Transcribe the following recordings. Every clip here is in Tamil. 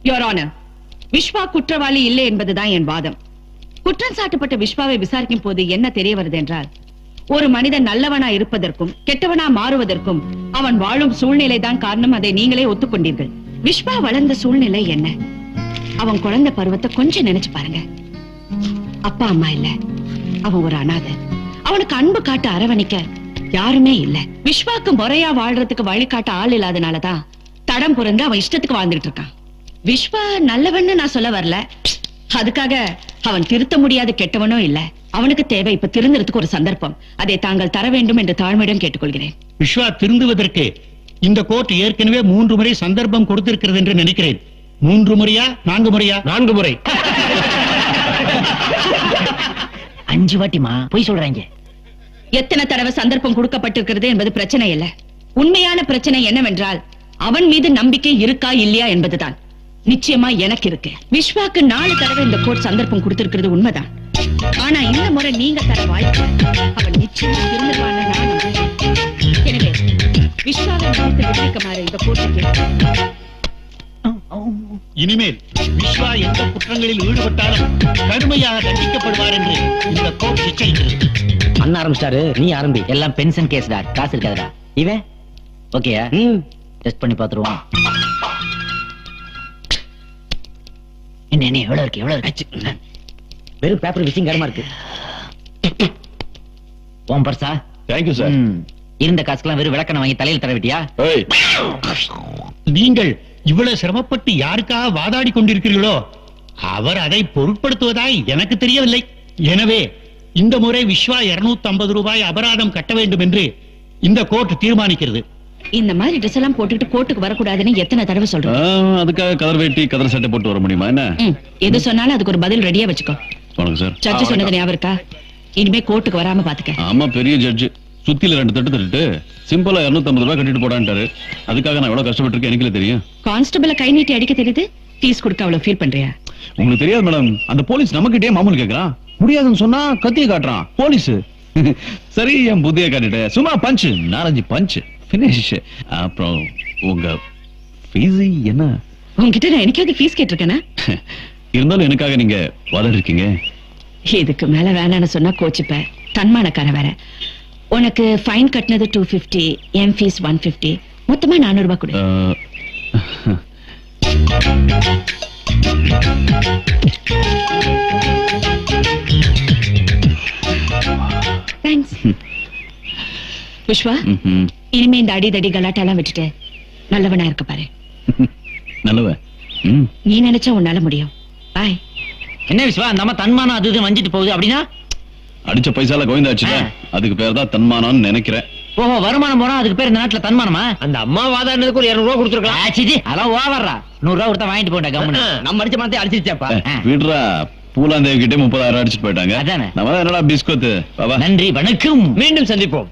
யோர் ஆனர் விஸ்வா குற்றவாளி இல்லை என்பதுதான் என் வாதம் குற்றம் சாட்டப்பட்ட விஸ்வாவை விசாரிக்கும் போது என்ன தெரிய வருது என்றால் ஒரு மனிதன் நல்லவனா இருப்பதற்கும் கெட்டவனா மாறுவதற்கும் அவன் வாழும் சூழ்நிலை தான் காரணம் அதை நீங்களே ஒத்துக்கொண்டீர்கள் விஸ்வா வளர்ந்த சூழ்நிலை என்ன அவன் குழந்தை பருவத்தை கொஞ்சம் நினைச்சு பாருங்க அப்பா அம்மா இல்ல அவன் ஒரு அனாதை அவனுக்கு அன்பு காட்ட அரவணைக்க யாருமே இல்ல விஸ்வாக்கு முறையா வாழ்றதுக்கு வழிகாட்ட ஆள் இல்லாதனாலதான் தடம் புரந்து அவன் இஷ்டத்துக்கு வாழ்ந்துட்டு இருக்கான் விஸ்வா நல்லவன்னு நான் சொல்ல வரல அதுக்காக அவன் திருத்த முடியாத கெட்டவனும் இல்ல அவனுக்கு தேவை இப்ப திருந்துறதுக்கு ஒரு சந்தர்ப்பம் அதை தாங்கள் தர வேண்டும் என்று தாழ்மையிடம் கேட்டுக்கொள்கிறேன் விஸ்வா திருந்துவதற்கு இந்த கோர்ட் ஏற்கனவே மூன்று முறை சந்தர்ப்பம் கொடுத்திருக்கிறது என்று நினைக்கிறேன் மூன்று முறையா நான்கு முறையா நான்கு முறை அஞ்சு வாட்டிமா போய் சொல்றாங்க எத்தனை தடவை சந்தர்ப்பம் கொடுக்கப்பட்டிருக்கிறது என்பது பிரச்சனை இல்ல உண்மையான பிரச்சனை என்னவென்றால் அவன் மீது நம்பிக்கை இருக்கா இல்லையா என்பதுதான் நிச்சயமா எனக்கு இருக்கு விஸ்வாக்கு நாலு தடவை இந்த கோர்ட் சந்தர்ப்பம் கொடுத்திருக்கிறது உண்மைதான் ஆனா இந்த முறை நீங்க தர வாய்ப்பு அவன் நிச்சயமா திருந்துவான்னு நான் நம்புறேன் எனவே விஸ்வாவை மன்னித்து விடுவிக்குமாறு இந்த கோர்ட்டுக்கு இனிமேல் விஸ்வா எந்த குற்றங்களில் ஈடுபட்டாலும் கடுமையாக தண்டிக்கப்படுவார் என்று இந்த கோர்ட் நிச்சயிக்கிறது அண்ணா ஆரம்பிச்சிட்டாரு நீ ஆரம்பி எல்லாம் பென்ஷன் கேஸ்டா காசு இருக்காதுடா இவன் ஓகேயா டெஸ்ட் பண்ணி பாத்துருவோம் என்ன என்ன எவ்வளவு இருக்கு எவ்வளவு இருக்கு வெறும் பேப்பர் விசிங் கடமா இருக்கு ஓம் பர்சா தேங்க்யூ சார் ம். இருந்த காசுக்கெல்லாம் வெறும் விளக்கணை வாங்கி தலையில் தர விட்டியா ஏய் நீங்கள் இவ்வளவு சிரமப்பட்டு யாருக்காக வாதாடி கொண்டிருக்கிறீர்களோ அவர் அதை பொருட்படுத்துவதாய் எனக்கு தெரியவில்லை எனவே இந்த முறை விஸ்வா 250 ரூபாய் அபராதம் கட்ட வேண்டும் என்று இந்த கோர்ட் தீர்மானிக்கிறது இந்த மாதிரி ட்ரெஸ் எல்லாம் போட்டுட்டு கோர்ட்டுக்கு வரக்கூடாதுன்னு எத்தனை தடவை சொல்றேன் அதுக்காக கதர் வேட்டி கதர் சட்டை போட்டு வர முடியுமா என்ன ம், எது சொன்னாலும் அதுக்கு ஒரு பதில் ரெடியா வச்சுக்கோ வணக்கம் சார் சர்ச்சு சொன்னது ஞாபகம் இருக்கா இனிமே கோர்ட்டுக்கு வராம பாத்துக்க ஆமா பெரிய ஜட்ஜ் சுத்தில ரெண்டு தட்டு தட்டுட்டு சிம்பிளா 250 ரூபாய் கட்டிட்டு போடான்ட்டாரு அதுக்காக நான் எவ்வளவு கஷ்டப்பட்டிருக்கேன் எனக்குல தெரியும் கான்ஸ்டபிள கை நீட்டி அடிக்க தெரியுது ஃபீஸ் கொடுக்க அவ்வளவு ஃபீல் பண்றியா உங்களுக்கு தெரியாது மேடம் அந்த போலீஸ் நம்மகிட்டே மாமூல் கேக்குறான் முடியாதுன்னு சொன்னா கத்திய காட்டுறான் போலீஸ் சரி என் புத்திய காட்டிட்டேன் சும்மா பஞ்ச் நாலஞ்சு பஞ்ச் பினிஷ் அப்புறம் உங்க ஃபீஸ் என்ன உன்கிட்ட நான் எனக்காவது ஃபீஸ் கேட்டிருக்கேனா இருந்தாலும் எனக்காக நீங்க வாதாடி இருக்கீங்க இதுக்கு மேல வேணாம்னு சொன்னா கோச்சுப்ப தன்மானக்கார வேற உனக்கு ஃபைன் கட்டினது டூ பிப்டி என் ஃபீஸ் ஒன் பிப்டி மொத்தமா நானூறு ரூபாய் கொடு அஹ், தேங்க்ஸ் விஸ்வா ம்ஹும். இனிமே இந்த அடிதடி கலாட்டெல்லாம் விட்டுட்டு நல்லவனா இருக்க பாரு நல்லவன் ம் நீ நினைச்சா உன்னால முடியும் பாய் என்ன விஸ்வா நம்ம தன்மானம் அது இது வஞ்சிட்டு போகுது அப்படின்னா அடிச்ச பைசால கோவிந்தாச்சு ஆ. அதுக்கு பேர் தான் தன்மானான்னு நினைக்கிறேன் ஓஹோ வருமானம் போனா அதுக்கு பேர் இந்த நாட்டுல தன்மானமா அந்த அம்மா வாதாடினதுக்கு ஒரு இருநூறு ரூபா கொடுத்துருக்கலாம் ஆச்சிஜி அதெல்லாம் ஓவர்ரா நூறு ரூபா கொடுத்தா வாங்கிட்டு போண்டா கம்முன்னு நம்ம அடிச்ச பணத்தை அடிச்சிருச்சாப்பா ஏ, விடுறா பூலாந்தேவி கிட்டே முப்பதாயிரம் அடிச்சிட்டு போயிட்டாங்க அதானே. நம்ம தான் என்னடா பிஸ்கோத்து பாபா நன்றி வணக்கம் மீண்டும் சந்திப்போம்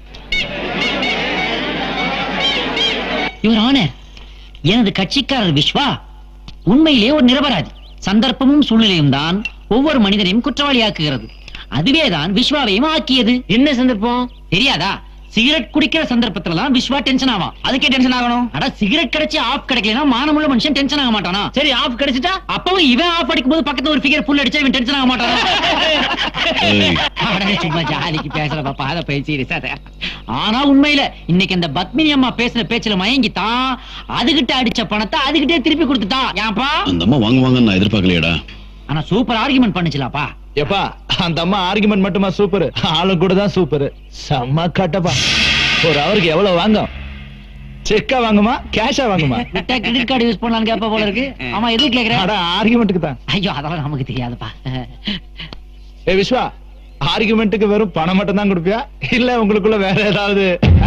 யுவர் ஆனர் எனது கட்சிக்காரர் விஸ்வா உண்மையிலே ஒரு நிரபராதி சந்தர்ப்பமும் சூழ்நிலையும் தான் ஒவ்வொரு மனிதனையும் குற்றவாளியாக்குகிறது அதுவேதான் விஸ்வாவையும் ஆக்கியது என்ன சந்தர்ப்பம் தெரியாதா சிகரெட் குடிக்கிற சந்தர்ப்பத்துல தான் விஸ்வா டென்ஷன் ஆவான் அதுக்கே டென்ஷன் ஆகணும் அட சிகரெட் கிடைச்சு ஆஃப் கிடைக்கலனா மானமுள்ள மனுஷன் டென்ஷன் ஆக மாட்டானா சரி ஆஃப் கிடைச்சிட்டா அப்பவும் இவன் ஆஃப் அடிக்கும் போது பக்கத்துல ஒரு ஃபிகர் ஃபுல் அடிச்சா இவன் டென்ஷன் ஆக மாட்டானா ஏய். அவனே சும்மா ஜாலிக்கு பேசுற பாப்பா அதை பேசி ஆனா உண்மையில இன்னைக்கு இந்த பத்மினி அம்மா பேசுற பேச்சுல மயங்கித்தான் அதுகிட்ட அடிச்ச பணத்தை அதுகிட்டே திருப்பி கொடுத்துட்டான் ஏன்பா அந்த அம்மா வாங்குவாங்கன்னு நான் எதிர்பார்க்கலையேடா ஆனா சூப்பர் ஆர்குமெண்ட் பண்ணுச்சுலாப்பா எப்பா அந்த அம்மா ஆர்குமெண்ட் மட்டுமா சூப்பர் ஆளு கூட தான் சூப்பர் செம்ம கட்டப்பா ஒரு அவருக்கு எவ்வளவு வாங்கும் செக்கா வாங்குமா கேஷா வாங்குமா விட்டா கிரெடிட் கார்டு யூஸ் பண்ணலாம்னு கேப்ப போல இருக்கு ஆமா எதுக்கு கேக்குற அட ஆர்குமெண்ட்டுக்கு தான் ஐயோ அதெல்லாம் நமக்கு தெரியாதுப்பா ஏ விஸ்வா ஆர்குமெண்ட்டுக்கு வெறும் பணம் மட்டும் தான் கொடுப்பியா இல்ல உங்களுக்குள்ள வேற ஏதாவது ஆ?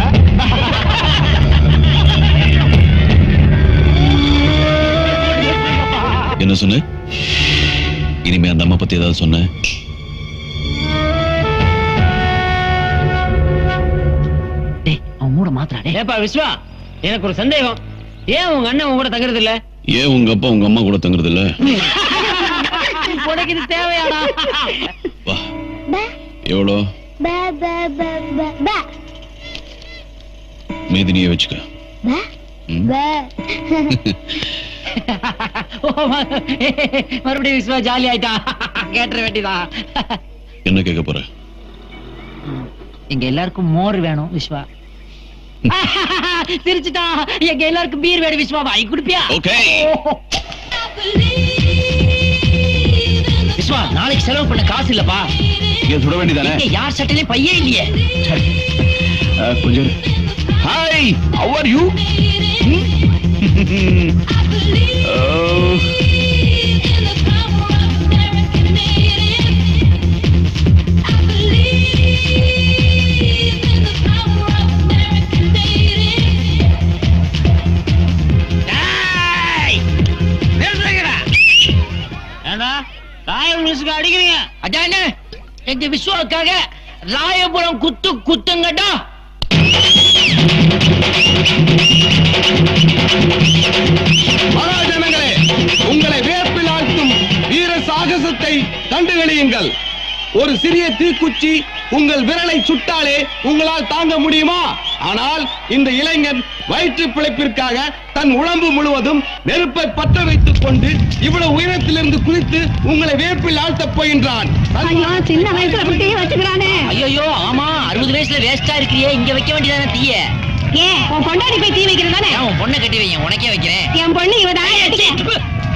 என்ன சொன்ன இனிமே அந்த அம்மா பத்தி ஏதாவது சொன்ன டேய் அவன் மூட மாத்திராடே ஏப்பா விஸ்வா எனக்கு ஒரு சந்தேகம் ஏன் உங்க அண்ணன் உங்க கூட தங்குறது இல்ல ஏன் உங்க அப்பா உங்க அம்மா கூட தங்குறது இல்ல உனக்கு இது தேவையாடா வா எவ்வளோ ba ba ba ba ba மீதி நீயே வச்சுக்க ba ம். ba ஓ, ம- மறுபடியும் விஸ்வா ஜாலி ஆயிட்டான் கேட்டுற வேண்டிதான் என்ன கேட்க போற எங்க எல்லாருக்கும் மோர் வேணும் விஸ்வா சிரிச்சுட்டா எங்க எல்லாருக்கும் பீர் வேணும் விஸ்வா வாங்கி குடுப்பியா ஓகே விஸ்வா நாளைக்கு செலவு பண்ண காசு இல்லப்பா இங்க சுட வேண்டியதானே இங்க யார் சட்டையிலயும் பையே இல்லையே கொஞ்சம் ஹாய் how are you ஏண்டா ராயம் மியூசிக் அடிக்கிறீங்க அதானே எங்க விஸ்வாவுக்காக ராயபுரம் குத்து குத்துங்கடா மகாஜனங்களே உங்களை வேப்பில் ஆழ்த்தும் வீர சாகசத்தை கண்டுகளியுங்கள் ஒரு சிறிய தீக்குச்சி உங்கள் விரலை சுட்டாலே உங்களால் தாங்க முடியுமா ஆனால் இந்த இளைஞன் வயிற்று பிழைப்பிற்காக தன் உடம்பு முழுவதும் நெருப்பை பற்ற வைத்துக் கொண்டு இவ்வளவு உயரத்திலிருந்து குதித்து உங்களை வேப்பில் ஆழ்த்தப் போகின்றான் சின்ன வயசுல அப்படியே வச்சுக்கிறானே ஐயோ ஆமா அறுபது வயசுல வேஸ்டா இருக்கிறியே இங்க வைக்க வேண்டியதானே தீய ஏன் உன் பொண்டாடி போய் தீ வைக்கிறதானே ஏன் உன் பொண்ணை கட்டி வைங்க உனக்கே வைக்கிறேன் என் பொண்ணு இவதான்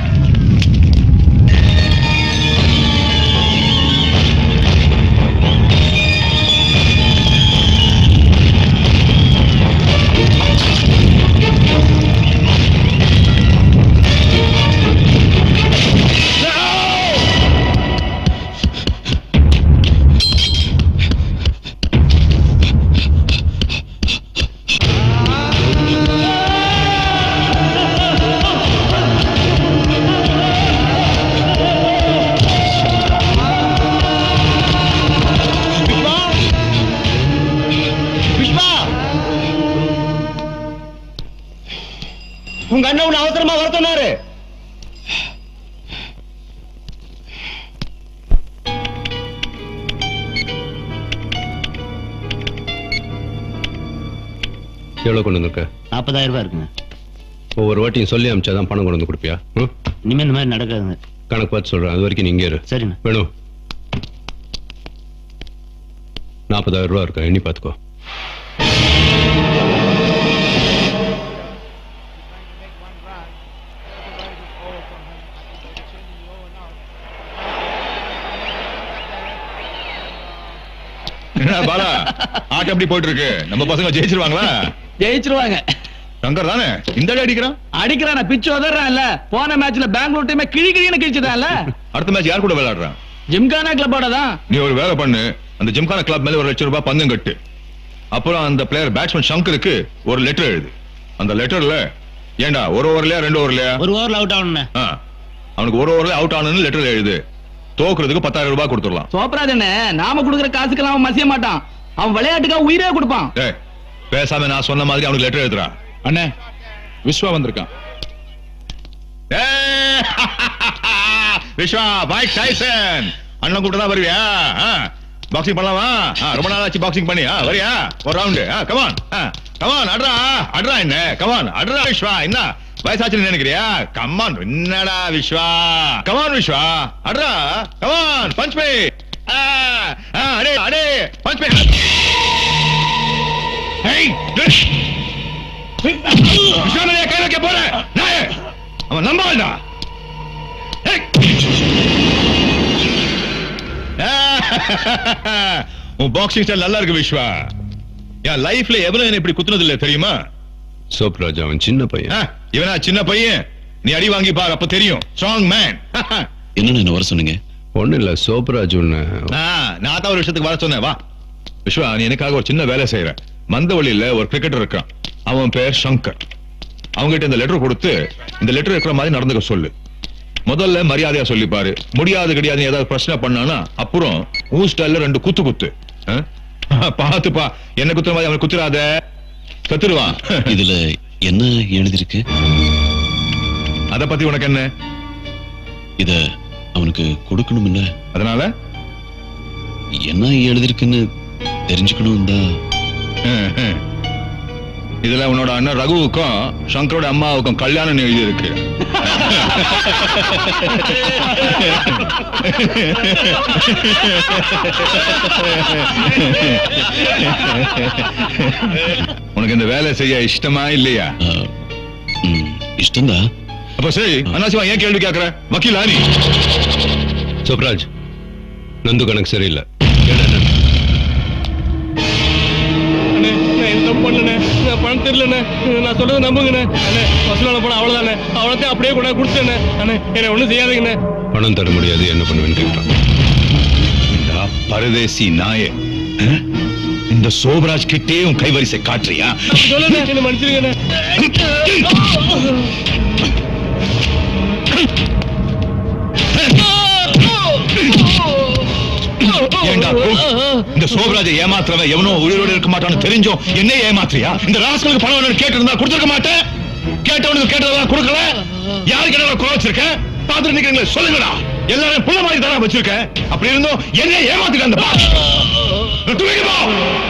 விஷ்வா உங்க அண்ணன் உன்னை அவசரமா வர சொன்னாரு எவ்வளவு கொண்டு வந்திருக்க நாற்பதாயிரம் ரூபாய் இருக்குங்க ஒவ்வொரு வாட்டியும் சொல்லி அமிச்சாதான் பணம் கொண்டு வந்து கொடுப்பியா ம்? இனிமே இந்த மாதிரி நடக்காதுங்க கணக்கு பார்த்து சொல்றேன் அது வரைக்கும் நீ இங்கே இரு சரிண்ணா வேணும் நாற்பதாயிரம் ரூபா இருக்கா எண்ணி பார்த்துக்கோ என்ன பாலா ஆட்டம் எப்படி போயிட்டு இருக்கு நம்ம பசங்க ஜெயிச்சிருவாங்களா ஜெயிச்சிருவாங்க சங்கர் தானே இந்த அடி அடிக்கிறான் அடிக்கிறான் பிச்சு உதறான்ல போன மேட்ச்ல பெங்களூர் டீமே கிழி கிழின்னு கிழிச்சதான்ல அடுத்த மேட்ச் யார் கூட விளையாடுறான் ஜிம்கானா கிளப்போட தான் நீ ஒரு வேலை பண்ணு அந்த ஜிம்கான கிளப் மேல ஒரு லட்சம் ரூபாய் பந்தம் கட்டு அப்புறம் அந்த பிளேயர் பேட்ஸ்மேன் சங்கருக்கு ஒரு லெட்டர் எழுது அந்த லெட்டர்ல ஏண்டா ஒரு ஓவர்லயா ரெண்டு ஓவர்லயா ஒரு ஓவர்ல அவுட் ஆகணுண்ணே ஆ, அவனுக்கு ஒரு ஓவர்ல அவுட் ஆனு லெட்டர் எழுது தோக்குறதுக்கு பத்தாயிரம் ரூபாய் கொடுத்துடலாம் சோப்ராஜ் என்ன நாம குடுக்குற காசுக்கெல்லாம் அவன் மசிய மாட்டான் அவன் விளையாட்டுக்காக உயிரே கொடுப்பான் டேய், பேசாம நான் சொன்ன மாதிரி அவனுக்கு லெட்டர் எழுதுறா அண்ணே விஸ்வா வந்திருக்கான் ஏய், விஸ்வா மைக் டைசன் அண்ணன் கூப்பிட்டு தான் வருவியா பாக்ஸிங் பண்ணலாமா ஆ, ரொம்ப நாள் ஆச்சு பாக்ஸிங் பண்ணி ஆ, வரியா ஒரு ரவுண்டு கமான் கமான் அட்ரா அட்ரா என்ன கமான் அட்ரா விஸ்வா என்ன வயசாச்சுன்னு நினைக்கிறியா கமான் என்னடா விஸ்வா கமான் விஸ்வா அட்ரா கமான் பஞ்ச் மே அடே அடே பஞ்ச் மே ஏய் டிஷ். விஸ்வா மேலே கை வைக்க போற நாயே அவன் நம்பாள்டா ஏய். உன் பாக்ஸிங் ஸ்டைல் நல்லா இருக்கு விஸ்வா என் லைஃப்ல எவ்வளவு என்ன இப்படி குத்துனது இல்ல தெரியுமா சோப்ராஜ் அவன் சின்ன பையன் ஆ, இவனா சின்ன பையன் நீ அடி வாங்கி பார் அப்ப தெரியும் ஸ்ட்ராங் மேன் என்ன என்ன வர சொன்னீங்க ஒண்ணு இல்ல சோப்ராஜ் ஒண்ணு நான் தான் ஒரு விஷயத்துக்கு வர சொன்னேன் வா விஸ்வா நீ எனக்காக ஒரு சின்ன வேலை செய்யற மந்தவழியில ஒரு கிரிக்கெட்டர் இருக்கான் அவன் பேர் சங்கர் அவங்ககிட்ட இந்த லெட்டர் கொடுத்து இந்த லெட்டர் இருக்கிற மாதிரி நடந்துக்க சொல்லு முதல்ல மரியாதையா சொல்லிப்பாரு முடியாது கிடையாது ஏதாவது பிரச்சனை பண்ணானா அப்புறம் ஊ ஸ்டைல்ல ரெண்டு குத்து குத்து ஆ? பாத்துப்பா என்ன குத்துற மாதிரி அவன் குத்துறாத கத்துருவான் இதுல என்ன எழுதிருக்கு அத பத்தி உனக்கு என்ன இத அவனுக்கு கொடுக்கணும் இல்ல அதனால என்ன எழுதிருக்குன்னு தெரிஞ்சுக்கணும் தான் இதுல உன்னோட அண்ணன் ரகுவுக்கும் சங்கரோட அம்மாவுக்கும் கல்யாணம் எழுதி இருக்கு உனக்கு இந்த வேலை செய்ய இஷ்டமா இல்லையா இஷ்டம்தான் அப்ப சரி அண்ணாசிவா ஏன் கேள்வி கேக்குற வக்கீல் ஆனி சுப்ராஜ் நந்து கணக்கு சரியில்லை அண்ணே, நான் எந்த தப்பு பண்ணலண்ணே நான் பணம் தெரியலண்ணே நான் சொல்றதை நம்புங்கண்ணே அண்ணே வசூலான பணம் அவ்வளவுதானே அவ்வளோத்தையும் அப்படியே கூட கொடுத்தேண்ணே அண்ணே என்னை ஒன்றும் செய்யாதீங்கண்ணே பணம் தர முடியாது என்ன பண்ணுவேன்னு கேட்டான் இந்த பரதேசி நாயே அஹ்? இந்த சோபராஜ் கிட்டே உன் கைவரிசை காட்டுறியா சொல்லுண்ணே என்ன மன்னிச்சிருங்கண்ணே ஏண்டா போ? இந்த சோபராஜை ஏமாத்துறவன் எவனோ உயிரோட இருக்க மாட்டான்னு தெரிஞ்சோம் என்ன ஏமாத்துறியா இந்த ராஸ்களுக்கு பணம் வேணும்னு கேட்டிருந்தா கொடுத்துருக்க மாட்டேன் கேட்டவனுக்கு கேட்டதெல்லாம் கொடுக்கல யாருக்கு என்ன குறை வச்சிருக்க பாத்துட்டு நிக்கிறீங்களே சொல்லுங்கடா எல்லாரும் புள்ள மாதிரி தானே வச்சிருக்கேன் அப்படி இருந்தும் என்ன ஏமாத்திட்டு அந்த பாஸ் தூக்கிட்டு போ.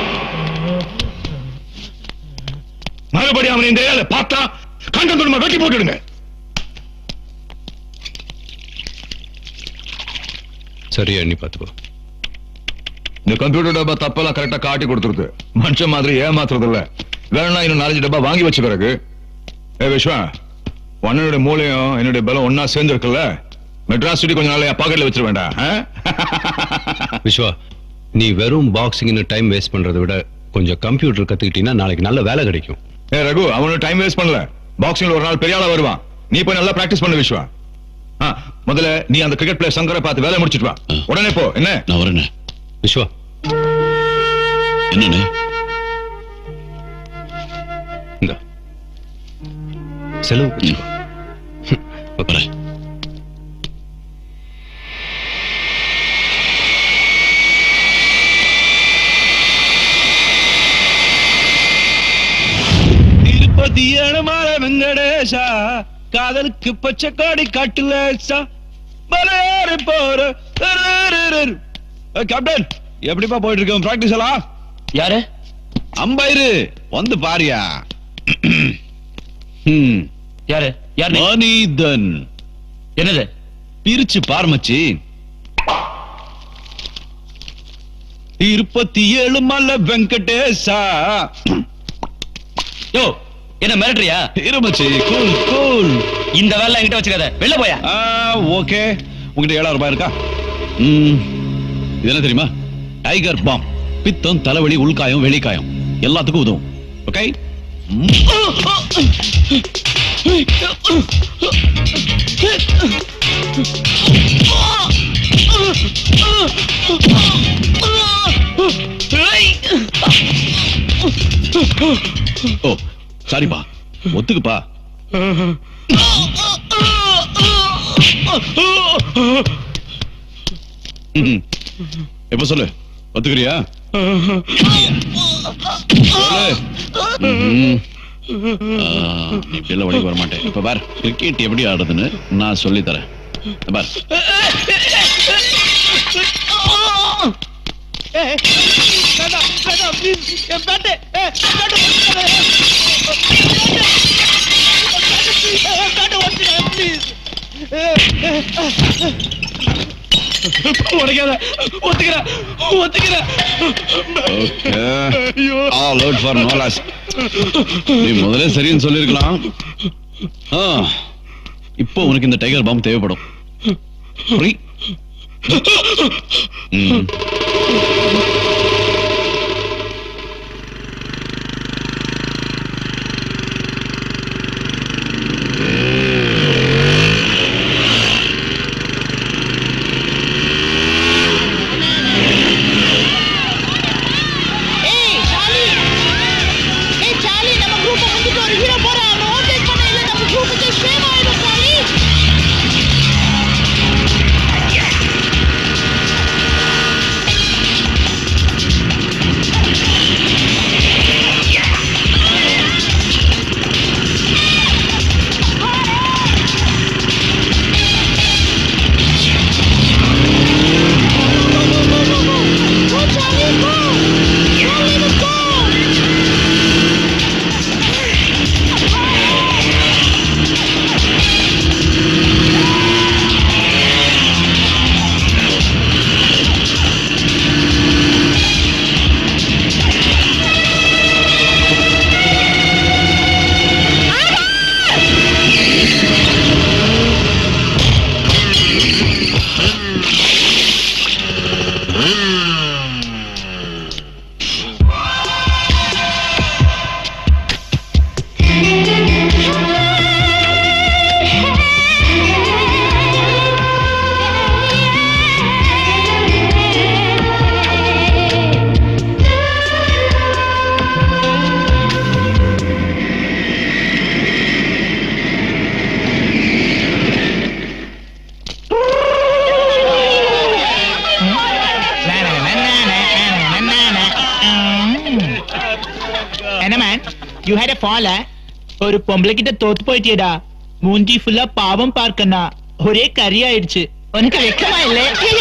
மறுபடியும் அவன் இந்த ஏழை பார்த்தா கண்டம் துடுமா வெட்டி போட்டுடுங்க சரியா எண்ணி பார்த்துக்கோ இந்த கம்ப்யூட்டர் டப்பா தப்பெல்லாம் கரெக்டா காட்டி கொடுத்துருது மனுஷன் மாதிரி ஏமாத்துறது இல்ல வேணா இன்னும் நாலஞ்சு டப்பா வாங்கி வச்ச பிறகு ஏ விஸ்வா உன்னோட மூளையும் என்னுடைய பலம் ஒன்னா சேர்ந்து இருக்குல்ல மெட்ராஸ் சிட்டி கொஞ்ச நாள் என் பாக்கெட்ல வச்சிட வேண்டாம் ஆ? விஸ்வா நீ வெறும் பாக்ஸிங்னு டைம் வேஸ்ட் பண்றதை விட கொஞ்சம் கம்ப்யூட்டர் கத்துக்கிட்டீங்கன்னா நாளைக்கு நல்ல வேலை கிடைக்கும் ஏ ரகு அவனும் டைம் வேஸ்ட் பண்ணல பாக்ஸிங்ல ஒரு நாள் பெரிய ஆளா வருவான் நீ போய் நல்லா பிராக்டிஸ் பண்ணு விஸ்வா ஆ, முதல்ல நீ அந்த கிரிக்கெட் பிளேயர் சங்கரை பார்த்து வேலை முடிச்சிட்டு வா உடனே போ என்ன நான் வரேனே விஸ்வா என்னண்ணே இந்த செலவு வச்சுக்கோ வரேன் திருப்பதி ஏழுமல வெங்கடேஷா காதலுக்கு பச்சை காடி காட்டுலேசா மலையாறு போற கேப்டன் எப்படிப்பா போயிட்டு இருக்கோம் பிராக்டிஸ் எல்லாம் யாரு அம்பைரு வந்து பாரியா ம் யாரு யாரு நீ? மனிதன் என்னது பிரிச்சு பார்மச்சி இருபத்தி ஏழு மலை வெங்கடேஷா யோ என்ன மிரட்டுறியா இருமச்சி கூல் கூல் இந்த வேலை என்கிட்ட வச்சுக்காத வெளில போயா ஓகே உங்ககிட்ட ஏழாயிரம் ரூபாய் இருக்கா ம், இது என்ன தெரியுமா டைகர் பாம் பித்தம் தலைவலி உள்காயம் வெளிக்காயம் எல்லாத்துக்கும் உதவும் ஓகே ஓ சாரிப்பா ஒத்துக்குப்பா ம்ஹும். எப்ப சொல்லு ஒத்துக்கிறியா சொல்லு. ம்ஹும். ஆ, நீ பிள்ளை வழிக்கு வர மாட்டேன் இப்ப பார் கிரிக்கெட் எப்படி ஆடுறதுன்னு நான் சொல்லி தரேன் இந்த பார் உடைக்காத ஒத்துக்கிறேன் ஒத்துக்கிறேன் okay all out for no loss நீ முதல்ல சரின்னு சொல்லிருக்கலாம் ஆ, இப்போ உனக்கு இந்த டைகர் பாம் தேவைப்படும் Free. ம். ஏய் சாலி ஏய் சாலி நம்ம குரூப் வந்துட்டு ஒரு ஹீரோ போறா அவன் ஓவர்டேக் பண்ண இல்ல நம்ம குரூப்புக்கு ஷேம் ஆயிடும் Charlie you had a fall ஒரு பொம்பளை கிட்ட தோத்து போயிட்டியடா மூஞ்சி ஃபுல்லா பாவம் பார்க்கனா ஒரே கறி ஆயிடுச்சு உனக்கு வெக்கமா இல்ல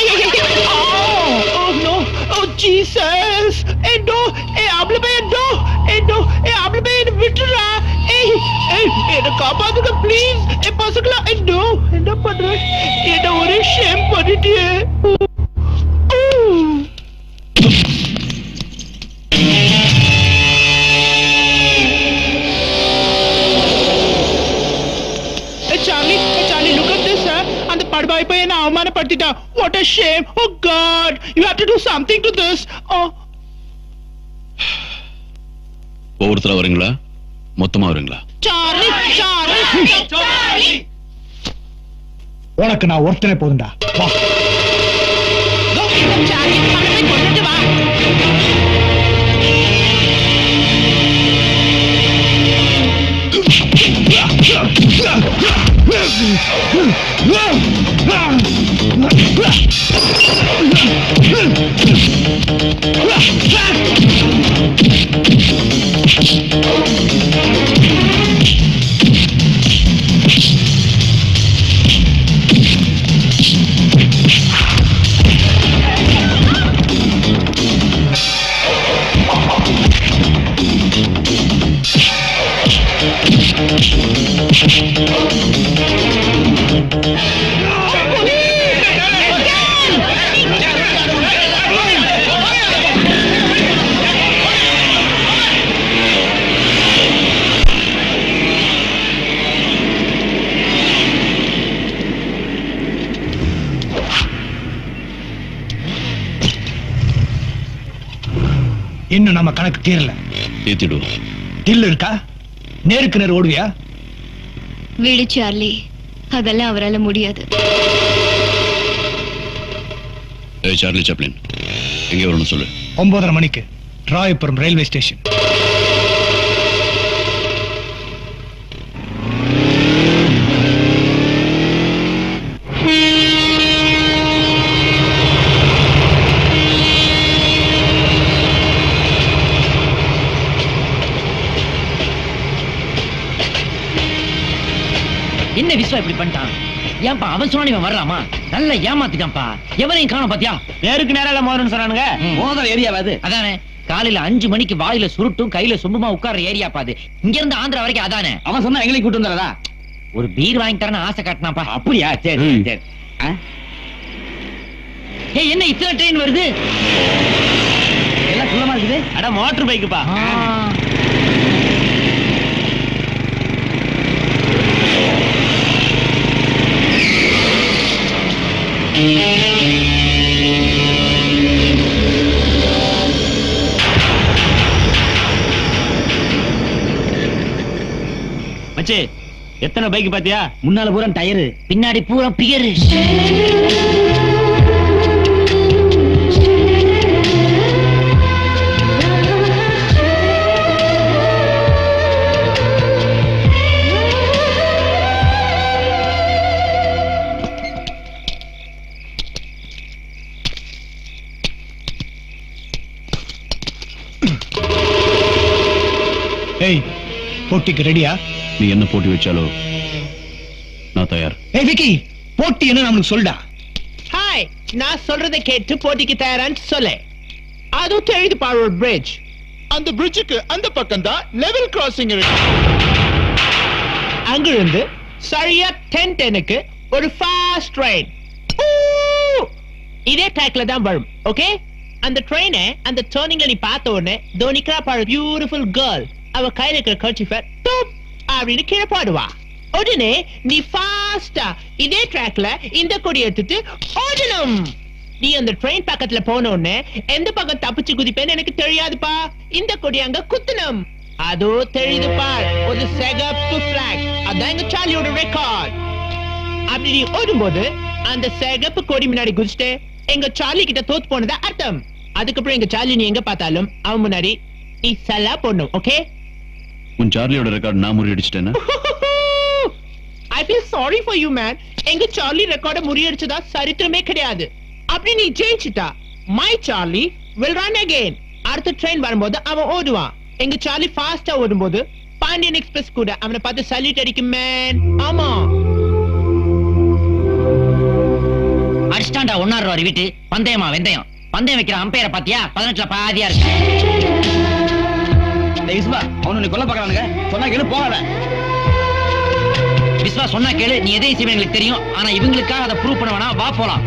Oh no! Oh Jesus! Eh no! Eh ஆம்பளை பையன் no! Eh no! Eh ஆம்பளை பையன் விட்டுடா! ஏய் ஏய் என்ன காப்பாத்துங்க ப்ளீஸ் ஏ பசங்களா eh no! என்ன பண்ற என்ன ஒரே ஷேம் பண்ணிட்டியே Hey Charlie, hey Charlie, look at this, sir. அந்த படுபாய் போய் என்ன அவமானப்படுத்திட்டான். What a shame. Oh God, you have to do something to this. Oh. ஒவ்வொருத்தரா வரீங்களா மொத்தமா வரீங்களா Charlie, Charlie, Charlie. உனக்கு நான் ஒருத்தனே போதும்டா வா Charlie, அவனை போய் கொண்டுட்டு வா. இன்னும் நம்ம கணக்கு தீரல ஏத்திடுவோம் தில்லு இருக்கா நேருக்கு நேர் ஓடுவியா விடு சார்லி அதெல்லாம் அவரால முடியாது ஏய் சார்லி சாப்ளின் எங்கே வரணும் சொல்லு ஒன்பதரை மணிக்கு ராயபுரம் ரயில்வே ஸ்டேஷன் என்ன விஸ்வா இப்படி பண்ணிட்டான் ஏன்பா அவன் சொன்னா இவன் வரலாமா நல்லா ஏமாத்திட்டான்ப்பா எவனையும் காணோம் பாத்தியா நேருக்கு நேரம் மோதணும் சொன்னானுங்க மோதல் ஏரியாவாது அதானே காலையில அஞ்சு மணிக்கு வாயில சுருட்டும் கையில சொம்புமா உட்கார்ற ஏரியா பாது இங்க இருந்து ஆந்திரா வரைக்கும் அதானே அவன் சொன்னா எங்களையும் கூட்டு வந்தாரதா ஒரு பீர் வாங்கி தரேன்னு ஆசை காட்டினாப்பா அப்படியா சரி ம். சரி ஆ? ஏய் என்ன இத்தனை ட்ரெயின் வருது எல்லாம் குள்ளமா இருக்குது அட மோட்டர் பைக்குப்பா மச்சி எத்தனை பைக் பாத்தியா முன்னால பூரா டயரு பின்னாடி பூரா பியரு ஏய் போட்டிக்கு ரெடியா நீ என்ன போட்டி வச்சாலோ நான் தயார் ஏய் விக்கி போட்டி என்ன நம்மளுக்கு சொல்டா ஹாய் நான் சொல்றதை கேட்டு போட்டிக்கு தயாரான்னு சொல்லு அதுவும் தெரியுது பாரு ஒரு பிரிட்ஜ் அந்த பிரிட்ஜுக்கு அந்த பக்கம் தான் லெவல் கிராசிங் இருக்கு அங்கிருந்து சரியா டென் டெனுக்கு ஒரு ஃபாஸ்ட் ட்ரெயின் இதே ட்ராக்ல தான் வரும் ஓகே அந்த ட்ரெயினை அந்த டேர்னிங்ல நீ பார்த்த உடனே தோனிக்கிறா பாரு பியூட்டிஃபுல் கேர்ள் அவ கையில இருக்கிற கர்ச்சிஃபர் டூப் அப்படின்னு கீழே பாடுவா உடனே நீ ஃபாஸ்டா இதே ட்ராக்ல இந்த கொடி எடுத்துட்டு ஓடணும் நீ அந்த ட்ரெயின் பக்கத்துல போன உடனே எந்த பக்கம் தப்பிச்சு குதிப்பேன்னு எனக்கு தெரியாதுப்பா இந்த கொடி அங்க குத்தணும் அதோ தெரியுது பார் ஒரு சிகப்பு பிளாக் அதான் எங்க சாலியோட ரெக்கார்ட் அப்படி நீ ஓடும்போது அந்த சிகப்பு கொடி முன்னாடி குதிச்சுட்டு எங்க சார்லி கிட்ட தோத்து போனதா அர்த்தம் அதுக்கப்புறம் எங்க சார்லி நீ எங்க பார்த்தாலும் அவன் முன்னாடி நீ சல்லா போடணும் ஓகே உன் சார்லியோட ரெக்கார்ட் நான் முறியடிச்சிட்டேன்னா I feel sorry for you man எங்க சார்லி ரெக்கார்ட முறியடிச்சதா சரித்திரமே கிடையாது அப்படி நீ ஜெயிச்சிட்டா my Charlie will run again அடுத்த ட்ரெயின் வரும்போது அவன் ஓடுவான் எங்க சார்லி ஃபாஸ்டா ஓடும்போது பாண்டியன் எக்ஸ்பிரஸ் கூட அவனை பார்த்து சல்யூட் அடிக்கும் மேன் ஆமா அடிச்சிட்டாண்டா ஒன்னாறு ரூபாய் வீட்டு பந்தயமா வெந்தயம் பந்தயம் வைக்கிற அம்பையரை பாத்தியா பதினெட்டுல பாதியா இருக்கு விஸ்வா அவனு நீ கொல்ல பாக்குறானுங்க சொன்னா கேளு போகாத விஸ்வா சொன்னா கேளு நீ எதையும் செய்வேன் எங்களுக்கு தெரியும் ஆனா இவங்களுக்காக அதை ப்ரூவ் பண்ண வேணாம் வா போலாம்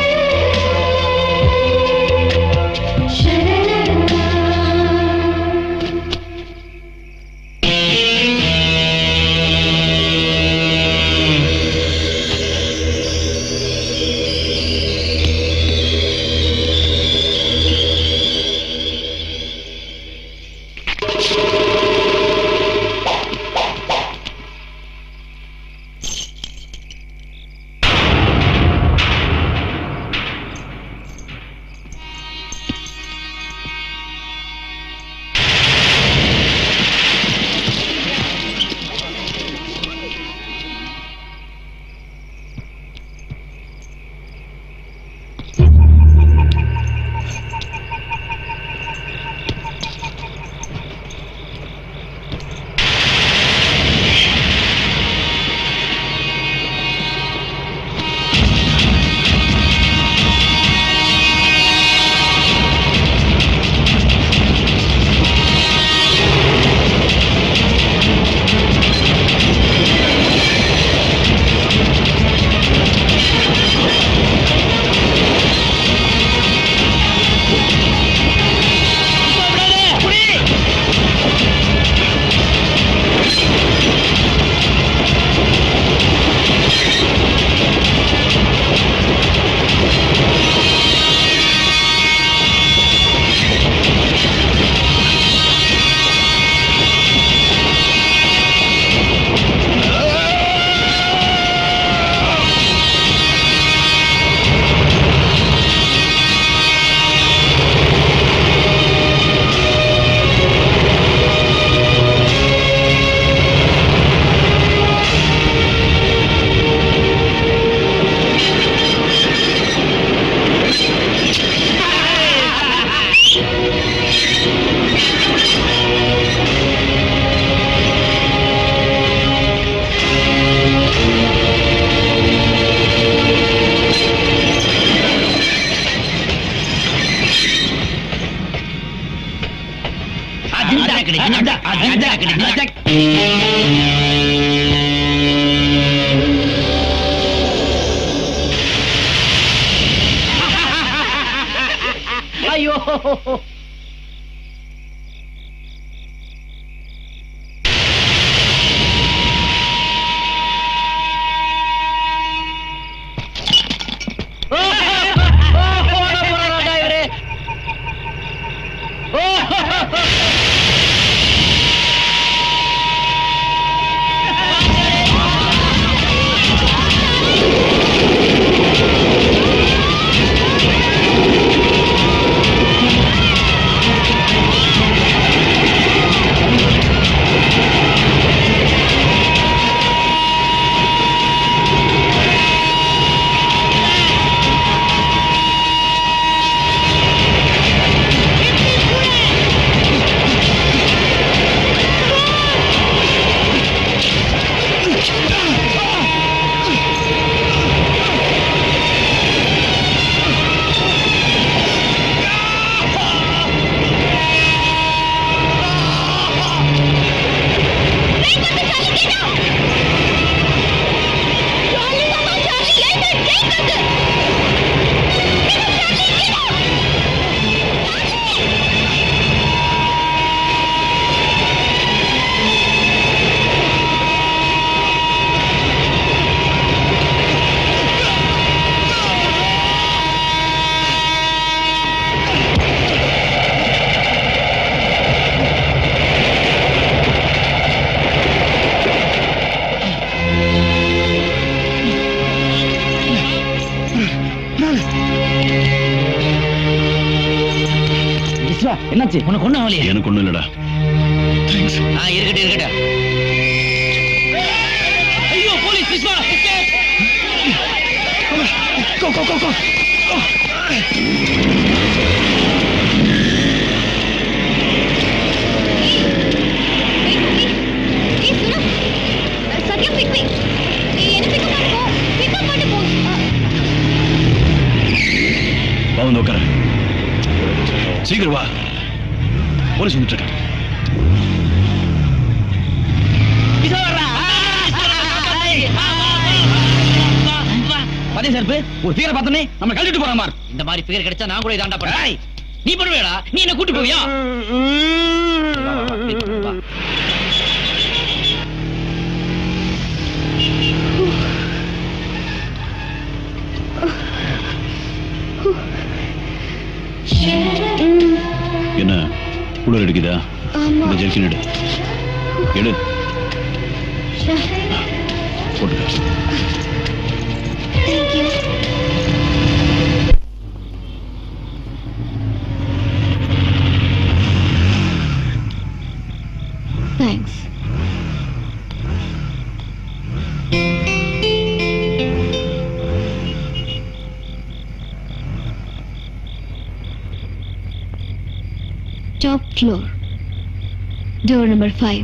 ஐயோ விஸ்வா என்னாச்சு உனக்கு ஒண்ணும் ஆகலையே எனக்கு ஒண்ணும் இல்லடா ஆ இருக்கட்டும் இருக்கட்டும் ஐயோ police Viswa Go, go, go, go. ஏய் உட்கார சீக்கிரம் வா போலீஸ் வந்துட்டு இருக்காங்க பதே சார்பு ஒரு தீர பார்த்தனே நம்ம கழட்டிட்டு போற மாதிரி இந்த மாதிரி பிகர் கிடைச்சா நான் கூட இதாண்டா பண்ணேன் நீ பண்ணுவேடா நீ என்ன கூட்டி போவியா வா, வா, வா, please, வா. என்ன குளிர் அடிக்குதா இந்த ஜெர்கின் எடு எடு போட்டுக்க thanks Top floor. Door number five.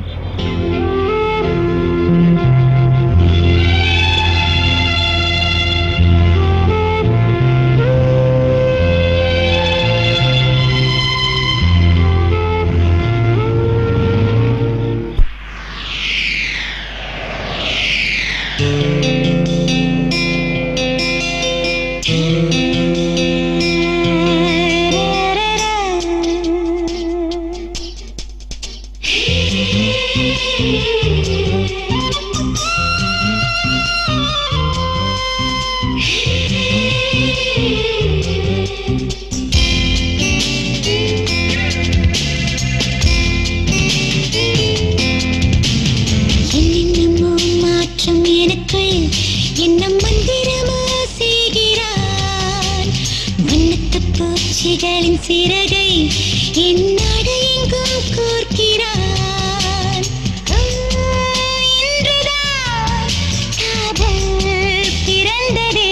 என்னென்னமோ மாற்றம் எனக்குள் என்ன மந்திரமோ செய்கிறான் வண்ணத்து பூச்சிகளின் சிறகை என் நாடு எங்கும் கோர்க்கிறான் ஆ, இன்றுதான் காதல் பிறந்ததே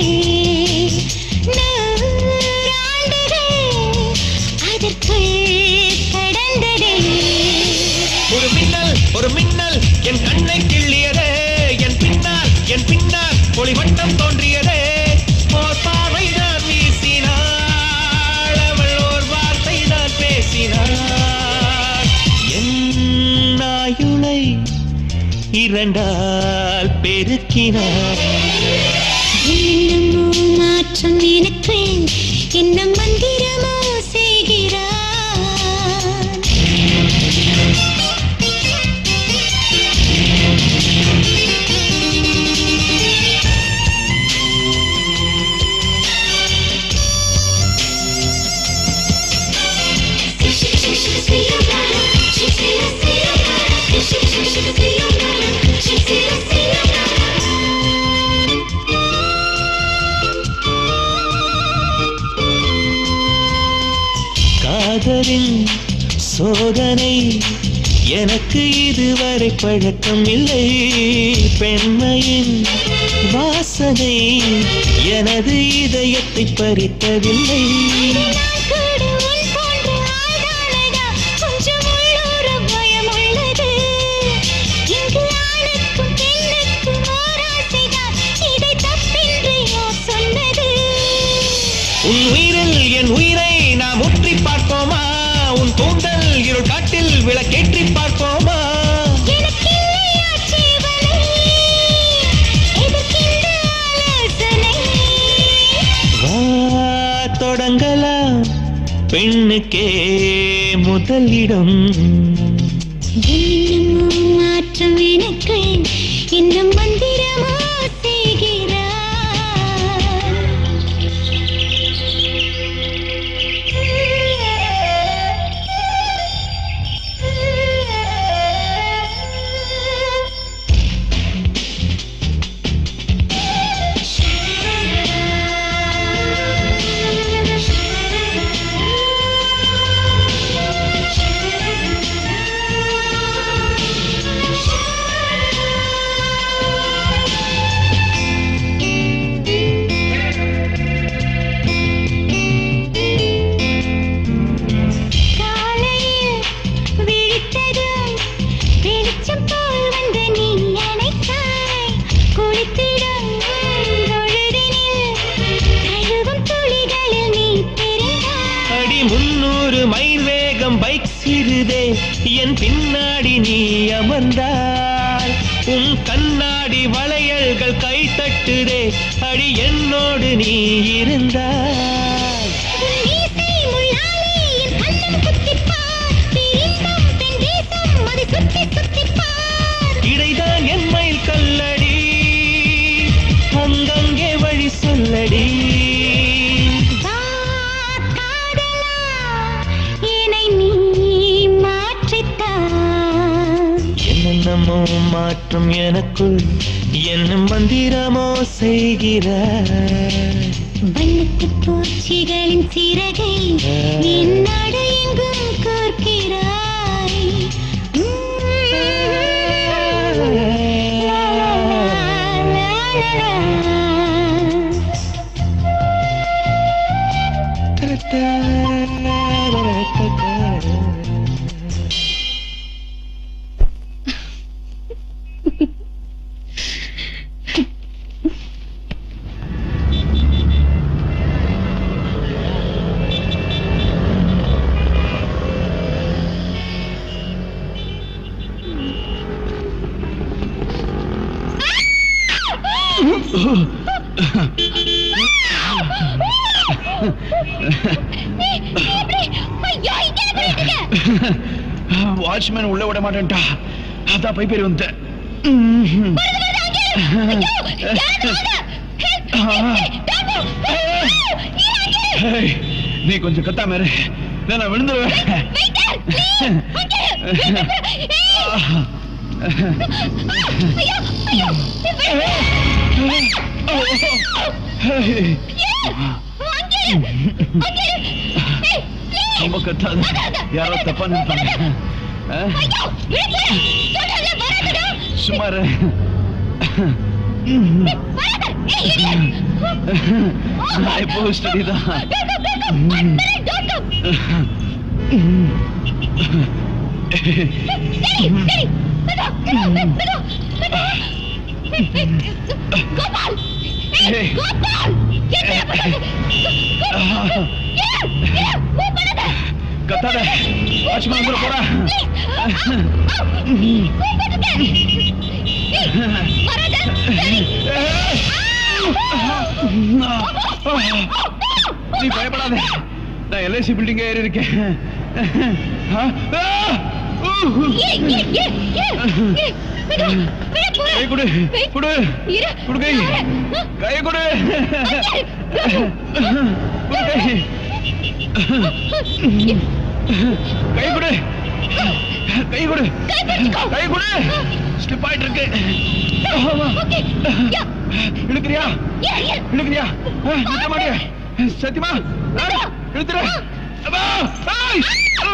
நூறாண்டுகள் அதற்குள் கடந்ததே ஒரு மின்னல் ஒரு மின்னல் என் கண்ணை கிள்ளியதே என் பின்னால் என் பின்னால் ஒளி வட்டம் தோன்றியதே ஓர் பார்வை தான் வீசினாள் அவள் ஓர் வார்த்தை தான் பேசினாள் என் ஆயுளை இரண்டால் பெருக்கினாள் என்னென்னமோ மாற்றம் எனக்குள் என்ன மந்திரமோ செய்கிறான் காதலின் சோதனை எனக்கு இதுவரை பழக்கம் இல்லை பெண்மையின் வாசனை எனது இதயத்தை பறித்ததில்லை கூட உன் போன்ற ஆள்தானடா கொஞ்சம் உள்ளூர பயம் உள்ளது இங்கு ஆணுக்கும் பெண்ணுக்கும் ஓர் ஆசைதான் இதை தப்பின்றி யார் சொன்னது உன் உயிரில் என் உயிரை நாம் உற்றி பார்ப்போமா உன் கூந்தல் இருள் காட்டில் விளக்கேற்றி பார்ப்போமா எனக்கு இல்லையா ஜீவனை எதற்கிந்த ஆலோசனை வா தொடங்கலாம் பெண்ணுக்கே முதலிடம் என்னமோ மாற்றம் எனக்கு என்ன மந்திரமோ செய்கிறான் முன்னூறு மைல் வேகம் பைக் சிறுதே என் பின்னாடி நீ அமர்ந்தாய் உன் கண்ணாடி வளையல்கள் கை தட்டுதே அடி என்னோடு நீ இருந்தாய் மீசை முள்ளாலே என் கண்ணம் குத்திப்பார் பேரின்பம் பெண் தேசம் அதை சுத்தி சுத்திப்பார் இடைதான் என் மயில் கல்லடி அங்கங்கே வழி சொல்லடி என்னை நீ மாற்றித்தான் என்னென்னமோ மாற்றம் எனக்குள் என்ன மந்திரமோ செய்கிறாய் வண்ணத்து பூச்சிகளின் சிறகை என் நாடு எங்கும் கோர்க்கிறாய் வாட்ச்மேன் உள்ள விட மாட்டேன்டா அதான் போய் பேர் வந்துட்டேன் ஏய், நீ கொஞ்சம் கத்தாம இரு இல்ல, நான் விழுந்துருவேன் ஏய், ரொம்ப கத்தாத யாரோ தப்பா நினைப்பாங்க ஆ? சும்மா இரு. நான் இப்போ ஸ்டடி தான் கத்தாத வாட்ச்மேன் வந்துட போறா நீ பயப்படாத நான் எல்ஐசி பில்டிங் ஏறி இருக்கேன் ஆ? ஆ! ஊ! கை கொடு கொடு கொடு கை கை கொடு கொடு கை கை கொடு கை கொடு கை கொடு ஸ்லிப் ஆயிட்டு இருக்கு ஆமா. இழுக்கிறியா இழுக்கிறியா ஆ, நிறுத்த மாட்டியா சத்தியமா ஆ, இழுத்துரு அப்பா! ஆய்!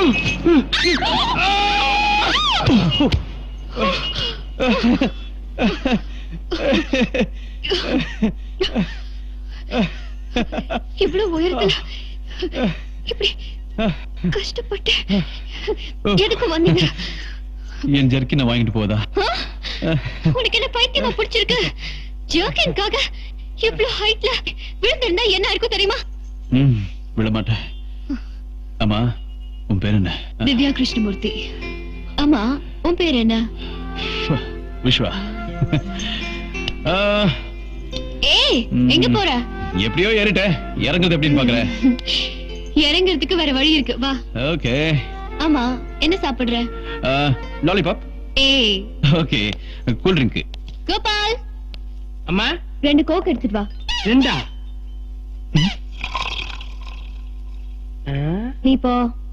இவ்வளவு உயரத்துல இப்படி கஷ்டப்பட்டு எதுக்கு வந்தீங்க என் ஜர்க்கினை வாங்கிட்டு போதா ஆ? உனக்கு என்ன பைத்தியமா பிடிச்சிருக்கு ஜோக்கின்காக இவ்வளவு ஹைட்ல விழுந்திருந்தா என்ன இருக்கும் தெரியுமா ம் விட மாட்டேன் ஆமா உன் பேர் என்ன திவ்யா கிருஷ்ணமூர்த்தி ஆமா உன் பேர் என்ன விஸ்வா ஆ, ஏய் ம். எங்க போற எப்படியோ ஏறிட்டேன் இறங்குறது எப்படின்னு பாக்குறேன் இறங்குறதுக்கு வேற வழி இருக்கு வா ஓகே ஆமா என்ன சாப்பிடுற லாலிபாப் ஏய் ஓகே கூல் ட்ரிங்க் கோபால் அம்மா ரெண்டு கோக் எடுத்துட்டு வா ரெண்டா நீ போ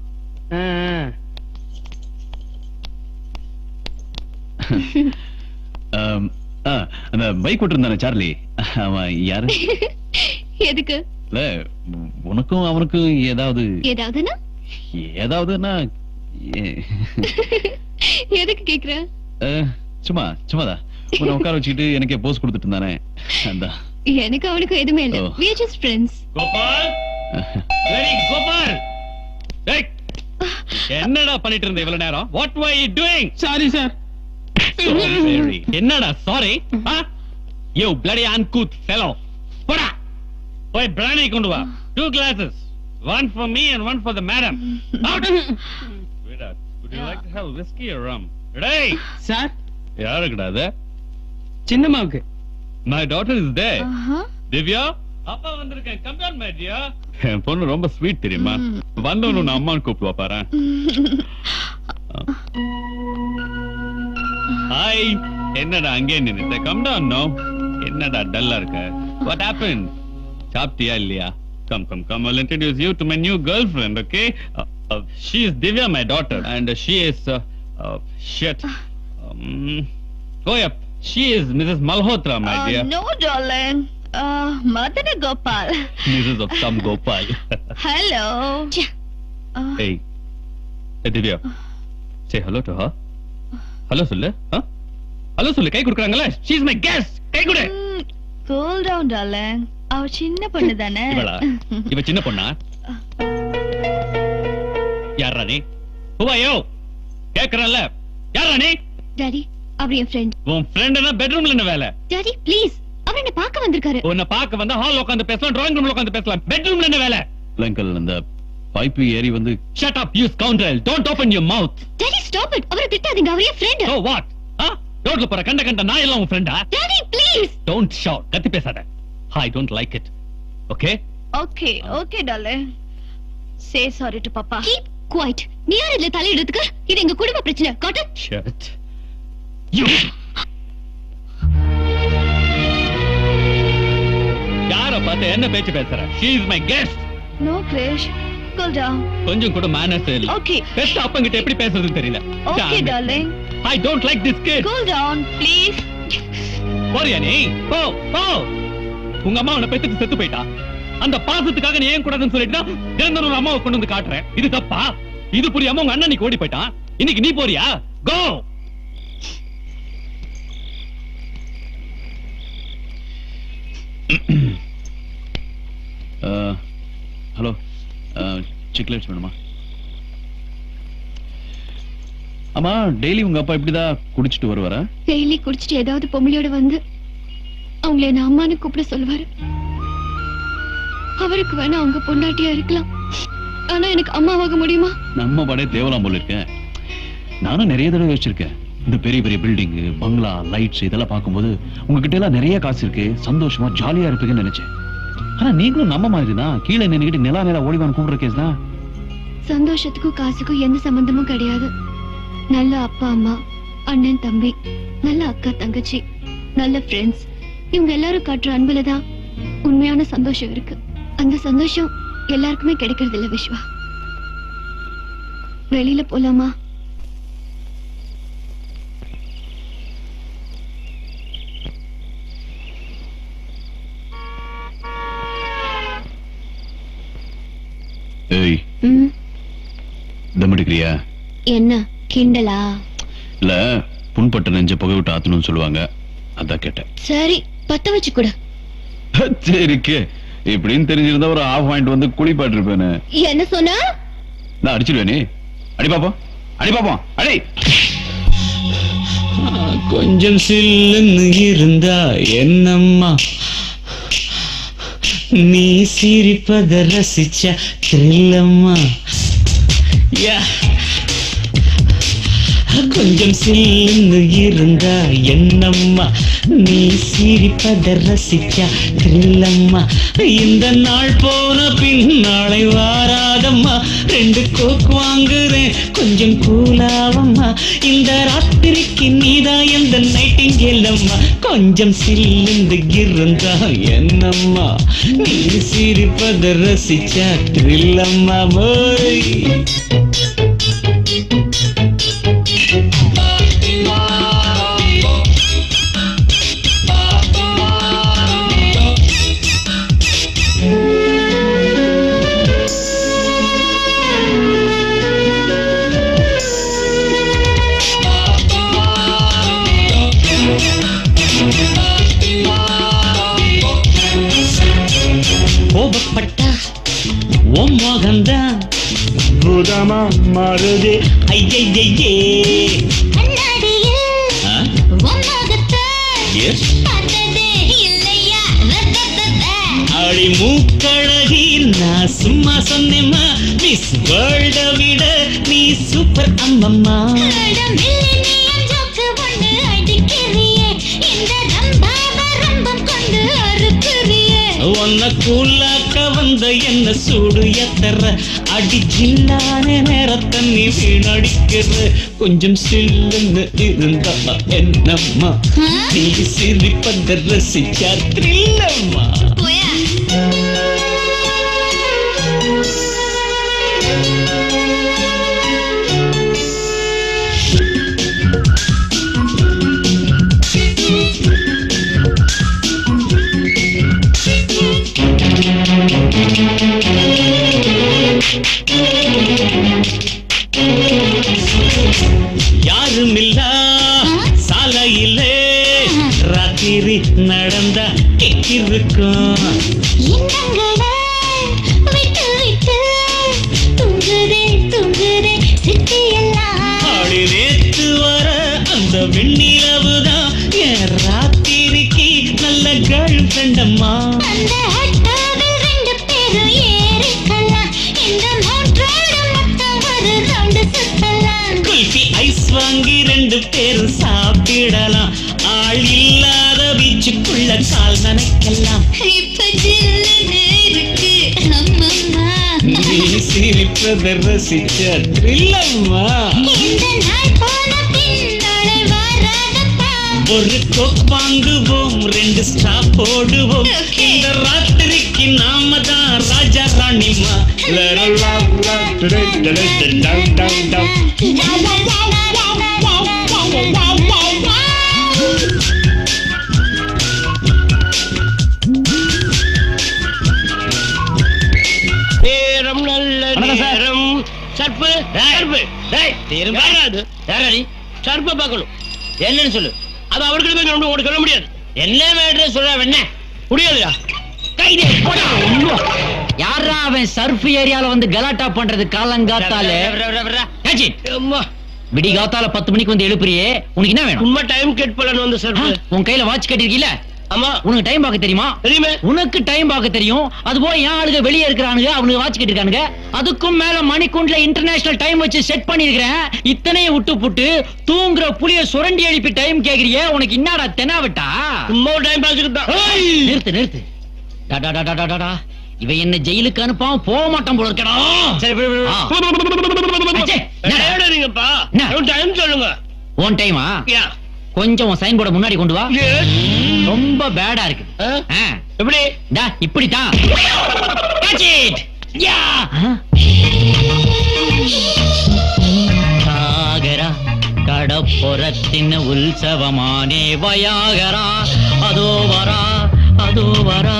அந்த பைக் ஓட்டிருந்தானே சார்லி அவன் யாரு எதுக்கு இல்ல உனக்கும் அவனுக்கும் ஏதாவது ஏதாவதுன்னா ஏதாவதுன்னா ஏ- எதுக்கு கேக்குற அஹ், சும்மா சும்மாதான் உன்னை உட்கார வச்சுக்கிட்டு எனக்கே போஸ் கொடுத்துட்டு இருந்தானே அந்த எனக்கு அவனுக்கு எதுவுமே இல்ல ஓ. we are just friends Gopal ready Gopal டேய், என்னடா பண்ணிட்டு இருந்த இவ்வளவு நேரம் what why you doing sorry sir என்னடா sorry you bloody uncouth fellow போடா போய் பிராணி கொண்டு வா two glasses One for me and one for the madam. Out! Sweetheart, would you like to have whiskey or rum? Ready? Sir யாருக்குடா அது சின்னம்மாவுக்கு My daughter is there. Divya அப்பா வந்திருக்கேன் கம் டவுன் மை டியர் என் பொண்ணு ரொம்ப ஸ்வீட் தெரியுமா வந்தவனு நான் அம்மான்னு கூப்பிடுவா பாரு ஹாய் என்னடா அங்கே நின்னுட்ட கம் டவுன் நோ என்னடா டல்லா இருக்க வாட் ஹேப்பன் சாப்பிட்டியா இல்லையா come come come I'll introduce you to my new girlfriend okay uh, uh, she is Divya my daughter and uh, she is uh, uh, shit um, oh yeah she is Mrs. Malhotra my dear no, darling. Uh, Madana Gopal. Mrs. of some Gopal Hello. hey hey Divya say hello to her hello சொல்லு ஹலோ சொல்லு கை கொடுக்குறாங்கல்ல she is my guest கை கொடு Cool down, darling. அவ சின்ன பொண்ணு தானே இவளா இவ சின்ன பொண்ணா யாரா நீ ஹுவாயோ கேக்குறல்ல யாரா நீ டாடி அவர் என் ஃப்ரெண்ட் உன் ஃப்ரெண்ட்னா பெட்ரூம்ல என்ன வேலை டாடி ப்ளீஸ் அவர் என்ன பார்க்க வந்திருக்காரு உன்னை பார்க்க வந்தா ஹால் உட்கார்ந்து பேசலாம் டிராயிங் ரூம்ல உட்கார்ந்து பேசலாம் பெட்ரூம்ல என்ன வேலை அங்கிள் அந்த பைப்பு ஏறி வந்து shut up you scoundrel don't open your mouth daddy stop it அவரை திட்டாதீங்க அவர் என் ஃப்ரெண்ட் சோ வாட் ரோட்ல போற கண்ட கண்ட நான் எல்லாம் உன் ஃப்ரெண்டா டாடி ப்ளீஸ் டோன்ட் ஷவுட் கத்தி பேசாத I don't like it okay Okay, okay, darling. Say sorry to Papa. Keep quiet நீ யார் இதுல தலையிடுறதுக்கு இது எங்க குடும்ப பிரச்சனை காட்டு ஷட் யூ யார பார்த்து என்ன பேச்சு பேசுற she is my guest No, Krish. Cool down. கொஞ்சம் கூட மேனர்ஸ் இல்ல Okay. பெஸ்ட் அப்பங்கிட்ட எப்படி பேசுறதுன்னு தெரியல Okay, darling. I don't like this kid Cool down, please. போறியா நீ போ போ உங்க அம்மா உன்னை பெத்துட்டு செத்து போயிட்டா அந்த பாசத்துக்காக நீ ஏன் கூடாதுன்னு சொல்லிட்டு தினந்தோறும் ஒரு அம்மாவை கொண்டு வந்து காட்டுறேன் இது தப்பா இது புரியாம உங்க அண்ணன் நீ ஓடி போயிட்டான் இன்னைக்கு நீ போறியா கோ ஹலோ சிக்லேட்ஸ் வேணுமா ஆமா டெய்லி உங்க அப்பா இப்படிதான் குடிச்சிட்டு வருவாரா டெய்லி குடிச்சிட்டு ஏதாவது பொம்பளையோட வந்து அவங்கள என்ன அம்மான்னு கூப்பிட சொல்லுவாரு அவருக்கு வேணா அவங்க பொண்டாட்டியா இருக்கலாம் ஆனா எனக்கு அம்மாவாக முடியுமா நம்ம படே தேவலாம் போல இருக்கேன் நானும் நிறைய தடவை யோசிச்சிருக்கேன் இந்த பெரிய பெரிய பில்டிங் பங்களா லைட்ஸ் இதெல்லாம் பார்க்கும்போது உங்ககிட்ட எல்லாம் நிறைய காசு இருக்கு சந்தோஷமா ஜாலியா இருப்பீங்கன்னு நினைச்சேன் ஆனா நீங்களும் நம்ம மாதிரி தான் கீழே நின்னுக்கிட்டு நிலா நிலா ஓடிவான் கூப்பிடுற கேஸ் தான் சந்தோஷத்துக்கும் காசுக்கும் எந்த சம்பந்தமும் கிடையாது நல்ல அப்பா அம்மா அண்ணன் தம்பி நல்ல அக்கா தங்கச்சி நல்ல ஃப்ரெண்ட்ஸ் இவங்க எல்லாரும் காட்டுற அன்புல தான் உண்மையான சந்தோஷம் இருக்கு அந்த சந்தோஷம் எல்லாருக்குமே கிடைக்கிறது இல்ல விஸ்வா வெளியில போலாமா ஏய் ம், தம் அடிக்கிறியா என்ன கிண்டலா இல்ல புண்பட்ட நெஞ்ச புகை விட்டு ஆத்தணும்னு சொல்லுவாங்க அதான் கேட்டேன் சரி பத்த வச்சு கொடு சரிக்கு இப்படின்னு தெரிஞ்சிருந்தா ஒரு ஆஃப் பாயிண்ட் வந்து குளிப்பாட்டு இருப்பேனே என்ன சொன்னா நான் அடிச்சிருவேனே அடி பாப்போம் அடி பாப்போம் அடி கொஞ்சம் சில்லுன்னு இருந்தா என்னம்மா நீ சிரிப்பத ரசிச்ச த்ரில்லம்மா யா கொஞ்சம் சில்லுன்னு இருந்தா என்னம்மா நீ சிரிப்பத ரசிச்சா த்ரில்லம்மா இந்த நாள் போன பின் நாளை வாராதம்மா ரெண்டு கோக் வாங்குறேன் கொஞ்சம் கூலாவம்மா இந்த ராத்திரிக்கு நீதான் எந்த நைட்டிங்கேலம்மா கொஞ்சம் சில்லுந்து இருந்தா என்னம்மா நீ சிரிப்பத ரசிச்சா த்ரில்லம்மா போய் கோபப்பட்டா உன் மோகந்தான் பூதமா மாறுது ஐயையே எஸ் அடி மூக்கழகி நான் சும்மா சொன்னேம்மா மிஸ் வேர்ல்ட விட நீ சூப்பர் அம்மம்மா உன்னை கூலாக்க வந்த என்ன சூடு எத்தற அடி ஜில்லான நேரத்தை நீ வீணடிக்கிற கொஞ்சம் சில்லுன்னு இருந்தா என்னம்மா நீ சிரிப்பத ரசிச்சா த்ரில்லம்மா யாருமில்லா சாலையிலே ராத்திரி நடந்த கிக்கிருக்கும் ஆடி நேத்து வர அந்த வெண்ணிலவுதான் என் ராத்திரிக்கு நல்ல கேர்ள் ஃப்ரெண்டம்மா குல்ஃபி ஐஸ் வாங்கி ரெண்டு பேரும் சாப்பிடலாம் ஆள் இல்லாத பீச்சுக்குள்ள கால் நனைக்கலாம் நீ சிரிப்பதை ரசிச்ச த்ரில்லம்மா ஒரு கோக் வாங்குவோம் ரெண்டு ஸ்டாப் போடுவோம் இந்த ராத்திரிக்கு நாம தான் ராஜா ராணிமா நேரம் நல்ல நேரம் சர்ப்பு சர்ப்பு டேய் யாரா அது யாரா நீ சர்ப்பை பார்க்கணும் என்னன்னு சொல்லு அது அவர்கிட்ட போய் நம்ம உனக்கு சொல்ல முடியாது என்ன மேட்ரு சொல்ற என்ன முடியாதுடா கைதே போடா ஒண்ணும் யாரா அவன் சர்ஃப் ஏரியால வந்து கலாட்டா பண்றது காலங்காத்தால ஏச்சி, விடி காத்தால பத்து மணிக்கு வந்து எழுப்புறியே உனக்கு என்ன வேணும் சும்மா டைம் கேட் பண்ணணும் வந்து சர்ப்பு உன் கையில வாட்ச் கட்டிருக்கீல ஆமா உனக்கு டைம் பார்க்க தெரியுமா தெரியுமே உனக்கு டைம் பார்க்க தெரியும் அது போல என் ஆளுங்க வெளியே இருக்கிறானுங்க அவனுக்கு வாட்ச் கட்டிருக்கானுங்க அதுக்கும் மேல மணிக்குண்டுல இன்டர்நேஷனல் டைம் வச்சு செட் பண்ணிருக்கிறேன் இத்தனையும் விட்டு புட்டு தூங்குற புளிய சுரண்டி எழுப்பி டைம் கேக்குறியே உனக்கு என்னடா தெனாவட்டா சும்மா டைம் பாஸ்க்கு தான் நிறுத்து நிறுத்து டா, டா, டா, டா, டா, டா, டா. இவன் என்ன ஜெயிலுக்கு அனுப்பாம போக மாட்டான் போல இருக்கடா அச்சே, என்னடா? நீங்கப்பா என்ன? டைம் சொல்லுங்க உன் டைமா யா கொஞ்சம் உன் சைன் போர்ட முன்னாடி கொண்டு வா ரொம்ப பேடா இருக்கு ஆ. எப்படி டா இப்படித்தான் Catch it! Yeah! சாகரா கடப்புறத்தின் உற்சவமானே வயாகரா அதோ வரா அதோ வரா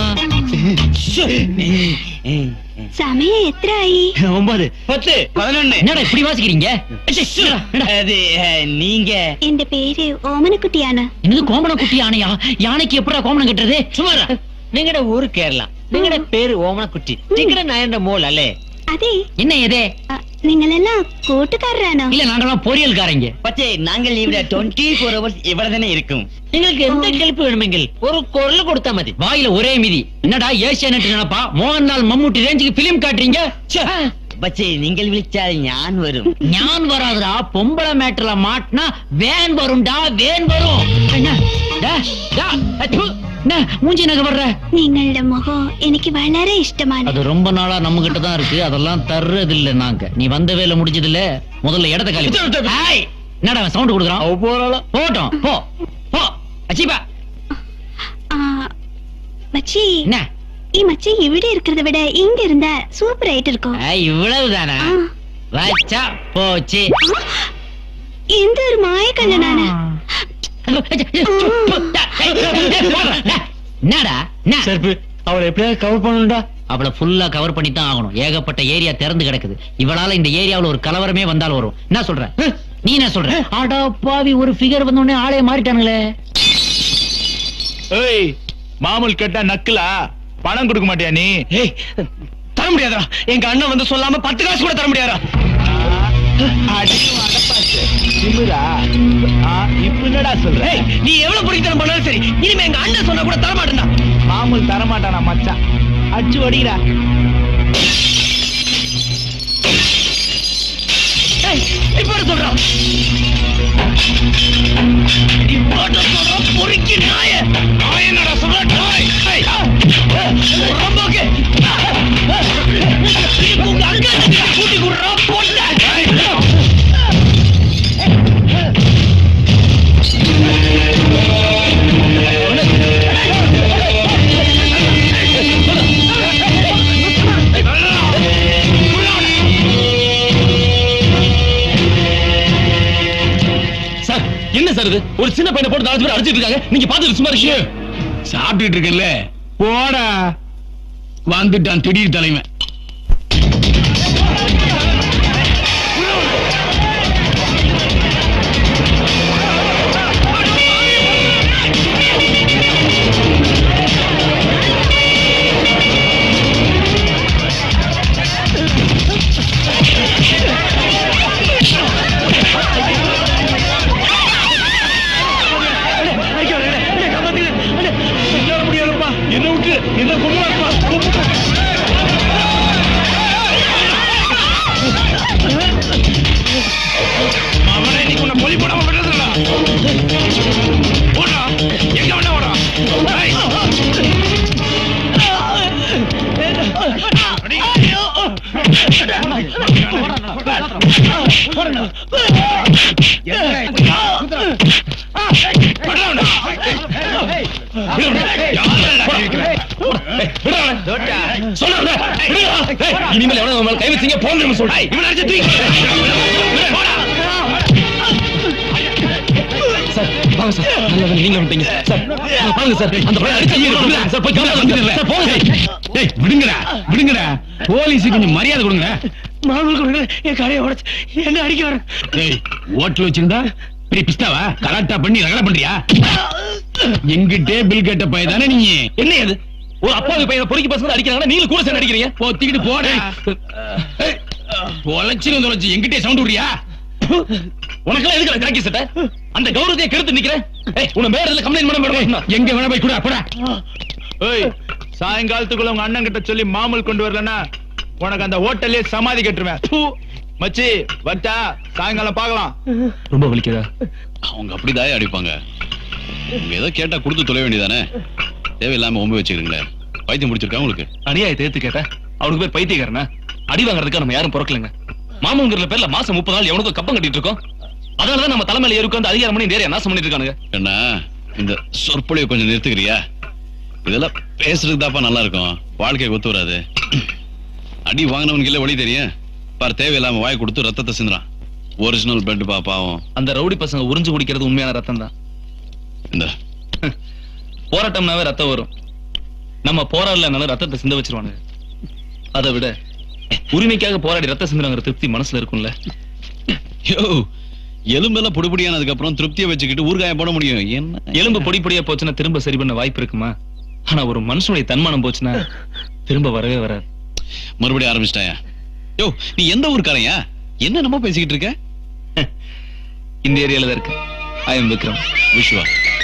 സമയം എത്രയായി ஒன்பது பத்து பதினொன்னு என்னடா இப்படி வாசிக்கிறீங்க அது நீங்க എന്റെ പേര് ഓമനക്കുട്ടിയാണ് என்னது கோமண குட்டி யானையா யானைக்கு எப்படா கோமணம் கட்டுறது சுமாரா നിങ്ങളുടെ ഊര് കേരള നിങ്ങളുടെ പേര് ഓമനക്കുട്ടി നിങ്ങളുടെ നയന്റെ മോൾ അല്ലേ അതെ என்ன எதே നിങ്ങളെല്ലാം കൂട്ടുകാരാണോ இல்ல நாங்கெல்லாம் பொரியல்காரங்க പക്ഷേ ഞങ്ങൾ ഇവിടെ ട്വന്റി ഫോർ അവേഴ്സ് ഇവിടെ തന്നെ ഇരിക്കും നിങ്ങൾക്ക് എന്ത് ഹെൽപ്പ് വേണമെങ്കിൽ ഒരു കുരൽ കൊടുത്താൽ മതി வாயில ஒரே மிதி என்னடா ஏசியானட் நினைப்பா மோகன்லால் மம்முட்டி ரேஞ்சுக்கு பிலிம் காட்டுறீங்க പക്ഷേ നിങ്ങൾ വിളിച്ചാൽ ഞാൻ വരും ஞான் வராதுடா பொம்பளை மேட்டர்ல மாட்டினா வேன் வரும்டா வேன் வரும் என்ன டா, டா, அச்சு, என்ன மூஞ்சி நகை வர்ற നിങ്ങളുടെ മുഖം എനിക്ക് വളരെ ഇഷ്ടമാണ് அது ரொம்ப நாளா நம்ம கிட்ட தான் இருக்கு அதெல்லாம் தர்றது இல்ல நாங்க நீ வந்த வேலை முடிஞ்சது இல்ல முதல்ல இடத்த காலி பண்ணு. ஏய், என்னடா சவுண்ட் கொடுக்குறான் போட்டோம் போ போ அச்சிப்பா ആ, மச்சி என்ன ഈ மச்சி ഇവിടെ இருக்கிறத விட இங்க இருந்தா சூப்பர் ஆயிட்டு இருக்கும் ஏய், இவ்வளவுதானா வச்சா போச்சு എന്ത് ഒരു മായക്കണ്ണനാണ് என்னடா செருப்பு அவளை எப்படியாவது கவர் பண்ணணும்டா அவளை ஃபுல்லா கவர் பண்ணி தான் ஆகணும் ஏகப்பட்ட ஏரியா திறந்து கிடக்குது இவளால இந்த ஏரியாவுல ஒரு கலவரமே வந்தாலும் வரும் என்ன சொல்ற நீ என்ன சொல்ற ஆடா பாவி ஒரு ஃபிகர் வந்த உடனே ஆளே மாறிட்டானுங்களே ஏய் மாமூல் கேட்டா நக்கலா பணம் கொடுக்க மாட்டியா நீ ஏய் தர முடியாதா எங்க அண்ணன் வந்து சொல்லாம பத்து காசு கூட தர முடியாதா திமிரா இப்ப என்னடா சொல்ற ஏய், நீ எவ்வளவு பிடித்தனம் பண்ணாலும் சரி இனிமே எங்க அண்ணன் சொன்னா கூட தர மாட்டேன்டா மாமூல் தர மாட்டானா மச்சான் அடிச்சு ஒடிடா இப்ப சொல்றான் இப்ப சொல்றான் பொறுக்கி நாய நாய என்னடா சொல்ற நாய் ரொம்ப ஓகே உங்க அங்க கூட்டி குடுறா போட்ட சார் என்ன சார் இது ஒரு சின்ன பையனை போட்டு நாலு பேர் அடிச்சிட்டு இருக்காங்க நீங்க பாத்துட்டு சும்மா இருக்கீங்க சாப்பிட்டுட்டு இருக்கேன்ல போடா வந்துட்டான் திடீர் தலைவன் என்ன விட்டு என்ன கொள்ளாப்பா அவனை நீ உன்னை பொலி போடாம விடுறதுடா போடா எங்க வேணா ஓடா ஏய். இனிமேல் எவனோ உன் மேல கை வச்சீங்க போன்னு சொல்றேன் இவனை அடிச்சு தூக்கி சார் வாங்க சார் நல்ல வேலை நீங்க வந்துட்டீங்க சார் வாங்க சார் அந்த பையன் அடிச்சு ஐயோ, விடுங்க. சார் போய் கவலை வந்துடுறேன் சார் போங்க சார் டேய் விடுங்கடா விடுங்கடா போலீஸுக்கு கொஞ்சம் மரியாதை கொடுங்க மாமூல் கொடுங்க என் கடையை உடைச்சு என்ன அடிக்க வர டேய் ஓட்டல் வச்சிருந்தா பெரிய பிஸ்தாவா கலாட்டா பண்ணி ரகலை பண்றியா எங்கிட்டே பில் கேட்ட பைய தானே நீங்க என்ன இது ஒரு அப்பாவி பையனை பொறுக்கி பசங்க அடிக்கிறாங்கன்னா நீங்க கூட சேர்ந்து அடிக்கிறீங்க போத்திக்கிட்டு போட தொலைச்சு தொலைச்சு எங்கிட்டே சவுண்ட் விடுறியா உனக்கெல்லாம் எதுக்கு ஜாக்கி சட்டை அந்த கௌரவத்தையே கெடுத்து நிக்கிறேன் ஏய் உன மேல கம்ப்ளைண்ட் பண்ண மேடம் எங்க வேணா போய் கூட போடா ஏய் சாயங்காலத்துக்குள்ள உங்க அண்ணன் கிட்ட சொல்லி மாமூல் கொண்டு வரலன்னா உனக்கு அந்த ஹோட்டல்லே சமாதி கட்டுருவேன் பூ. மச்சி வட்டா சாயங்காலம் பார்க்கலாம் ரொம்ப வலிக்குதா அவங்க அப்படிதான் அடிப்பாங்க உங்க ஏதோ கேட்டா கொடுத்து தொலை வேண்டியதானே தேவையில்லாம ஒம்பு வச்சுக்கிறீங்களே பைத்தியம் முடிச்சிருக்கா உங்களுக்கு அநியாயத்தை ஏத்து கேட்டா அவனுக்கு பேர் பைத்தியக்காரனா அடி வாங்குறதுக்கு நம்ம யாரும் பிறக்கலங்க மாமங்கிற பேர்ல மாசம் முப்பது நாள் எவனுக்கும் கப்பம் கட்டிட்டு இருக்கோம் அதனாலதான் நம்ம தலைமையில ஏறி உட்கார்ந்து அதிகாரம் பண்ணி நிறைய நாசம் பண்ணிட்டு இருக்கானுங்க என்ன இந்த சொற்பொழிவை கொஞ்சம் நிறுத்துக்கிறியா இதெல்லாம் பேசுறதுக்கு தாப்பா நல்லா இருக்கும் வாழ்க்கைக்கு ஒத்து வராது அடி வாங்கினவனுக்கு இல்ல வழி தெரியும் பார் தேவையில்லாம வாய் கொடுத்து ரத்தத்தை சிந்துறான் ஒரிஜினல் பெட் பா பாவம் அந்த ரவுடி பசங்க உறிஞ்சு குடிக்கிறது உண்மையான ரத்தம் தான் இந்த போராட்டம்னாவே ரத்தம் வரும் நம்ம போராடலனாலும் ரத்தத்தை சிந்த வச்சிருவானுங்க அதை விட உரிமைக்காக போராடி ரத்த சிந்துறாங்கிற திருப்தி மனசுல இருக்கும்ல யோ எலும்பெல்லாம் பொடிபொடியானதுக்கு அப்புறம் திருப்தியை வச்சுக்கிட்டு ஊறுகாயம் போட முடியும் என்ன எலும்பு பொடி பொடியா போச்சுன்னா திரும்ப சரி பண்ண வாய்ப்பு இருக்குமா ஆனா ஒரு மனுஷனுடைய தன்மானம் போச்சுன்னா திரும்ப வரவே வராது மறுபடியும் ஆரம்பிச்சிட்டாயா யோ நீ எந்த ஊருக்காரையா என்ன நம்ம பேசிக்கிட்டு இருக்க இந்த ஏரியால தான் இருக்கு ஐ எம் விக்ரம் விஸ்வா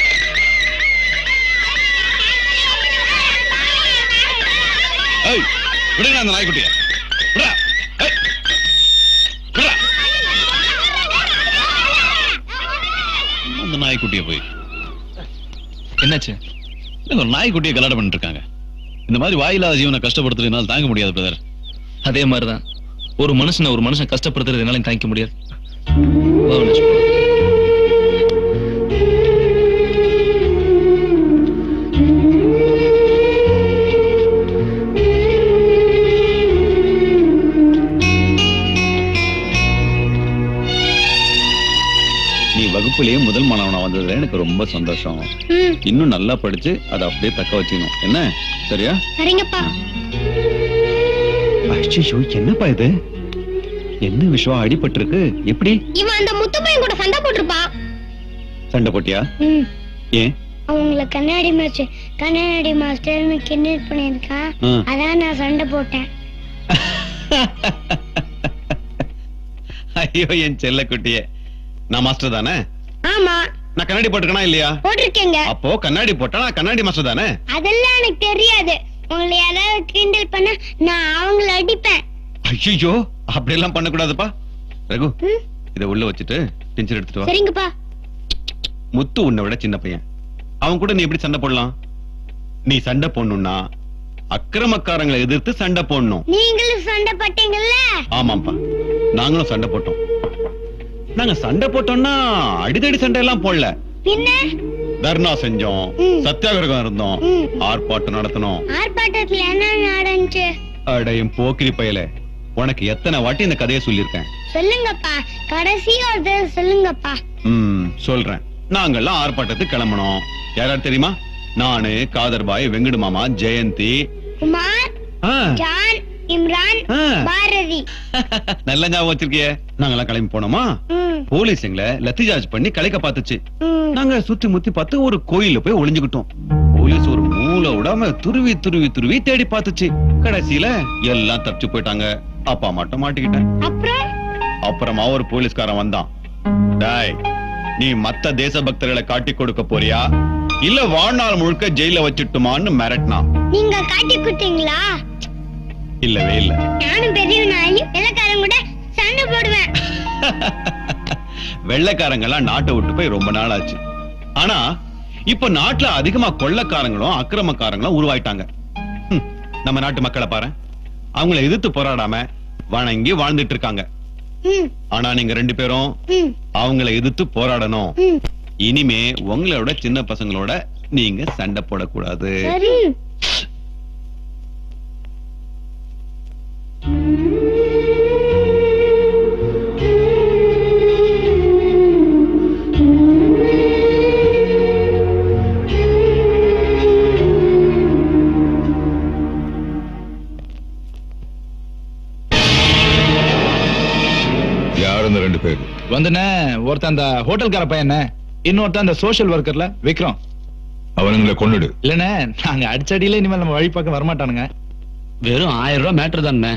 ஏய் விடுங்க அந்த நாய்க்குட்டிய விடுடா ஏய் விடுடா அந்த நாய்க்குட்டிய போய் என்னாச்சு இல்ல, ஒரு நாய்க்குட்டியை கலாட்டம் பண்ணிட்டு இருக்காங்க இந்த மாதிரி வாயில்லாத ஜீவனை கஷ்டப்படுத்துறது என்னால தாங்க முடியாது பிரதர் அதே மாதிரிதான் ஒரு மனுஷனை ஒரு மனுஷன் கஷ்டப்படுத்துறது என்னால தாங்கிக்க முடியாது வா, வினோஷ். நீ வகுப்புலயே முதல் மாணவனா வந்ததுல எனக்கு ரொம்ப சந்தோஷம் இன்னும் நல்லா படிச்சு அதை அப்படியே தக்க வச்சுக்கணும் என்ன சரியா சரிங்கப்பா அச்சோ என்னப்பா இது என்ன விஷயம் அடிபட்டிருக்கு எப்படி இவன் அந்த முத்து பையன் கூட சண்டை போட்டிருப்பான் சண்டை போட்டியா ம் ஏன் அவங்கள கண்ணாடி மாஸ்டர் கண்ணாடி மாஸ்டர்னு கிண்டல் பண்ணியிருக்கான் ஆ. அதான் நான் சண்டை போட்டேன் ஐயோ என் செல்ல குட்டியே நான் மாஸ்டர் தானே ஆமா நான் கண்ணாடி போட்டிருக்கனா இல்லையா போட்டிருக்கேங்க அப்போ கண்ணாடி போட்டா நான் கண்ணாடி மாஸ்டர் தானே அதெல்லாம் எனக்கு தெரியாது உங்களை யாராவது கிண்டல் பண்ண நான் அவங்கள அடிப்பேன் ஐயோ அப்படியெல்லாம் பண்ணக்கூடாதுப்பா ரகு இத உள்ள வச்சுட்டு டென்ஷன் எடுத்துட்டு வா சரிங்கப்பா முத்து உன்னை விட சின்ன பையன் அவன் கூட நீ எப்படி சண்டை போடலாம் நீ சண்டை போடணும்னா அக்கிரமக்காரங்களை எதிர்த்து சண்டை போடணும் நீங்களும் சண்டை பட்டீங்கல்ல ஆமாப்பா நாங்களும் சண்டை போட்டோம் நாங்க சண்டை போட்டோம்னா அடிதடி சண்டை எல்லாம் போடல பின்ன தர்ணா செஞ்சோம் சத்தியாகிரகம் இருந்தோம் ஆர்ப்பாட்டம் நடத்தணும் ஆர்ப்பாட்டத்துல என்ன நடந்துச்சு அடையும் போக்கிரி பயல உனக்கு எத்தனை வாட்டி இந்த கதையை சொல்லியிருக்கேன் சொல்லுங்கப்பா கடைசி ஒரு தடவை சொல்லுங்கப்பா ம் சொல்றேன் நாங்கெல்லாம் ஆர்ப்பாட்டத்துக்கு கிளம்பணும் யாராவது தெரியுமா நானு காதர்பாய் வெங்கடு மாமா ஜெயந்தி குமார் ஆ, ஜான் இம்ரான் ஆ. பாரதி நல்ல ஞாபகம் வச்சிருக்கியே நாங்கெல்லாம் கிளம்பி போனோமா ம், போலீஸ் எங்களை லத்தி சார்ஜ் பண்ணி கலைக்க பார்த்துச்சு ம். நாங்க சுத்தி முத்தி பார்த்து ஒரு கோயில்ல போய் ஒளிஞ்சுக்கிட்டோம் போலீஸ் ஒரு மூளை விடாம துருவி துருவி துருவி தேடி பார்த்துச்சு கடைசியில எல்லாம் தப்பிச்சு போயிட்டாங்க அப்பா மட்டும் மாட்டிக்கிட்டேன் அப்புறம் அப்புறமா ஒரு போலீஸ்காரன் வந்தான் டேய் நீ மத்த தேசபக்தர்களை காட்டி கொடுக்க போறியா இல்ல வாழ்நாள் முழுக்க ஜெயில வச்சுட்டுமான்னு மிரட்டினான் நீங்க காட்டி கொடுத்தீங்களா இல்லவே இல்ல நானும் பெரியவனாயி வெள்ளக்காரன் கூட சண்டை போடுவேன் வெள்ளைக்காரங்கெல்லாம் நாட்டை விட்டு போய் ரொம்ப நாள் ஆச்சு ஆனா இப்ப நாட்டுல அதிகமா கொள்ளக்காரங்களும் அக்கிரமக்காரங்களும் உருவாயிட்டாங்க ஹம், நம்ம நாட்டு மக்களை பாரு அவங்கள எதிர்த்து போராடாம வணங்கி வாழ்ந்துட்டு இருக்காங்க ம், ஆனா நீங்க ரெண்டு பேரும் ம், அவங்கள எதிர்த்து போராடணும் ம். இனிமே உங்களோட சின்ன பசங்களோட நீங்க சண்டை போடக்கூடாது சரி யார் இந்த ரெண்டு பேர் வந்துண்ணே ஒருத்தன் அந்த ஹோட்டல்கார பையன் இன்னொருத்தன் அந்த சோஷியல் ஒர்க்கர்ல விக்ரம் அவனுங்களை கொன்னுடு இல்லண்ணே நாங்க அடிச்சடியில இனிமேல் நம்ம வழி பக்கம் வரமாட்டானுங்க வெறும் ஆயிரம் ரூபாய் மேட்ரு தானே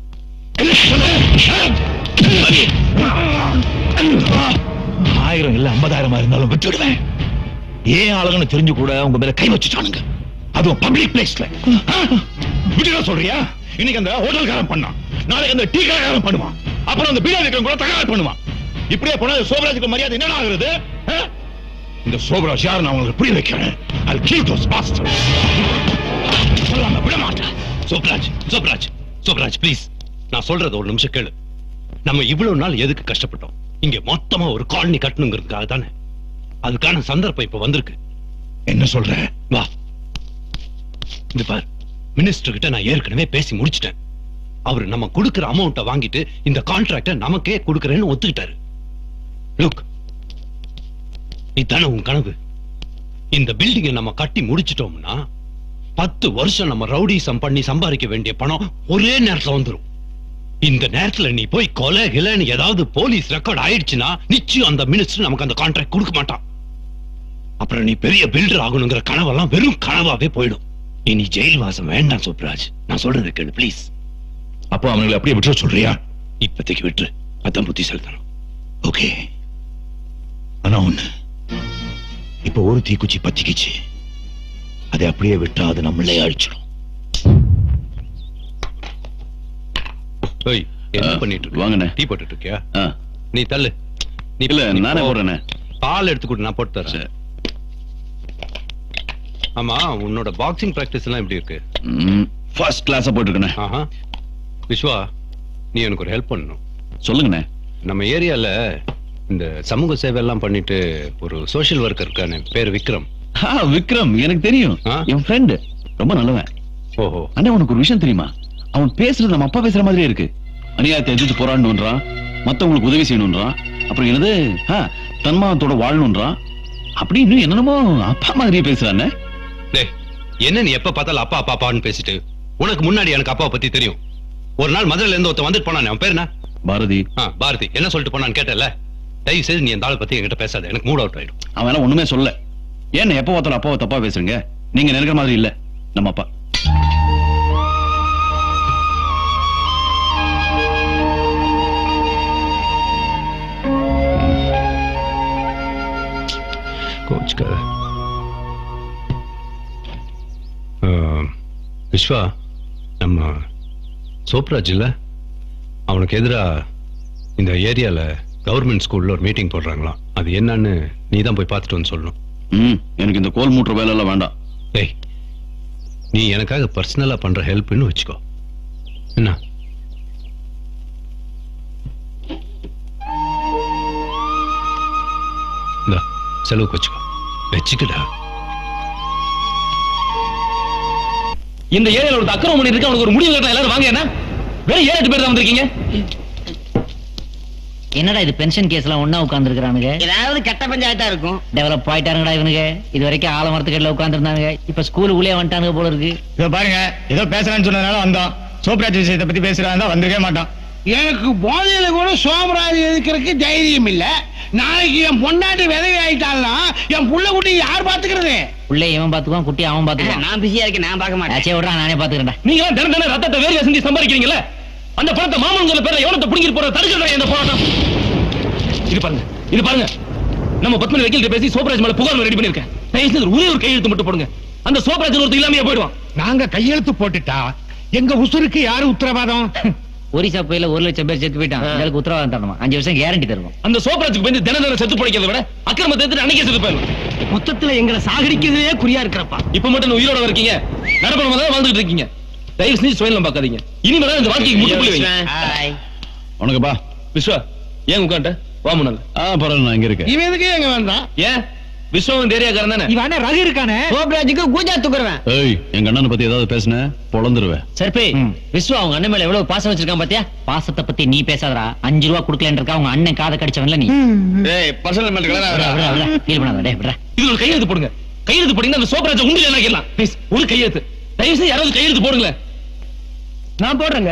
ஆயிரம் இல்ல ஐம்பதாயிரமா இருந்தாலும் விட்டுடுவேன் ஏன் ஆளுங்கன்னு தெரிஞ்சு கூட உங்க மேல கை வச்சுட்டானுங்க அதுவும் பப்ளிக் பிளேஸ்ல விட்டுட சொல்றியா இன்னைக்கு அந்த ஹோட்டல்காரன் பண்ணான் நாளைக்கு அந்த டீ கடைக்காரன் பண்ணுவான் அப்புறம் அந்த பீடா விக்ரம் கூட தகராறு பண்ணுவான் இப்படியே போனா இந்த சோபராஜுக்கு மரியாதை என்னடா ஆகுறது ஆ? இந்த சோபராஜ் யாரு நான் உங்களுக்கு புரிய வைக்கிறேன் I'll kill those bastards. சொல்லாம விட மாட்டேன் சோப்ராஜ் சோப்ராஜ் சோப்ராஜ் ப்ளீஸ் நான் சொல்றது ஒரு நிமிஷம் கேளு நம்ம இவ்வளவு நாள் எதுக்கு கஷ்டப்பட்டோம் இங்க மொத்தமா ஒரு காலனி கட்டணுங்கிறதுக்காக தானே அதுக்கான சந்தர்ப்பம் இப்ப வந்திருக்கு என்ன சொல்ற வா இந்த பார் மினிஸ்டர் கிட்ட நான் ஏற்கனவே பேசி முடிச்சிட்டேன் அவர் நம்ம கொடுக்கிற அமௌண்ட்டை வாங்கிட்டு இந்த கான்ட்ராக்ட நமக்கே கொடுக்கறேன்னு ஒத்துக்கிட்டாரு லுக் இதானே உன் கனவு இந்த பில்டிங்கை நம்ம கட்டி முடிச்சிட்டோம்னா பத்து வருஷம் நம்ம ரவுடிசம் பண்ணி சம்பாதிக்க வேண்டிய பணம் ஒரே நேரத்துல வந்துரும் இந்த நேரத்துல நீ போய் கொலை கிலைன்னு ஏதாவது போலீஸ் ரெக்கார்ட் ஆயிடுச்சுன்னா நிச்சயம் அந்த மினிஸ்டர் நமக்கு அந்த கான்ட்ராக்ட் கொடுக்க மாட்டான் அப்புறம் நீ பெரிய பில்டர் ஆகணுங்கிற கனவெல்லாம் வெறும் கனவாவே போயிடும் இனி ஜெயில் வாசம் வேண்டாம் சுப்ராஜ் நான் சொல்றது கேளு ப்ளீஸ் அப்போ அவனுங்களை அப்படியே விட்டுற சொல்றியா இப்போதைக்கு விட்டுரு அதான் புத்தி செலுத்தணும் ஓகே ஆனா ஒண்ணு இப்ப ஒரு தீக்குச்சி பத்திக்கிச்சு அதை அப்படியே விட்டா அது நம்மளே அழிச்சிடும் ஓய் என்ன பண்ணிட்டு இருக்க வாங்கண்ணே. டீ போட்டுட்டு இருக்கியா ஆ. நீ தள்ளு நீ இல்ல, நீ நானே போ. போடுறேனே. பால் எடுத்து கொடு நான் போட்டு தரேன் ஆமா உன்னோட பாக்ஸிங் பிராக்டிஸ் எல்லாம் எப்படி இருக்கு ஃபர்ஸ்ட் கிளாஸா போட்டுருக்கனே ஆஹா விஸ்வா நீ எனக்கு ஒரு ஹெல்ப் பண்ணணும் சொல்லுங்கண்ணே நம்ம ஏரியால இந்த சமூக சேவை எல்லாம் பண்ணிட்டு ஒரு சோஷியல் ஒர்க்கர் இருக்கானே பேர் விக்ரம் ஆ, விக்ரம் எனக்கு தெரியும் என் ஃப்ரெண்டு ரொம்ப நல்லவன் ஓஹோ அண்ணா உனக்கு ஒரு விஷயம் தெரியுமா அவன் பேசுறது நம்ம அப்பா பேசுற மாதிரியே இருக்கு அநியாயத்தை எதிர்த்து போராடணுன்றான் மத்தவங்களுக்கு உதவி செய்யணுன்றான் அப்புறம் என்னது ஆ, தன்மானத்தோட வாழணுன்றான் அப்படி இன்னும் என்னென்னமோ அப்பா மாதிரியே பேசுறானே டேய் என்ன நீ எப்ப பார்த்தாலும் அப்பா அப்பா அப்பான்னு பேசிட்டு உனக்கு முன்னாடி எனக்கு அப்பாவை பத்தி தெரியும் ஒரு நாள் மதுரையில இருந்து ஒருத்தன் வந்துட்டு போனானே அவன் பேர் என்ன பாரதி ஆ, பாரதி என்ன சொல்லிட்டு போனான்னு கேட்டல தயவு செய்து நீ அந்த ஆளை பத்தி என்கிட்ட பேசாத எனக்கு மூட் அவுட் ஆயிடும் அவன் எல்லாம் ஒண்ணுமே சொல்ல ஏன் எப்ப பார்த்தாலும் அப்பாவை தப்பா பேசுறீங்க நீங்க நினைக்கிற மாதிரி இல்ல நம்ம அப்பா கோச்சுக்காத விஸ்வா நம்ம சோப்ராஜ் இல்ல அவனுக்கு எதிரா இந்த ஏரியால கவர்மெண்ட் ஸ்கூல்ல ஒரு மீட்டிங் போடுறாங்களாம் அது என்னன்னு நீ தான் போய் பார்த்துட்டு வந்து சொல்லணும் ம் எனக்கு இந்த கோல் மூட்டுற வேலை எல்லாம் வேண்டாம் டேய் நீ எனக்காக பர்சனலா பண்ற ஹெல்ப்னு வச்சுக்கோ என்ன இந்தா செலவுக்கு வச்சுக்கோ வச்சுக்கடா இந்த ஏரியால ஒரு அக்கிரமம் பண்ணி இருக்கு அவனுக்கு ஒரு முடிவு கட்டலாம் எல்லாரும் வாங்க என்ன வேற ஏழு எட்டு பேர் தான் வந்திருக்கீங்க என்னடா இது பென்ஷன் கேஸ்லாம் ஒண்ணா உட்கார்ந்துருக்கானுங்க ஏதாவது கெட்ட பஞ்சாயத்தா இருக்கும் டெவலப் ஆயிட்டாருங்கடா இவனுங்க இது வரைக்கும் ஆலமரத்துக்கடியில உட்கார்ந்துருந்தாங்க இப்ப ஸ்கூலுக்குள்ளே வந்துட்டானுங்க போல இருக்கு இதோ பாருங்க ஏதோ பேசலாம்னு சொன்னதுனால வந்தோம் சோப்ராஜ் விஷயத்தை பத்தி பேசுறாங்க வந்திருக்கவே மாட்டோம் எனக்கு போதையில கூட சோமராஜ் இருக்கிறதுக்கு தைரியம் இல்ல நாளைக்கு என் பொண்டாட்டி விதவி ஆயிட்டாள்னா என் புள்ள குட்டி யார் பாத்துக்கிறது உள்ளே இவன் பாத்துக்குவான் குட்டி அவன் பாத்துக்குவான் நான் பிஸியா இருக்கேன் நான் பார்க்க மாட்டேன் ஆச்சே விடுறா நானே பாத்துக்கிறேன்டா நீங்க எல்லாம் தினம் தினம் ரத்தத்தை வேர்வை சிந்தி சம்பாதிக்கிறீங்கல்ல அந்த பணத்தை மாமன்கிற பேர்ல எவனத்தை புடிங்கிட்டு போற தடுக்கிறதா இந்த போராட்டம் இது பாருங்க இது பாருங்க நம்ம பத்மனி வக்கீல் பேசி சோப்ராஜ் மேல புகார் ரெடி பண்ணிருக்கேன் தயவு செய்து ஒரே ஒரு கையெழுத்து மட்டும் போடுங்க அந்த சோப்ராஜ் ஒருத்தர் இல்லாமையே போயிடுவான் நாங்க கையெழுத்து போட்டுட்டா எங்க உசுருக்கு யாரு உத்தரவாதம் ஒரிசா புயல ஒரு லட்சம் பேர் செத்து போயிட்டான் இதுக்கு உத்தரவாதம் தரணுமா அஞ்சு வருஷம் கேரண்டி தருவோம் அந்த சோப்ராஜுக்கு வந்து தினம் தினம் செத்து பிடிக்கிறத விட அக்கிரமத்தை எடுத்து அன்னைக்கே செத்து போயிடும் மொத்தத்துல எங்களை சாகடிக்கிறதே குறியா இருக்கிறப்பா இப்ப மட்டும் நீ உயிரோட இருக்கீங்க நடப்பணமா தான் வாழ்ந்துட்டு இருக்கீங்க தயவு செஞ்சு சுயலம் பார்க்காதீங்க இனிமேல் இந்த வாழ்க்கைக்கு முற்றுப்புள்ளி வைங்க உனக்குப்பா விஸ்வா ஏன் உட்காண்ட வா முன்னால ஆ பரவாயில்ல நான் இங்க இருக்கேன் இவன் எதுக்கு எங்க வந்தான் ஏன் விஸ்வம் ஏரியாக்காரன் தானே இவன் ரகு இருக்கானே சோப்ராஜுக்கு கூஜா துக்குறவன் ஏய் எங்க அண்ணனை பத்தி ஏதாவது பேசுன பொழந்துருவேன் சர்பே விஸ்வா அவங்க அண்ணன் மேல எவ்வளவு பாசம் வச்சிருக்கான் பாத்தியா பாசத்தை பத்தி நீ பேசாதடா அஞ்சு ரூபா குடுக்கலன்னு இருக்கா அவங்க அண்ணன் காதை கடிச்சவன்ல நீ ஏய் பர்சனல் விட்றா, விட்றா, விட்றா. feel பண்ணாத, டேய், விட்றா. இது ஒரு கையெழுத்து போடுங்க கையெழுத்து போட்டீங்கன்னா அந்த சோப்ராஜ் உண்டு என்ன கேட்கலாம் ப்ளீஸ் ஒரு கையெழுத்து தயவு செய்து யாராவது கையெழுத்து போடுங்களேன் நான் போடுறேங்க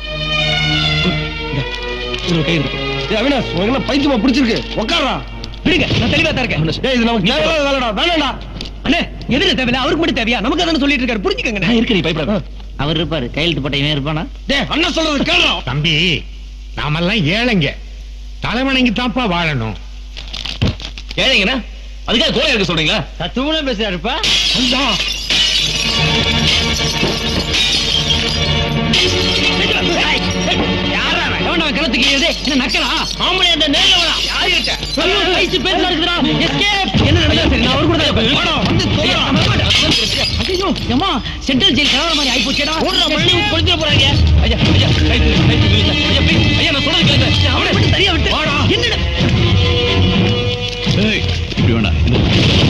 இது ஒரு கையெழுத்து போடு. ஏய், அவினாஷ் உனக்கு என்ன பைத்தியமா பிடிச்சிருக்கு உட்காரா விடுங்க நான் தெளிவா தான் இருக்கேன் ஏய் இது நமக்கு தேவையில்லாத வேலைடா வேணாம்டா அண்ணே எதுக்கு தேவையில்ல அவருக்கு மட்டும் தேவையா நமக்கு அதான சொல்லிட்டு இருக்காரு புரிஞ்சுக்கங்க நான் இருக்கேன் நீ பயப்படாத அவர் இருப்பாரு கையெழுத்து போட்ட இவன் இருப்பானா டேய் அண்ணன் சொல்றது கேளுடா தம்பி நாமெல்லாம் ஏழைங்க தலைவணங்கி தான்ப்பா வாழணும் ஏழைங்கண்ணா அதுக்காக கோலை இருக்க சொல்றீங்களா தத்துவமே பேசுறாருப்பா கிணத்துக்கு என்ன நக்கலா ஆம்பளை அந்த நேர்ல வரா யாரு கிட்ட ஐயோ, வயசு பேசுறா இருக்குடா. Escape. என்ன நடந்தது சரி, நான் அவர் கூட தான் இருப்பேன். ஐயா, ஐயோ, அம்மா, சென்ட்ரல் ஜெயில் கலவர மாதிரி ஆயிப்போச்சேடா. ஓடுற மண்ணி கொளுத்திட போறாங்க ஐயா ஐயா கைது கைது கைது. ஐயா please, ஐயா நான் சொல்றது கேளுங்க அவனை மட்டும் தனியா விட்டு என்னடா ஏய் இப்படி வேணாம் இந்த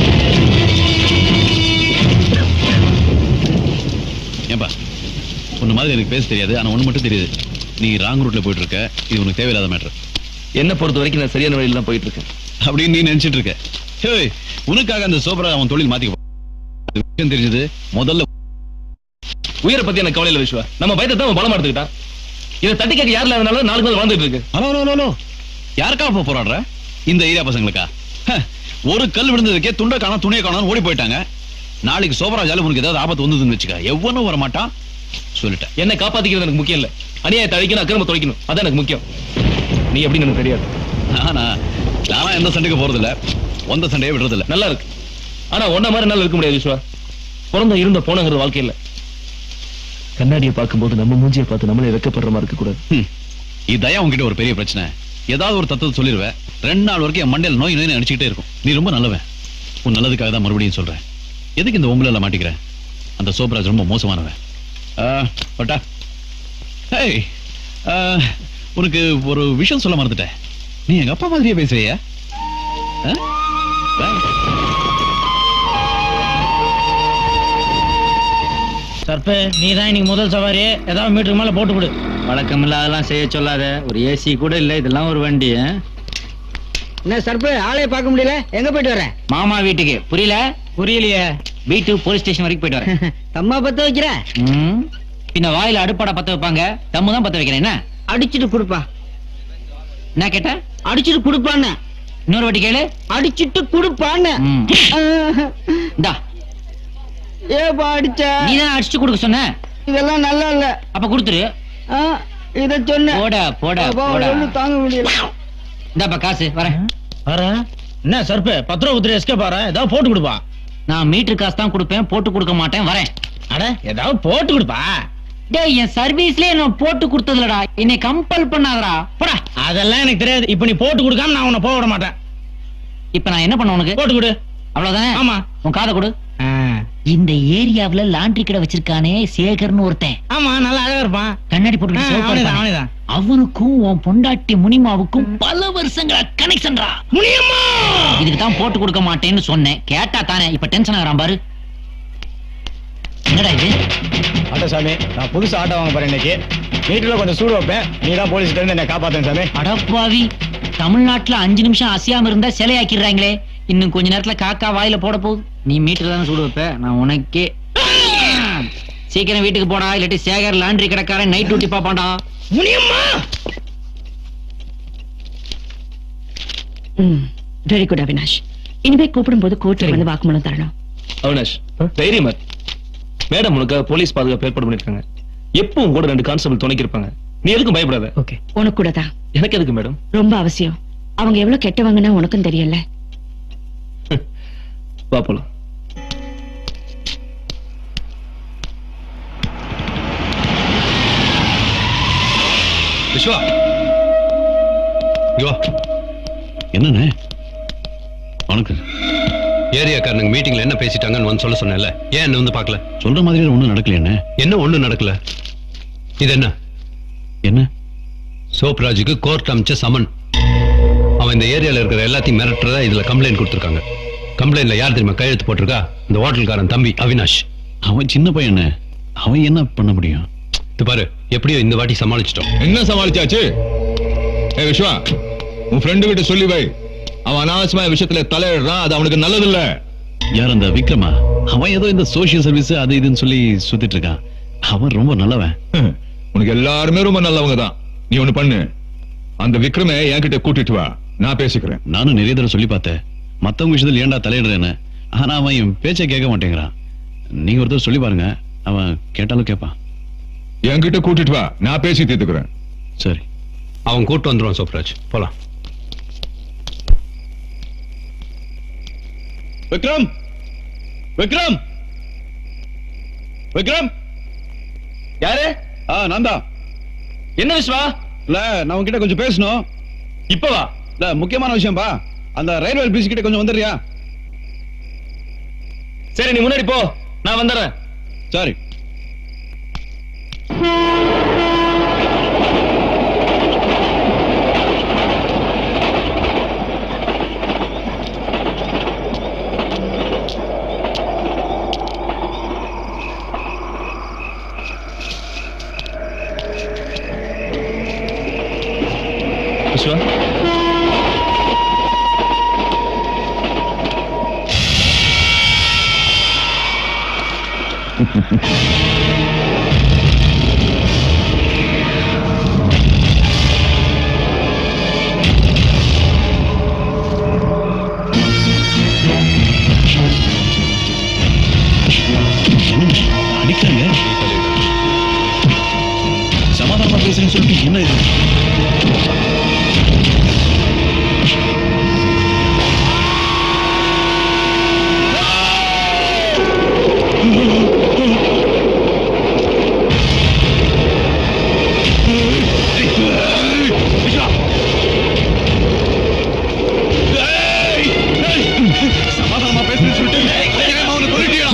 ஏன்பா உன்ன மாதிரி எனக்கு பேச தெரியாது ஆனா ஒண்ணு மட்டும் தெரியுது நீ ராங் ரூட்ல போயிட்டு இருக்க இது உனக்கு தேவையில்லாத மேட்டர் என்ன பொறுத்த வரைக்கும் நான் சரியான வழியில தான் போயிட்டு இருக்கேன் அப்படின்னு நீ நினைச்சிட்டு இருக்க ஏய் உனக்காக அந்த சோப்ரா அவன் தொழில் மாத்திக்க போ- அது விஷயம் தெரிஞ்சது முதல்ல உயிரை பத்தி எனக்கு கவலை இல்ல விஸ்வா நம்ம பயத்தை தான் அவன் பலமா எடுத்துக்கிட்டான் இதை தட்டி கேட்க யாருல இருந்தாலும் நாளுக்கு நாள் வாழ்ந்துட்டு இருக்கு ஹலோ ஹலோ ஹலோ யாருக்கா இப்ப போராடுற இந்த ஏரியா பசங்களுக்கா ஹ, ஒரு கல் விழுந்ததுக்கே துண்டை காணோம் துணியை காணோம் ஓடி போயிட்டாங்க நாளைக்கு சோபராஜால உனக்கு ஏதாவது ஆபத்து வந்ததுன்னு வச்சுக்க எவனும் வர மாட்டான் சொல்லிட்டேன் என்ன காப்பாத்திக்கிறது எனக்கு முக்கியம் இல்ல அநியாயத்தை அழிக்கணும் அக்கிரம தொலைக்கணும் அதான் எனக்கு முக்கியம் நீ எப்படின்னு எனக்கு தெரியாது ஆனா நானா எந்த சண்டைக்கு போறது இல்ல வந்த சண்டையே விடுறது இல்ல நல்லா இருக்கு ஆனா ஒன்ன மாதிரி என்னால இருக்க முடியாது விஸ்வா பிறந்த இருந்த போனங்கிற வாழ்க்கை இல்ல கண்ணாடியை பார்க்கும்போது நம்ம மூஞ்சியை பார்த்து நம்மளே வெக்கப்படுற மாதிரி இருக்க கூடாது ஹம். இதான் உன்கிட்ட ஒரு பெரிய பிரச்சனை ஏதாவது ஒரு தத்துவத்தை சொல்லிடுவேன் ரெண்டு நாள் வரைக்கும் என் மண்டையில் நோய் நோய் அடிச்சுக்கிட்டே இருக்கும் நீ ரொம்ப நல்லவன் உன் நல்லதுக்காக தான் மறுபடியும் சொல்றேன் எதுக்கு இந்த ஒம்புல மாட்டிக்கிற அந்த சோப்ராஜ் ரொம்ப மோசமானவன் ஆ, பட்டா ஹேய் ஆ, உனக்கு ஒரு விஷயம் சொல்ல மறந்துட்டேன் நீ எங்க அப்பா மாதிரியே பேசுறியா ஆ? Bye. சர்பு நீ தான் இன்னைக்கு முதல் சவாரி ஏதாவது மீட்டருக்கு மேல போட்டு கொடு வழக்கம் இல்லாதெல்லாம் செய்ய சொல்லாத ஒரு ஏசி கூட இல்ல இதெல்லாம் ஒரு வண்டி ஆ? என்ன சர்ப்பு ஆளைய பார்க்க முடியல எங்க போயிட்டு வரேன் மாமா வீட்டுக்கு புரியல புரியலையே வீட்டு போலீஸ் ஸ்டேஷன் வரைக்கும் போயிட்டு வரேன் தம்மா பத்த வைக்கிற ம். பின்ன வாயில அடுப்பாடா பத்த வைப்பாங்க தம்மு தான் பத்த வைக்கிறேன் என்ன அடிச்சிட்டு கொடுப்பா என்ன கேட்ட அடிச்சிட்டு கொடுப்பான்னு இன்னொரு வாட்டி கேளு அடிச்சிட்டு கொடுப்பான்னு ம். இந்தா ஏப்பா அடிச்ச நீ தான் அடிச்சு கொடுக்க சொன்ன இதெல்லாம் நல்லா இல்ல அப்ப கொடுத்துரு ஆ, இத சொன்ன போடா போடா அப்பா, போடா ஒண்ணும் தாங்க முடியல இந்தாப்பா காசு வரேன் வரேன் என்ன சர்ப்பு பத்து ரூபா குத்துரு எஸ்கே பாரு ஏதாவது போட்டு கொடுப்பா நான் மீட்டர் காசு தான் கொடுப்பேன் போட்டு கொடுக்க மாட்டேன் வரேன் அட ஏதாவது போட்டு கொடுப்பா டேய் என் சர்வீஸ்லயே நான் போட்டு கொடுத்ததுலடா என்னை கம்பல் பண்ணாதடா போடா அதெல்லாம் எனக்கு தெரியாது இப்ப நீ போட்டு கொடுக்காம நான் உன்னை போக விட மாட்டேன் இப்ப நான் என்ன பண்ண உனக்கு போட்டு கொடு அவ்வளவுதானே ஆமா. உன் காதை கொடு இந்த ஏரியாவுல லாண்டரி கடை வச்சிருக்கானே சேகர்னு ஒருத்தன் ஆமா நல்லா அழகா இருப்பான் கண்ணாடி போட்டு ஆ, அவனேதான், அவனேதான். அவனுக்கும் உன் பொண்டாட்டி முனிமாவுக்கும் பல வருஷங்களா கனெக்ஷன்டா முனியம்மா இதுக்கு தான் போட்டு கொடுக்க மாட்டேன்னு சொன்னேன் கேட்டா தானே இப்ப டென்ஷன் ஆகிறான் பாரு என்னடா இது ஆட்டோ சாமி நான் புதுசு ஆட்டோ வாங்க போறேன் இன்னைக்கு வீட்டுல கொஞ்சம் சூடு வைப்பேன் நீ தான் போலீஸ்ல இருந்து என்னை காப்பாத்தேன் சாமி அடப்பாவி தமிழ்நாட்டுல அஞ்சு நிமிஷம் அசையாம இருந்தா சிலையாக்கிடுறாங்களே இன்னும் கொஞ்ச நேரத்துல காக்கா வாயில போட போகுது நீ மீட்டர் தானே சூடு வைப்ப நான் உனக்கே சீக்கிரம் வீட்டுக்கு போடா இல்லாட்டி சேகர் லாண்டரி கடைக்காரன் நைட் டியூட்டி பாப்பான்டா முனியம்மா வெரி குட் அவினாஷ் இனிமே கூப்பிடும் போது கோர்ட்ல வந்து வாக்குமூலம் தரணும் அவினாஷ் தைரியமா இரு. மேடம் உனக்கு போலீஸ் பாதுகாப்பு ஏற்பாடு பண்ணிருக்காங்க எப்பவும் கூட ரெண்டு கான்ஸ்டபிள் துணைக்கு இருப்பாங்க நீ எதுக்கும் பயப்படாத ஓகே உனக்கு கூட தான் எனக்கு எதுக்கு மேடம் ரொம்ப அவசியம் அவங்க எவ்வளவு கெட்டவங்கன்னா உனக்கும் தெரியல வா போலாம் விஸ்வா இங்க வா என்னண்ணே வணக்கம் ஏரியாக்காரனுங்க மீட்டிங்ல என்ன பேசிட்டாங்கன்னு வந்து சொல்ல சொன்னேன்ல ஏன் என்ன வந்து பார்க்கல சொல்ற மாதிரி ஒண்ணும் நடக்கலையே என்ன ஒண்ணு நடக்கல இது என்ன என்ன சோப்ராஜுக்கு கோர்ட் அமைச்ச சமன் அவன் இந்த ஏரியால இருக்கிற எல்லாத்தையும் மிரட்டுறதா இதுல கம்ப்ளைண்ட் கொடுத்துருக்காங்க கம்ப்ளைண்ட்ல யார் தெரியுமா கையெழுத்து போட்டிருக்கா இந்த ஹோட்டல்காரன் தம்பி அவினாஷ் அவன் சின்ன பையன் அவன் என்ன பண்ண முடியும் இது பாரு எப்படியோ இந்த வாட்டி சமாளிச்சிட்டோம் என்ன சமாளிச்சாச்சு ஏ விஸ்வா உன் ஃப்ரெண்டு கிட்ட சொல்லி வை அவன் அனாவசியமான விஷயத்துல தலையிடுறான் அது அவனுக்கு நல்லதில்ல யார் அந்த விக்ரமா அவன் ஏதோ இந்த சோஷியல் சர்வீஸ் அது இதுன்னு சொல்லி சுத்திட்டு இருக்கான் அவன் ரொம்ப நல்லவன் உனக்கு எல்லாருமே ரொம்ப நல்லவங்க தான் நீ ஒண்ணு பண்ணு அந்த விக்ரமை என்கிட்ட கூட்டிட்டு வா நான் பேசிக்கிறேன் நானும் நிறைய தடவை சொல்லி பார்த்தேன் மத்தவங்க விஷயத்துல ஏன்டா தலையிடுறேன்னு ஆனா அவன் என் பேச்சை கேட்க மாட்டேங்கிறான் நீங்க ஒருத்தர் சொல்லி பாருங்க அவன் கேட்டாலும் கேட்பான் என்கிட்ட கூட்டிட்டு வா நான் பேசி தீர்த்துக்கிறேன் சரி அவன் கூட்டு வந்துருவான் சோப்ராஜ் போலாம் விக்ரம் விக்ரம் விக்ரம் யாரு ஆ நான் தான் என்ன விஸ்வா இல்ல நான் உன்கிட்ட கொஞ்சம் பேசணும் இப்ப வா இல்ல முக்கியமான விஷயம்பா அந்த ரயில்வே பிரிட்ஜ் கிட்ட கொஞ்சம் வந்துடுறியா சரி நீ முன்னாடி போ நான் வந்துடுறேன் சரி விஸ்வா அடிக்கிறாங்க சமாதானமா பேசுறேன்னு சொல்லிட்டு என்ன இது சமாதானமா பேசுறேன்னு சொல்லிட்டு ஏன் அவனை கொல்லிட்டியா?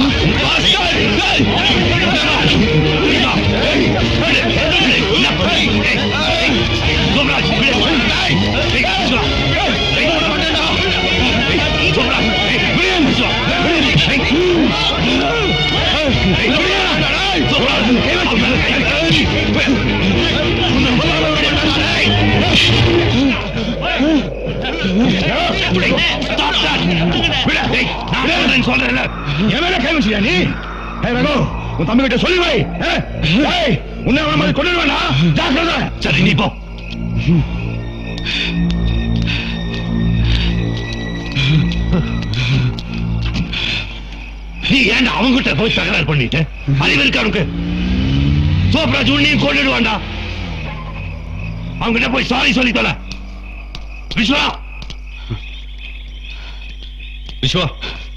சொல்றேன் என் மேல கை வச்சியா நீ ஏய் ரகு உன் தம்பி கிட்ட சொல்லி வை ஏய், ஏய், உன்னை அவன மாதிரி கொண்டு வேண்டாம் ஜாக்கிரதை சரி நீ போ நீ ஏன்டா அவங்கிட்ட போய் தகராறு பண்ணிட்டு அறிவு இருக்கு அவனுக்கு சோப்ராஜ் உன்னையும் கொண்டுடுவான்டா அவங்கிட்ட போய் சாரி சொல்லி தொலை விஸ்வா விஸ்வா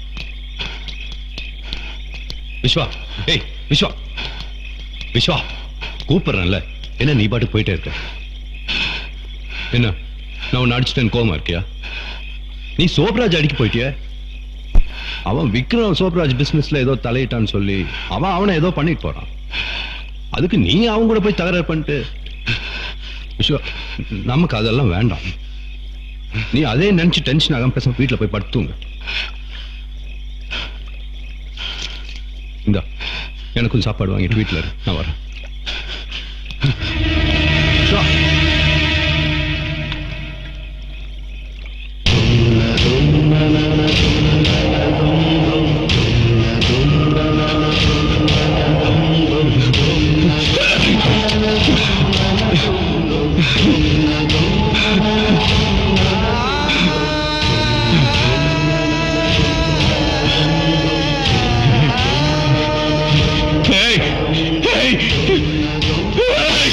விஸ்வா ஏய் விஸ்வா விஸ்வா கூப்பிடுறேன்ல என்ன நீ பாட்டு போயிட்டே இருக்க என்ன நான் உன்னை அடிச்சிட்டேன் கோவமா இருக்கியா நீ சோப்ராஜ் அடிக்க போயிட்டிய அவன் விக்ரம் சோப்ராஜ் பிசினஸ்ல ஏதோ தலையிட்டான்னு சொல்லி அவன் அவனை ஏதோ பண்ணிட்டு போறான் அதுக்கு நீ அவன் கூட போய் தகராறு பண்ணிட்டு விஸ்வா, நமக்கு அதெல்லாம் வேண்டாம் நீ அதே நினைச்சு டென்ஷன் ஆகாம பேசாம வீட்டுல போய் படுத்துங்க இந்தா எனக்கும் சாப்பாடு வாங்கிட்டு வீட்டுல இரு நான் வரேன் விஸ்வா. Hey! Hey! Hey!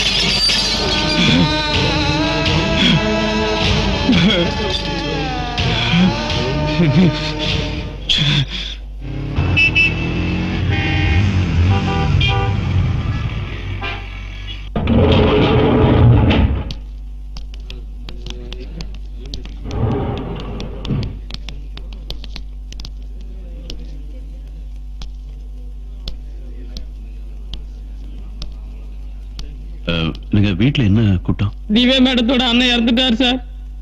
அஹ், நீங்க வீட்டுல என்ன கூட்டம் திவ்யா மேடத்தோட அண்ணன் இறந்துட்டார் சார்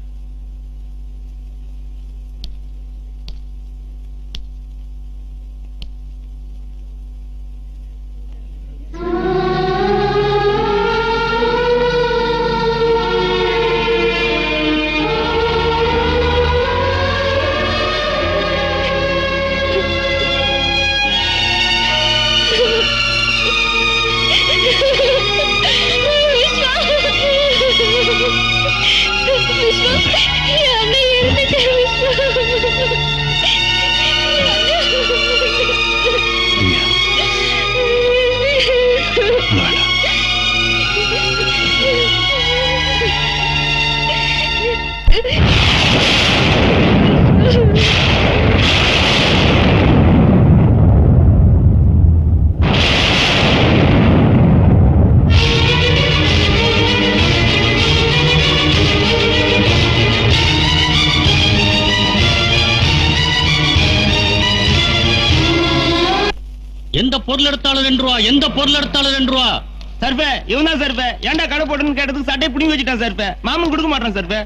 எந்த பொருள் எடுத்தாலும் ரெண்டு ரூபா எந்த பொருள் எடுத்தாலும் ரெண்டு ரூபா சர்பே இவன் தான் சர்பே ஏன்டா கடை போட்டுன்னு கேட்டதுக்கு சட்டையை பிடிங்கி வச்சுட்டான் சர்பே மாமன் கொடுக்க மாட்டான் சர்பே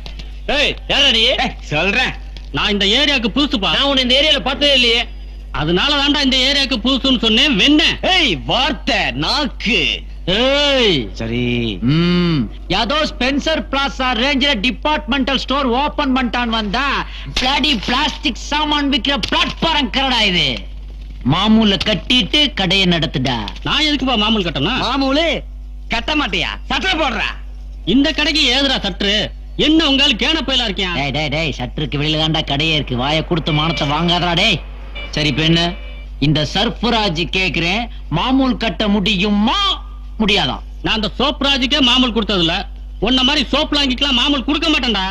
ஏய் யாரா நீ சொல்றேன் நான் இந்த ஏரியாவுக்கு புதுசுப்பா நான் உன்னை இந்த ஏரியால பார்த்ததே இல்லையே அதனால தான்டா இந்த ஏரியாவுக்கு புதுசுன்னு சொன்னேன் வெண்ண ஏய் வார்த்தை நாக்கு ஏய் சரி ம் யாதோ ஸ்பென்சர் பிளாசா ரேஞ்சில டிபார்ட்மெண்டல் ஸ்டோர் ஓபன் பண்ணிட்டான் வந்தா பிளாடி பிளாஸ்டிக் சாமான் விக்கிற பிளாட்ஃபாரம் கரடா இது மாமூல கட்டிட்டு கடையை நடத்துடா நான் எதுக்குப்பா மாமூல் கட்டணும் மாமூலு கட்ட மாட்டியா சட்டை போடுறா இந்த கடைக்கு ஏதுடா சற்று என்ன உங்கால கேன பயிலா இருக்கேன் டேய் டேய் டேய் சட்டருக்கு வெளியில தாண்டா கடையே இருக்கு வாயை கொடுத்து மானத்தை வாங்காதடா டேய் சரி இப்ப என்ன இந்த சர்ஃபராஜ் கேக்குறேன் மாமூல் கட்ட முடியுமா முடியாதா நான் அந்த சோப் ராஜுக்கே மாமூல் கொடுத்தது இல்ல உன்ன மாதிரி சோப் வாங்கிக்கலாம் மாமூல் கொடுக்க மாட்டேன்டா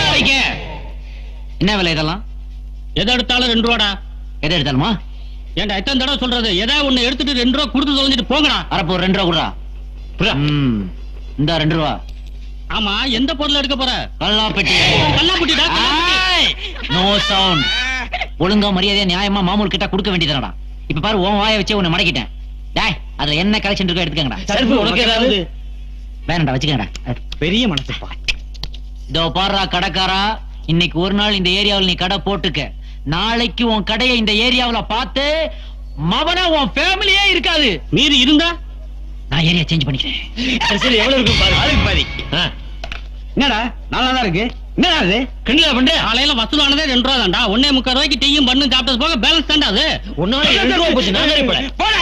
என்ன விலை இதெல்லாம் எதை எடுத்தாலும் ரெண்டு ரூபாடா எதை எடுத்தாலுமா ஏன்டா எத்தனை தடவை சொல்றது எதாவது ஒண்ணு எடுத்துட்டு ரெண்டு ரூபா கொடுத்து தொலைஞ்சிட்டு போங்கடா அரப்போ ரெண்டு ரூபா குடுறா ம் இந்த ரெண்டு ரூபா ஆமா எந்த பொருள் எடுக்க போற கல்லாப்பெட்டி கல்லாப்பட்டிடா நோ சவுண்ட் ஒழுங்கா மரியாதையா நியாயமா மாமூல் கிட்ட கொடுக்க வேண்டியதுடா இப்ப பாரு உன் வாயை வச்சே உன்னை மடக்கிட்டேன் டேய் அதுல என்ன கலெக்ஷன் இருக்கோ எடுத்துக்கங்கடா சர்பு, உனக்கு ஏதாவது? வேணாம்டா வச்சுக்கங்கடா பெரிய மனசுப்பா இதோ பாருடா கடைக்காரா இன்னைக்கு ஒரு நாள் இந்த ஏரியாவில் நீ கடை போட்டுக்க நாளைக்கு உன் கடையை இந்த ஏரியாவுல பார்த்து மவன உன் ஃபேமிலியே இருக்காது மீறி இருந்தா நான் ஏரியா சேஞ்ச் பண்ணிக்கிறேன் சரி எவ்வளவு இருக்கும் பாரு அதுக்கு பாதி என்னடா நல்லா தான் இருக்கு என்னடா அது கிண்டல பண்ற காலையில வசூலானதே ரெண்டு ரூபா தான்டா ஒன்னே முக்கால் ரூபாய்க்கு டீயும் பண்ணு சாப்பிட்டது போக பேலன்ஸ் தான்டா அது ஒன்னால ரெண்டு ரூபா போச்சு நான் சரி போட போட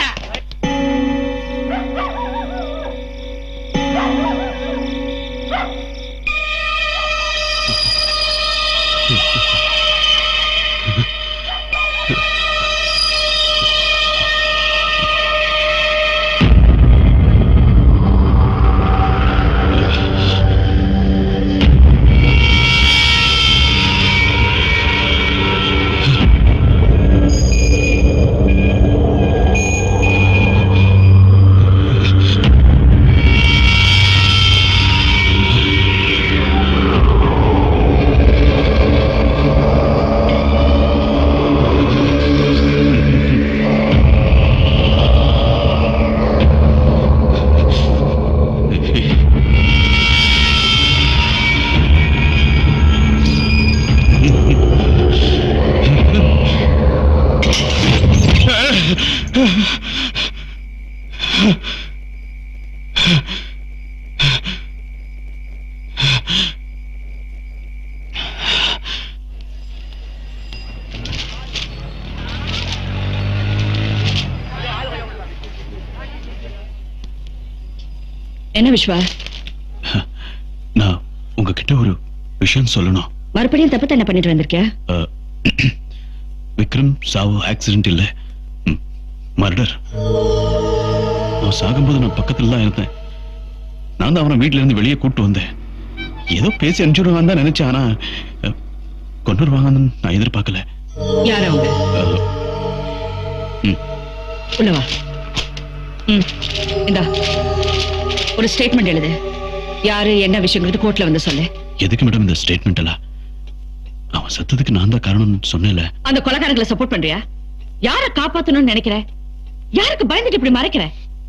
Hey! என்ன விஸ்வா நான் உங்ககிட்ட ஒரு விஷயம் சொல்லணும் மறுபடியும் தப்பு என்ன பண்ணிட்டு வந்திருக்கியா அஹ், விக்ரம் சாவு ஆக்சிடென்ட் இல்ல மர்டர் அவன் சாகும்போது நான் பக்கத்துல தான் இருந்தேன் நான் தான் அவனை வீட்ல இருந்து வெளியே கூட்டு வந்தேன் ஏதோ பேசி அனுப்பிச்சுடுவான்னு தான் நினைச்சேன் ஆனா அஹ், கொண்டு வருவாங்கன்னு நான் எதிர்பார்க்கல யார் அவங்க அஹ், உள்ள வா ம் இந்தா ஒரு ஸ்டேட்மெண்ட் எழுது யாரு என்ன விஷயங்கிறது கோர்ட்ல வந்து சொல்லு எதுக்கு மேடம் இந்த ஸ்டேட்மெண்ட் எல்லாம் அவன் செத்ததுக்கு நான் தான் காரணம்னு சொன்னேன்ல அந்த கொலைகாரங்களை சப்போர்ட் பண்றியா யார காப்பாத்தணும்னு நினைக்கிற யாருக்கு பயந்துட்டு இப்படி மறைக்கிற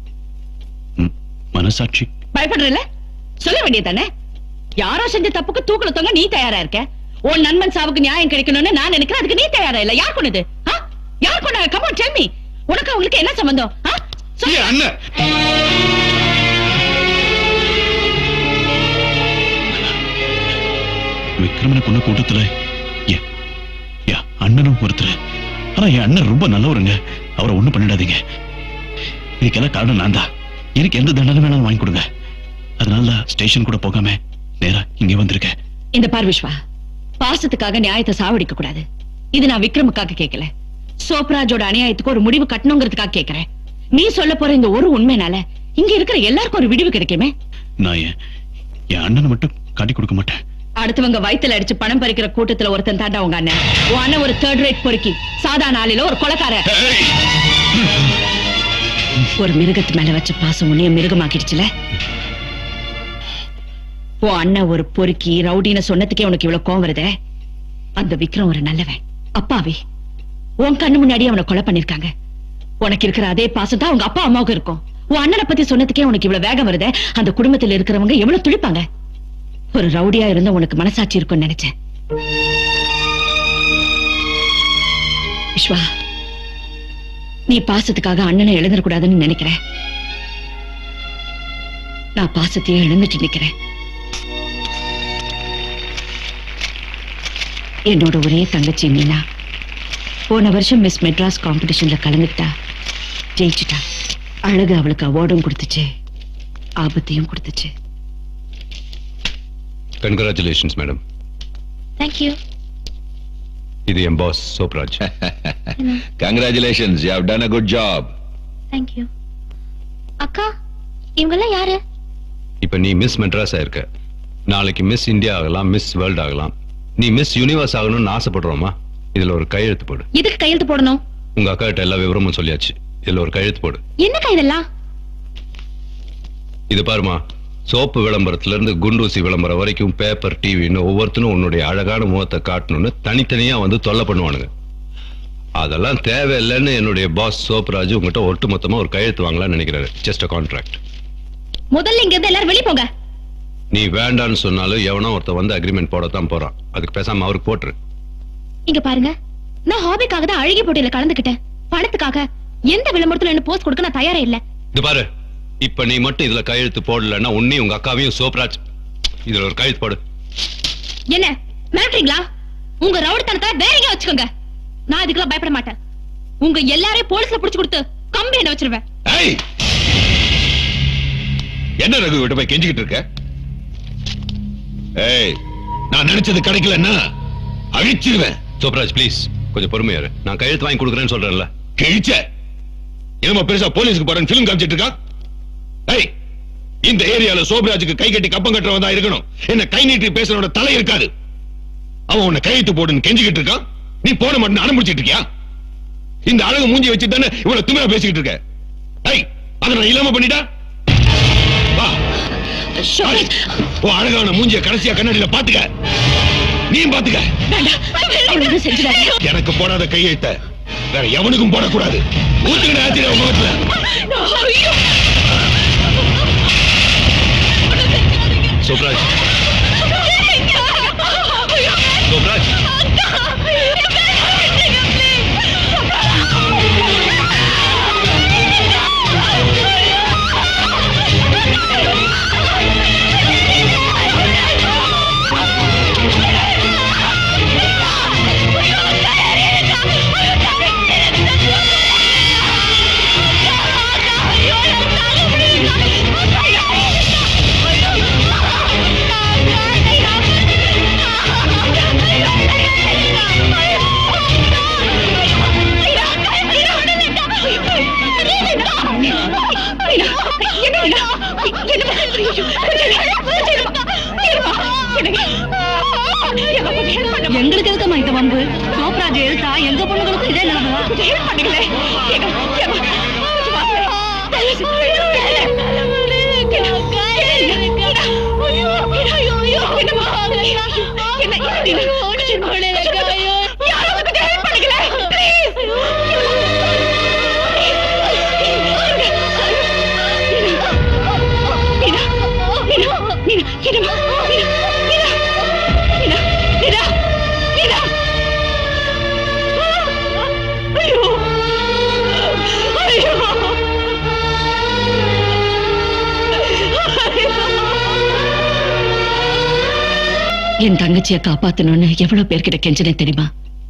மனசாட்சி பயப்படுறல சொல்ல வேண்டியதானே யாரோ செஞ்ச தப்புக்கு தூக்குல தொங்க நீ தயாரா இருக்க உன் நண்பன் சாவுக்கு நியாயம் கிடைக்கணும்னு நான் நினைக்கிறேன் அதுக்கு நீ தயாரா இல்ல யார் கொண்டது ஆ? யார் கொண்டாங்க கமான் டெல் மீ உனக்கு அவங்களுக்கு என்ன சம்பந்தம் ஆ? சொல்லு. விக்ரமனை கொண்ட கூட்டத்துல என் என் அண்ணனும் ஒருத்தர் ஆனா என் அண்ணன் ரொம்ப நல்லவருங்க அவரை ஒண்ணும் பண்ணிடாதீங்க இதுக்கெல்லாம் காரணம் நான் தான் எனக்கு எந்த தண்டனை வேணாலும் வாங்கி கொடுங்க அதனால தான் ஸ்டேஷன் கூட போகாம நேரா இங்க வந்திருக்கேன் இந்த பார் விஸ்வா பாசத்துக்காக நியாயத்தை சாவடிக்க கூடாது இது நான் விக்ரமுக்காக கேட்கல சோப்ராஜோட அநியாயத்துக்கு ஒரு முடிவு கட்டணுங்கிறதுக்காக கேட்கிறேன் நீ சொல்ல போற இந்த ஒரு உண்மைனால இங்க இருக்கிற எல்லாருக்கும் ஒரு விடிவு கிடைக்குமே நான் என் என் அண்ணனை மட்டும் காட்டி கொடுக்க மாட்டேன் அடுத்தவங்க வயித்துல அடிச்சு பணம் பறிக்கிற கூட்டத்துல ஒருத்தன் தாண்டா உங்க அண்ணன் உன் அண்ணன் ஒரு தேர்ட் ரேட் பொறுக்கி சாதா நாளில ஒரு கொலைக்காரன் ஒரு மிருகத்து மேல வச்ச பாசம் உன்னைய மிருகமாக்கிடுச்சுல உன் அண்ணன் ஒரு பொறுக்கி ரவுடின்னு சொன்னதுக்கே உனக்கு இவ்வளவு கோவம் வருதே அந்த விக்ரம் ஒரு நல்லவன் அப்பாவி உன் கண்ணு முன்னாடி அவனை கொலை பண்ணிருக்காங்க உனக்கு இருக்கிற அதே பாசம் தான் உங்க அப்பா அம்மாவுக்கு இருக்கும் உன் அண்ணனை பத்தி சொன்னதுக்கே உனக்கு இவ்வளவு வேகம் வருதே அந்த குடும்பத்துல இருக்கிறவங்க எவ்வளவு துடிப்பாங்க ஒரு ரவுடியா இருந்த உனக்கு மனசாட்சி இருக்கும்னு நினைச்சேன் விஸ்வா நீ பாசத்துக்காக அண்ணனை எழுந்திரக்கூடாதுன்னு நினைக்கிறேன் நான் பாசத்தையே இழந்துட்டு நிக்கிறேன் என்னோட ஒரே தங்கச்சி மீனா போன வருஷம் மிஸ் மெட்ராஸ் காம்படிஷன்ல கலந்துக்கிட்டா ஜெயிச்சிட்டா அழகு அவளுக்கு அவார்டும் கொடுத்துச்சு ஆபத்தையும் கொடுத்துச்சு கங்க்ராச்சுலேஷன்ஸ் மேடம் தேங்க்யூ இது என் boss Sobhraj congratulations you have done a good job thank you அக்கா இவங்கெல்லாம் யாரு இப்ப நீ மிஸ் மெட்ராஸ் ஆயிருக்க நாளைக்கு மிஸ் இந்தியா ஆகலாம் மிஸ் வேர்ல்ட் ஆகலாம் நீ மிஸ் யூனிவர்ஸ் ஆகணும்னு ஆசைப்படுறோமா இதுல ஒரு கையெழுத்து போடு எதுக்கு கையெழுத்து போடணும் உங்க அக்கா கிட்ட எல்லா விவரமும் சொல்லியாச்சு இதுல ஒரு கையெழுத்து போடு என்னக்கா இதெல்லாம் இது பாருமா சோப்பு விளம்பரத்துல இருந்து குண்டூசி விளம்பரம் வரைக்கும் பேப்பர் டிவின்னு ஒவ்வொருத்தனும் உன்னுடைய அழகான முகத்தை காட்டணும்னு தனித்தனியா வந்து தொல்லை பண்ணுவானுங்க அதெல்லாம் தேவையில்லைன்னு என்னுடைய பாஸ் சோப்ராஜ் உங்ககிட்ட ஒட்டுமொத்தமா ஒரு கையெழுத்து வாங்கலாம்னு நினைக்கிறாரு ஜஸ்ட் அ கான்ட்ராக்ட் முதல்ல இங்க இருந்து எல்லாரும் வெளிய போங்க நீ வேண்டான்னு சொன்னாலும் எவனோ ஒருத்தன் வந்து அக்ரிமெண்ட் போடத்தான் போறான் அதுக்கு பேசாம அவருக்கு போட்டுரு இங்க பாருங்க நான் ஹாபிக்காக தான் அழகி போட்டியில கலந்துக்கிட்டேன் பணத்துக்காக எந்த விளம்பரத்துல என்ன போஸ்ட் கொடுக்க நான் தயாரா இல்ல இது பாரு இப்ப நீ மட்டும் இதுல கையெழுத்து போடலன்னா உன்னையும் உங்க அக்காவையும் சோப்ராஜ் இதுல ஒரு கையெழுத்து போடு என்ன மிரட்டுறீங்களா உங்க ரவுடித்தனத்தை வேற எங்க வச்சுக்கோங்க நான் இதுக்கெல்லாம் பயப்பட மாட்டேன் உங்க எல்லாரையும் போலீஸ்ல புடிச்சு கொடுத்து கம்பி என்ன வச்சிருவேன் ஏய் என்ன ரகு கிட்ட போய் கெஞ்சிக்கிட்டு இருக்க ஏய் நான் நினைச்சது கிடைக்கலன்னா அழிச்சிருவேன் சோப்ராஜ் ப்ளீஸ் கொஞ்சம் பொறுமையா இரு நான் கையெழுத்து வாங்கி கொடுக்குறேன்னு சொல்றேன்ல கிழிச்ச என்னமா பெருசா போலீஸ்க்கு போறேன் பிலிம் காமிச்சிட்டு இருக்கான் ஏய் இந்த ஏரியால சோபராஜுக்கு கை கட்டி கப்பம் கட்டுறவன் தான் இருக்கணும் என்ன கை நீட்டி பேசுறவனோட தலை இருக்காது அவன் உன்னை கையெழுத்து போடுன்னு கெஞ்சிக்கிட்டு இருக்கான் நீ போன மட்டும் அனுப்பிச்சிட்டு இருக்கியா இந்த அழகு மூஞ்சி வச்சுட்டு தானே இவ்வளவு துமையா பேசிக்கிட்டு இருக்க ஏய் அதை நான் இல்லாம பண்ணிட்டா வா ஏய், உன் அழகான மூஞ்சிய கடைசியா கண்ணாடியில பாத்துக்க நீயும் பாத்துக்க எனக்கு போடாத கையெழுத்த வேற எவனுக்கும் போடக்கூடாது ஊத்துக்கிட்ட ஆச்சரிய முகத்துல சோப்ராஜ் சோப்ராஜ் ஐயோ எங்களுக்கு எதுக்கம்மா இந்த வம்பு சோப்ராஜ் எழுத்தா எங்க பொண்ணுங்களுக்கும் இதே நிலைமை ஹெல்ப் பண்ணுங்களே என் தங்கச்சிய காப்பாத்தணும்னு எவ்வளவு பேர்கிட்ட கெஞ்சினே தெரியுமா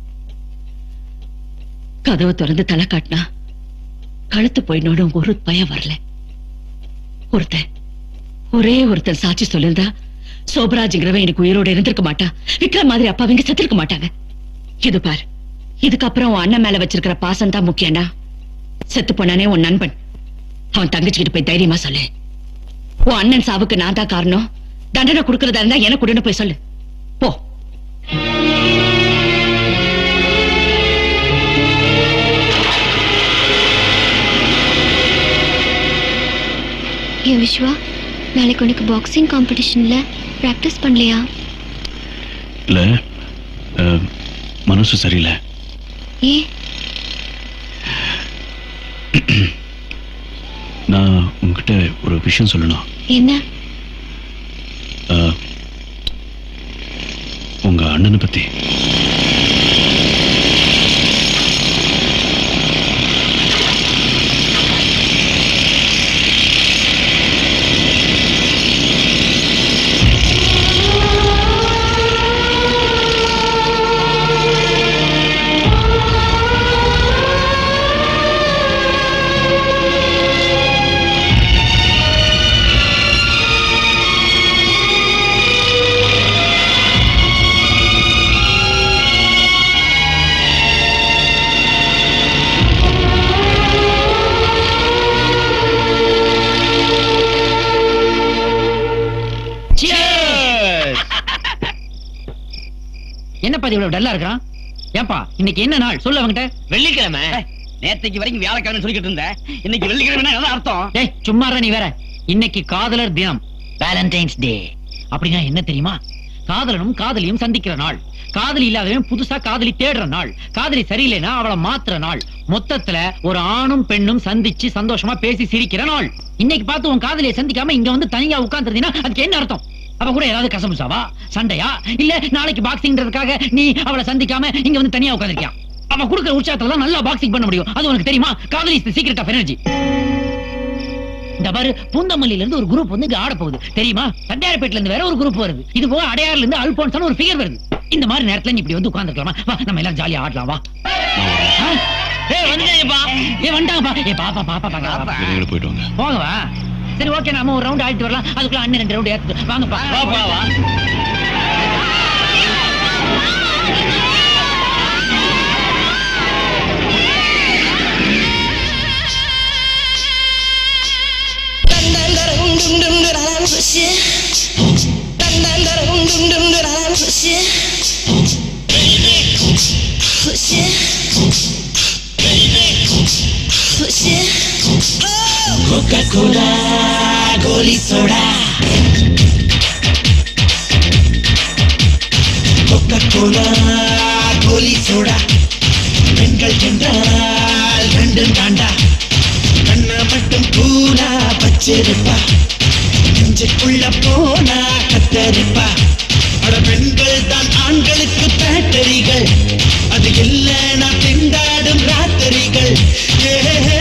கதவை திறந்து தலை காட்டினா கழுத்து போயினோட ஒரு பயம் வரல ஒருத்தன் ஒரே ஒருத்தன் சாட்சி சொல்லிருந்தா சோபராஜ்ங்கிறவன் எனக்கு உயிரோட இருந்திருக்க மாட்டா விக்ரம் மாதிரி அப்பாவிங்க செத்திருக்க மாட்டாங்க இது பார் இதுக்கப்புறம் உன் அண்ணன் மேல வச்சிருக்கிற பாசம் தான் முக்கியம்டா செத்து போனானே உன் நண்பன் அவன் தங்கச்சிக்கிட்ட போய் தைரியமா சொல்லு உன் அண்ணன் சாவுக்கு நான் தான் காரணம் தண்டனை கொடுக்கறதா இருந்தா எனக்கு உடனே போய் சொல்லு போ ஏன் விஸ்வா நாளைக்கு உனக்கு பாக்ஸிங் காம்படிஷன்ல பிராக்டிஸ் பண்ணலையா இல்ல அஹ், மனசு சரியில்லை ஏ நான் உங்ககிட்ட ஒரு விஷயம் சொல்லணும் என்ன அஹ், உங்க அண்ணனை பத்தி என்னப்பா இது இவ்வளவு டல்லா இருக்கிறான் ஏன்பா இன்னைக்கு என்ன நாள் சொல்லு அவங்கிட்ட வெள்ளிக்கிழமை நேத்தைக்கு வரைக்கும் வியாழக்கிழமை சொல்லிக்கிட்டு இருந்தேன் இன்னைக்கு வெள்ளிக்கிழமை என்ன அர்த்தம் டேய் சும்மா இருடா நீ வேற இன்னைக்கு காதலர் தினம் வேலண்டைன்ஸ் டே அப்படின்னா என்ன தெரியுமா காதலனும் காதலியும் சந்திக்கிற நாள் காதலி இல்லாதவன் புதுசா காதலி தேடுற நாள் காதலி சரியில்லைன்னா அவளை மாத்துற நாள் மொத்தத்துல ஒரு ஆணும் பெண்ணும் சந்திச்சு சந்தோஷமா பேசி சிரிக்கிற நாள் இன்னைக்கு பார்த்து உன் காதலியை சந்திக்காம இங்க வந்து தனியா உட்கார்ந்துருந்தீங்கன்னா அதுக்கு என்ன அர்த்தம் அவ கூட ஏதாவது கசமுசாவா சண்டையா இல்ல நாளைக்கு பாக்ஸிங்ன்றதுக்காக நீ அவளை சந்திக்காம இங்க வந்து தனியா உட்கார்ந்திருக்கியா அவ கொடுக்குற உற்சாகத்துல தான் நல்லா பாக்ஸிங் பண்ண முடியும் அது உனக்கு தெரியுமா காதலி இஸ் சீக்ரெட் ஆஃப் எனர்ஜி இந்த பாரு பூந்தமல்லியில இருந்து ஒரு குரூப் வந்து இங்க ஆட போகுது தெரியுமா தண்டையார்பேட்ல இருந்து வேற ஒரு குரூப் வருது இது போக அடையாறுல இருந்து அல்போன்ஸ் ஒரு ஃபிகர் வருது இந்த மாதிரி நேரத்துல நீ இப்படி வந்து உட்கார்ந்துக்கலாமா வா நம்ம எல்லாரும் ஜாலியா ஆடலாம் வா ஆ? ஏய் வந்துட்டேன்ப்பா ஏய் வந்துட்டாங்கப்பா ஏய் பாப்பா பாப்பா பாப்பா வெளியில போயிட்டு வாங்க போங்க வா சரி ஓகே நாம ஒரு ரவுண்ட் ஆடிட்டு வரலாம் அதுக்குள்ள அண்ணன் ரெண்டு ரவுண்ட் ஏத்து வாங்கப்பா வா வா வா Coca-Cola, கோலி சோடா Coca-Cola, கோலி சோடா பெண்கள் என்றால் ரெண்டும் தாண்டா கண்ண மட்டும் பூரா பச்சிருப்பா நெஞ்சுக்குள்ள போனா கத்தரிப்பா அட பெண்கள் தான் ஆண்களுக்கு பேட்டரிகள் அது இல்லைனா திண்டாடும் ராத்திரிகள் ஏ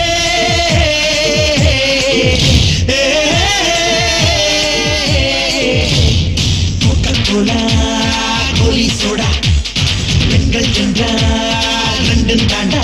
கோலா கோலி சோடா பெண்கள் என்றால் ரெண்டும் தாண்டா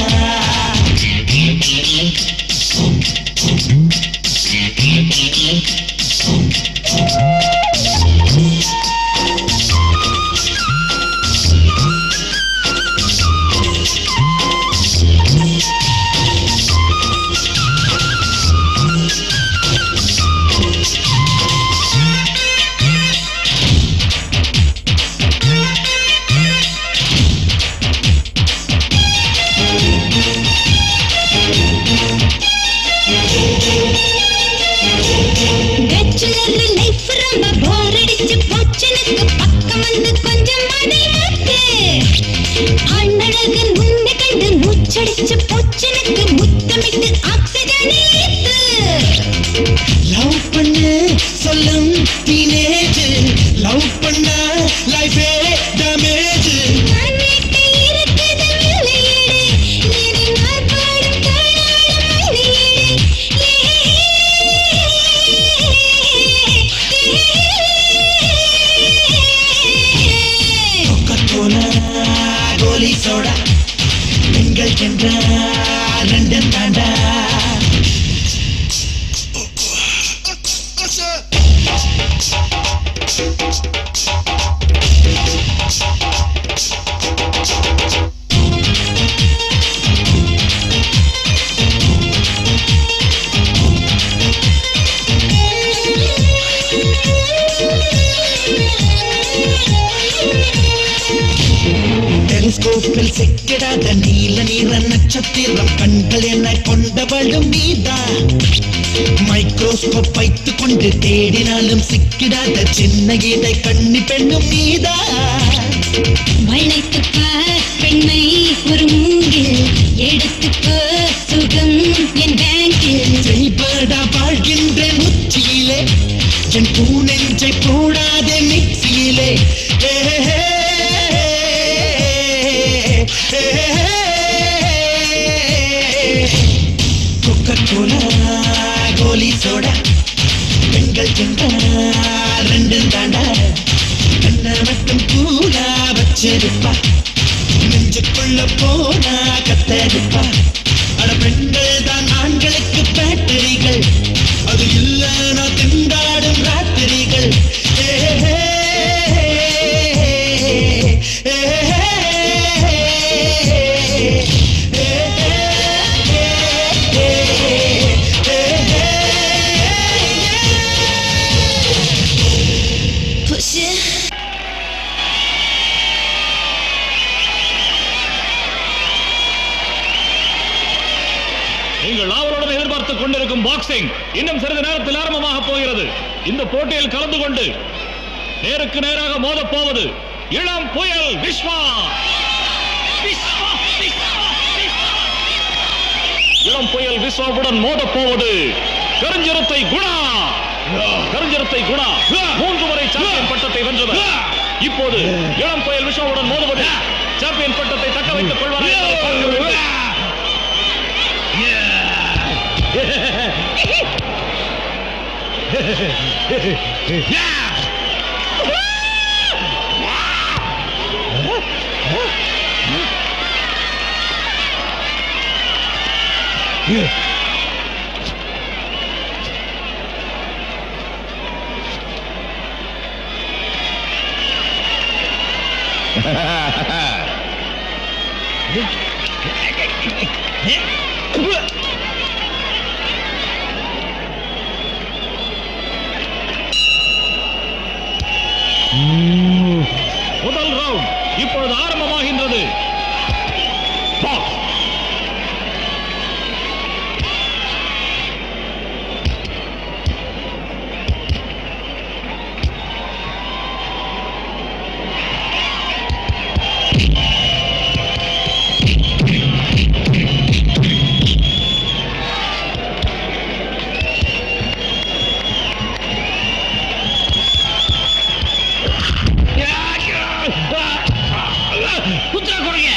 வந்து கொஞ்சம் அதை முத்து அண்ணழகன் உன்னை கண்டு மூச்சடிச்சு பொச்சனுக்கு முத்தமிட்டு ஆக்சிஜனை ஏத்து லவ் பண்ணு சொல்லும் டீனேஜ் லவ் பண்ணா லைஃபே டேமேஜ் மண்ணிட்டு இருக்குது வெள்ளையீடு இனி மார்பாடும் தாளாடும் மல்லியீடு கொக்கோலா கோலி சோடா பெண்கள் என்ற ரெண்டும் தாண்டா டெலிஸ்கோப்பில் சிக்கிடாத நீல நீர நட்சத்திரம் கண்கள் என கொண்டவளும் நீதான் மைக்ரோஸ்கோப் வைத்துக் கொண்டு தேடினாலும் சிக்கிடாத சின்ன இடை கண்ணி பெண்ணும் நீதான் வளைத்துப்பா பெண்ணை ஒரு மூங்கில் எடுத்துக்கோ சுகம் என் பேங்கில் செய்படா வாழ்கின்ற உச்சியிலே என் பூனெஞ்சை போடாதே மிக்சியிலே ஏ, ஏ, கொக்கோலா கோலி சோடா பெண்கள் சென்றால் ரெண்டும் தாண்டா கண்ண மட்டும் கூலா வச்சிருப்பா நெஞ்சுக்குள்ள போனா கத்தரிப்பா அட பெண்கள் தான் ஆண்களுக்கு பேட்டரிகள் அது இல்லைனா திண்டாடும் ராத்திரிகள் ஏ, ஏ, ஏ, Push it. நீங்கள் ஆவலுடன் எதிர்பார்த்துக் கொண்டிருக்கும் பாக்ஸிங் இன்னும் சிறிது நேரத்தில் ஆரம்பமாக போகிறது இந்த போட்டியில் கலந்து கொண்டு நேருக்கு நேராக மோதப் போவது இளம் புயல் விஸ்வா இளம் புயல் விஸ்வாவுடன் மோதப் போவது கருஞ்சிரத்தை குணா கருஞ்சிரத்தை குணா மூன்று முறை சாம்பியன் பட்டத்தை வென்றவர் இப்போது இளம் புயல் விஸ்வாவுடன் மோதுவது சாம்பியன் பட்டத்தை தக்க வைத்துக் கொள்வார் என்பதை பார்க்க வேண்டும். முதல் ரவுண்ட் இப்பொழுது ஆரம்பமாகின்றது Box. குத்துறா கொடுங்க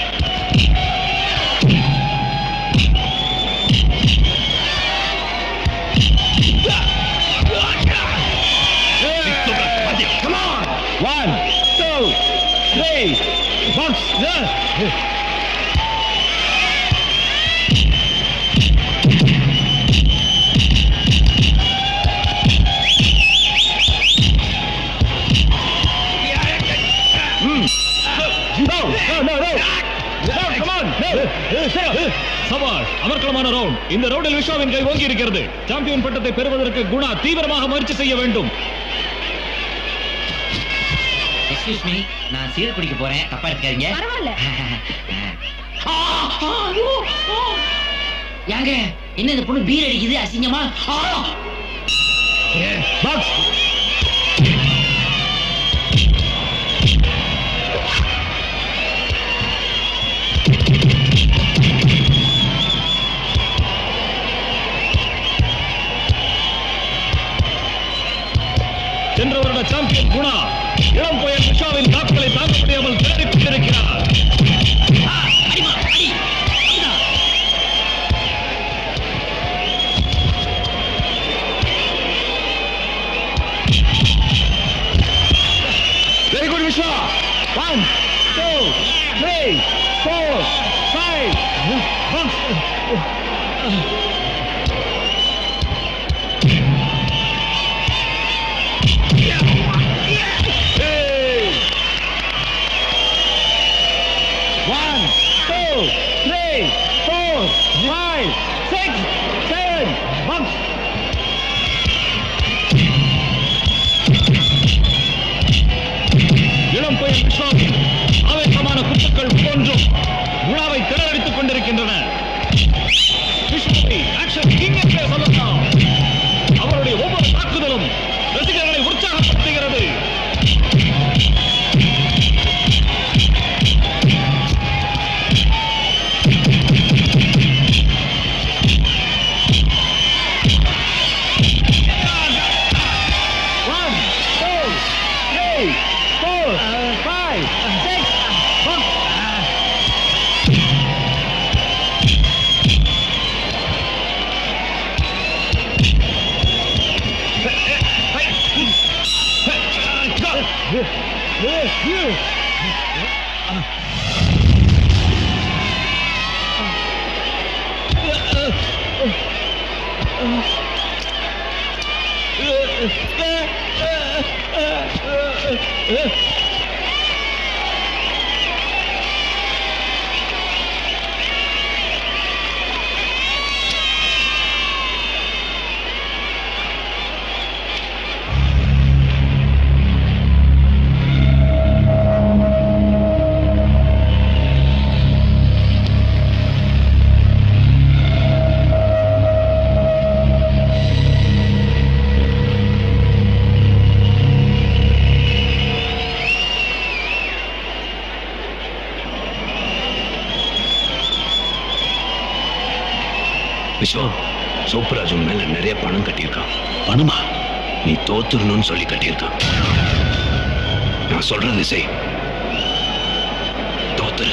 Come on! One, two, three, box. சவால் அமர்க்கலமான ரவுண்ட் இந்த ரவுண்டில் விஸ்வாவின் கை ஓங்கி இருக்கிறது சாம்பியன் பட்டத்தை பெறுவதற்கு குணா தீவிரமாக முயற்சி செய்ய வேண்டும் எக்ஸ்கியூஸ் மீ நான் சீர் குடிக்க போறேன் தப்பா இருக்காதீங்க பரவாயில்ல ஏங்க என்ன இந்த பொண்ணு பீர் அடிக்குது அசிங்கமா ஆ! Box very good Viswa one two three four five One, two, three, four, five, six, seven, bumps. இளம் புயல் விஸ்வாவின் ஆவேசமான குத்துக்கள் ஒவ்வொன்றும் விழாவை திறனடித்துக் கொண்டிருக்கின்றன விஸ்வாவை ஆக்ஷன் கிங் என்றே சொல்லலாம் அவருடைய ஒவ்வொரு தாக்குதலும் ரசிகர்களை உற்சாகப்படுத்துகிறது One, two, three, four, five, six, bumps. Vishwa Sobhraj உன் மேல நிறைய பணம் கட்டியிருக்கான் பணமா நீ தோத்துடணும்னு சொல்லி கட்டியிருக்கான் நான் சொல்றது செய் தோத்துரு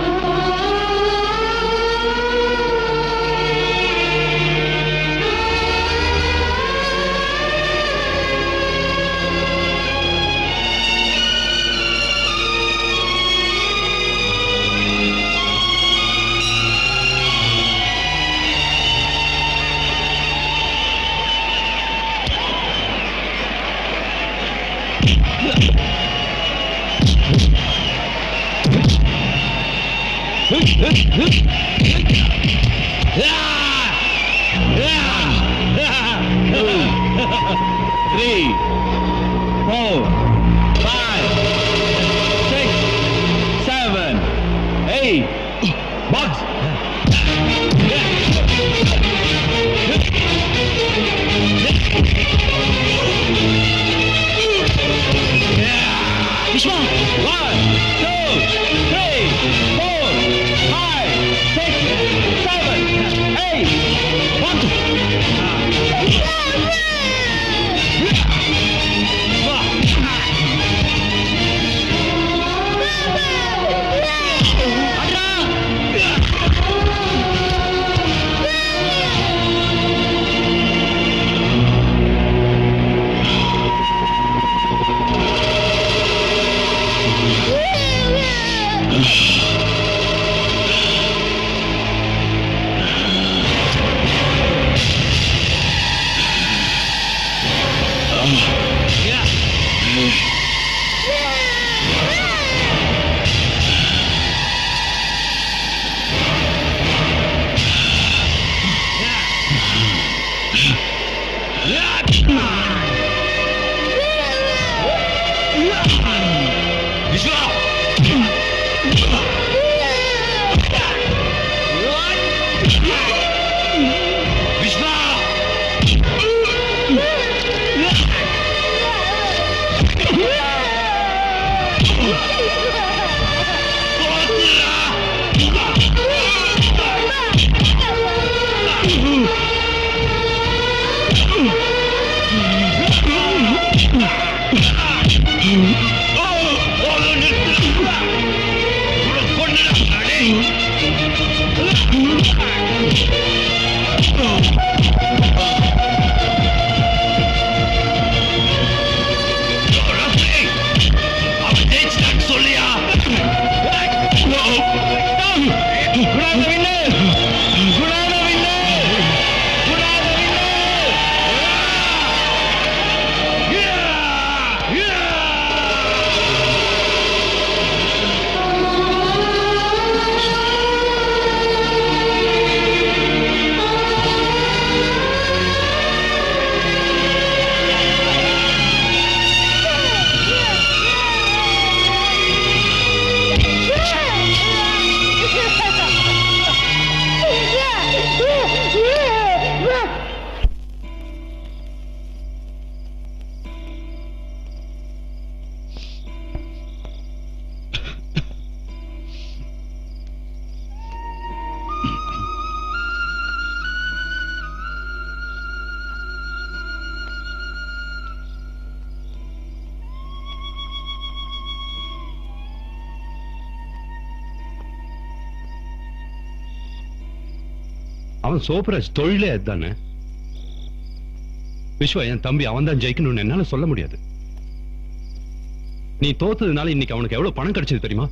Three, four, five, six, seven, eight, box. Vishwa One, two, three, four, five, six, seven, eight, one. அவன் சோப்ராஜ் தொழிலே அதுதானே விஸ்வா என் தம்பி அவன் தான் ஜெயிக்கணும்னு என்னால சொல்ல முடியாது நீ தோத்ததுனால இன்னைக்கு அவனுக்கு எவ்வளவு பணம் கிடைச்சது தெரியுமா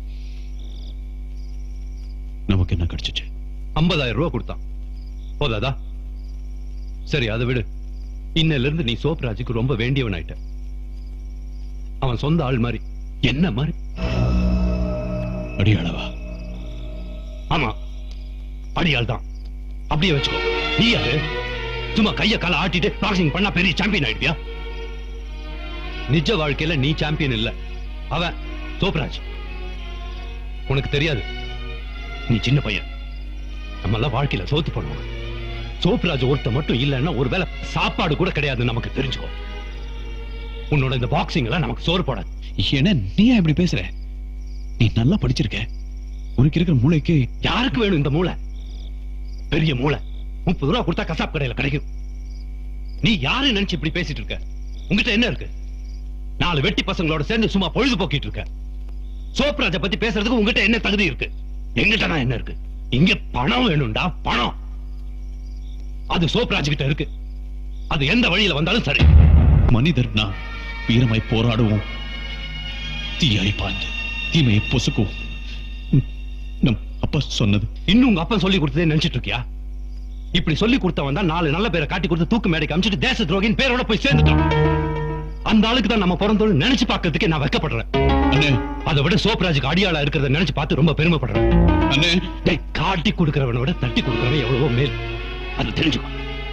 நமக்கு என்ன கிடைச்சிச்சு ஐம்பதாயிரம் ரூபாய் கொடுத்தான் போதாதா சரி அதை விடு இன்னையில இருந்து நீ சோப்ராஜுக்கு ரொம்ப வேண்டியவன் ஆயிட்ட அவன் சொந்த ஆள் மாதிரி என்ன மாதிரி அடியாளவா ஆமா அடியாள் தான் அப்படியே வச்சுக்கோ நீ யாரு சும்மா கைய கால ஆட்டிட்டு பாக்ஸிங் பண்ணா பெரிய சாம்பியன் ஆயிடுவியா நிஜ வாழ்க்கையில நீ சாம்பியன் இல்ல அவன் சோப்ராஜ் உனக்கு தெரியாது நீ சின்ன பையன் நம்ம எல்லாம் வாழ்க்கையில தோத்து போடுவோம் சோப்ராஜ் ஒருத்த மட்டும் இல்லைன்னா ஒருவேளை சாப்பாடு கூட கிடையாது நமக்கு தெரிஞ்சுக்கோ உன்னோட இந்த பாக்ஸிங் எல்லாம் நமக்கு சோறு போடாது என்ன நீ ஏன் இப்படி பேசுற நீ நல்லா படிச்சிருக்க உனக்கு இருக்கிற மூளைக்கு யாருக்கு வேணும் இந்த மூளை பெரிய மூளை முப்பது ரூபா கொடுத்தா கசாப் கடையில கிடைக்கும் நீ யாரு நினைச்சு இப்படி பேசிட்டு இருக்க உங்ககிட்ட என்ன இருக்கு நாலு வெட்டி பசங்களோட சேர்ந்து சும்மா பொழுது போக்கிட்டு இருக்க சோப்ராஜ பத்தி பேசுறதுக்கு உங்ககிட்ட என்ன தகுதி இருக்கு எங்கிட்ட நான் என்ன இருக்கு இங்க பணம் வேணும்டா பணம் அது சோப்ராஜ் கிட்ட இருக்கு அது எந்த வழியில வந்தாலும் சரி மனிதர்னா வீரமாய் போராடுவோம் தீயாய் பாய்ந்து தீமையை பொசுக்குவோம் ம், நம் அப்பா சொன்னது இன்னும் உங்க அப்பா சொல்லி கொடுத்ததே நினைச்சிட்டு இருக்கியா இப்படி சொல்லி கொடுத்தவன் தான் நாலு நல்ல பேரை காட்டி கொடுத்து தூக்கு மேடைக்கு அமிச்சிட்டு தேச துரோகின் பேரோட போய் சேர்ந்துட்டான் அந்த ஆளுக்கு தான் நம்ம பிறந்தோம் நினைச்சு பார்க்கிறதுக்கே நான் வெக்கப்படுறேன் அதை விட சோப்ராஜுக்கு அடியாளா இருக்கிறத நினைச்சு பார்த்து ரொம்ப பெருமைப்படுறேன் டேய், காட்டி கொடுக்கிறவனை விட தட்டி கொடுக்கிறவன் எவ்வளவோ மேல் அது தெரிஞ்சுக்கோ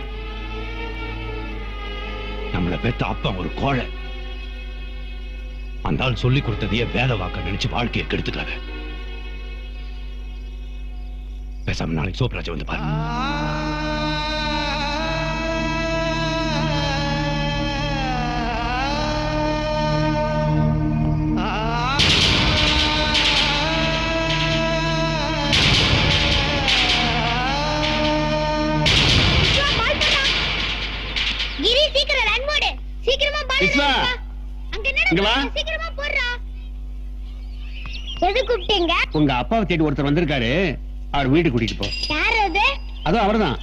நம்மள பெத்த அப்பா ஒரு கோழை அந்த ஆள் சொல்லி கொடுத்ததையே வேலை வாக்க நினைச்சு வாழ்க்கையை கெடுத்துக்காத பேசாம நாளைக்கு சோப்ராஜ் வந்து பாரு கிரி சீக்கிரம் ரன் போடு சீக்கிரமா பால் விஸ்வா, அங்க என்னடா இங்க வா. பண்ற? சீக்கிரமா போடுறா எது கூப்பிட்டீங்க உங்க அப்பாவை தேடி ஒருத்தர் வந்திருக்காரு அவர் வீடு கூட்டிட்டு போ யார் அது அதுவும் அவர்தான்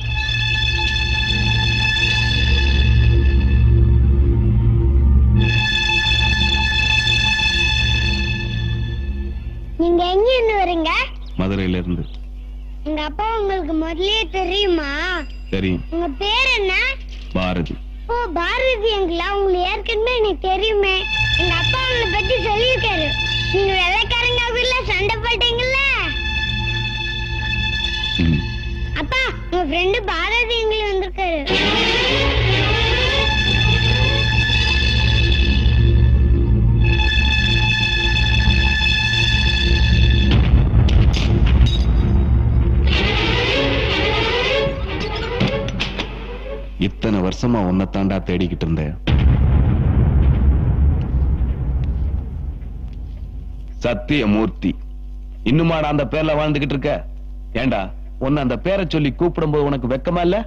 நீங்க எங்க இருந்து வரீங்க மதுரையில இருந்து உங்க அப்பா உங்களுக்கு முதல்லயே தெரியுமா தெரியும் உங்க பேர் என்ன பாரதி ஓ பாரதி எங்களா உங்களுக்கு ஏற்கனவே எனக்கு தெரியுமே எங்க அப்பா உங்களை பத்தி சொல்லியிருக்காரு நீங்க வெள்ளைக்காரங்க வீட்ல சண்டை போட்டீங்கல்ல அப்பா உங்க ஃப்ரெண்டு பாரதி எங்களை வந்திருக்காரு இத்தனை வருஷமா உன்னை தாண்டா தேடிக்கிட்டு இருந்தேன் சத்தியமூர்த்தி இன்னுமாடா அந்த பேர்ல வாழ்ந்துகிட்டு இருக்க ஏண்டா உன்னை அந்த பேரை சொல்லி கூப்பிடும்போது உனக்கு வெக்கமா இல்ல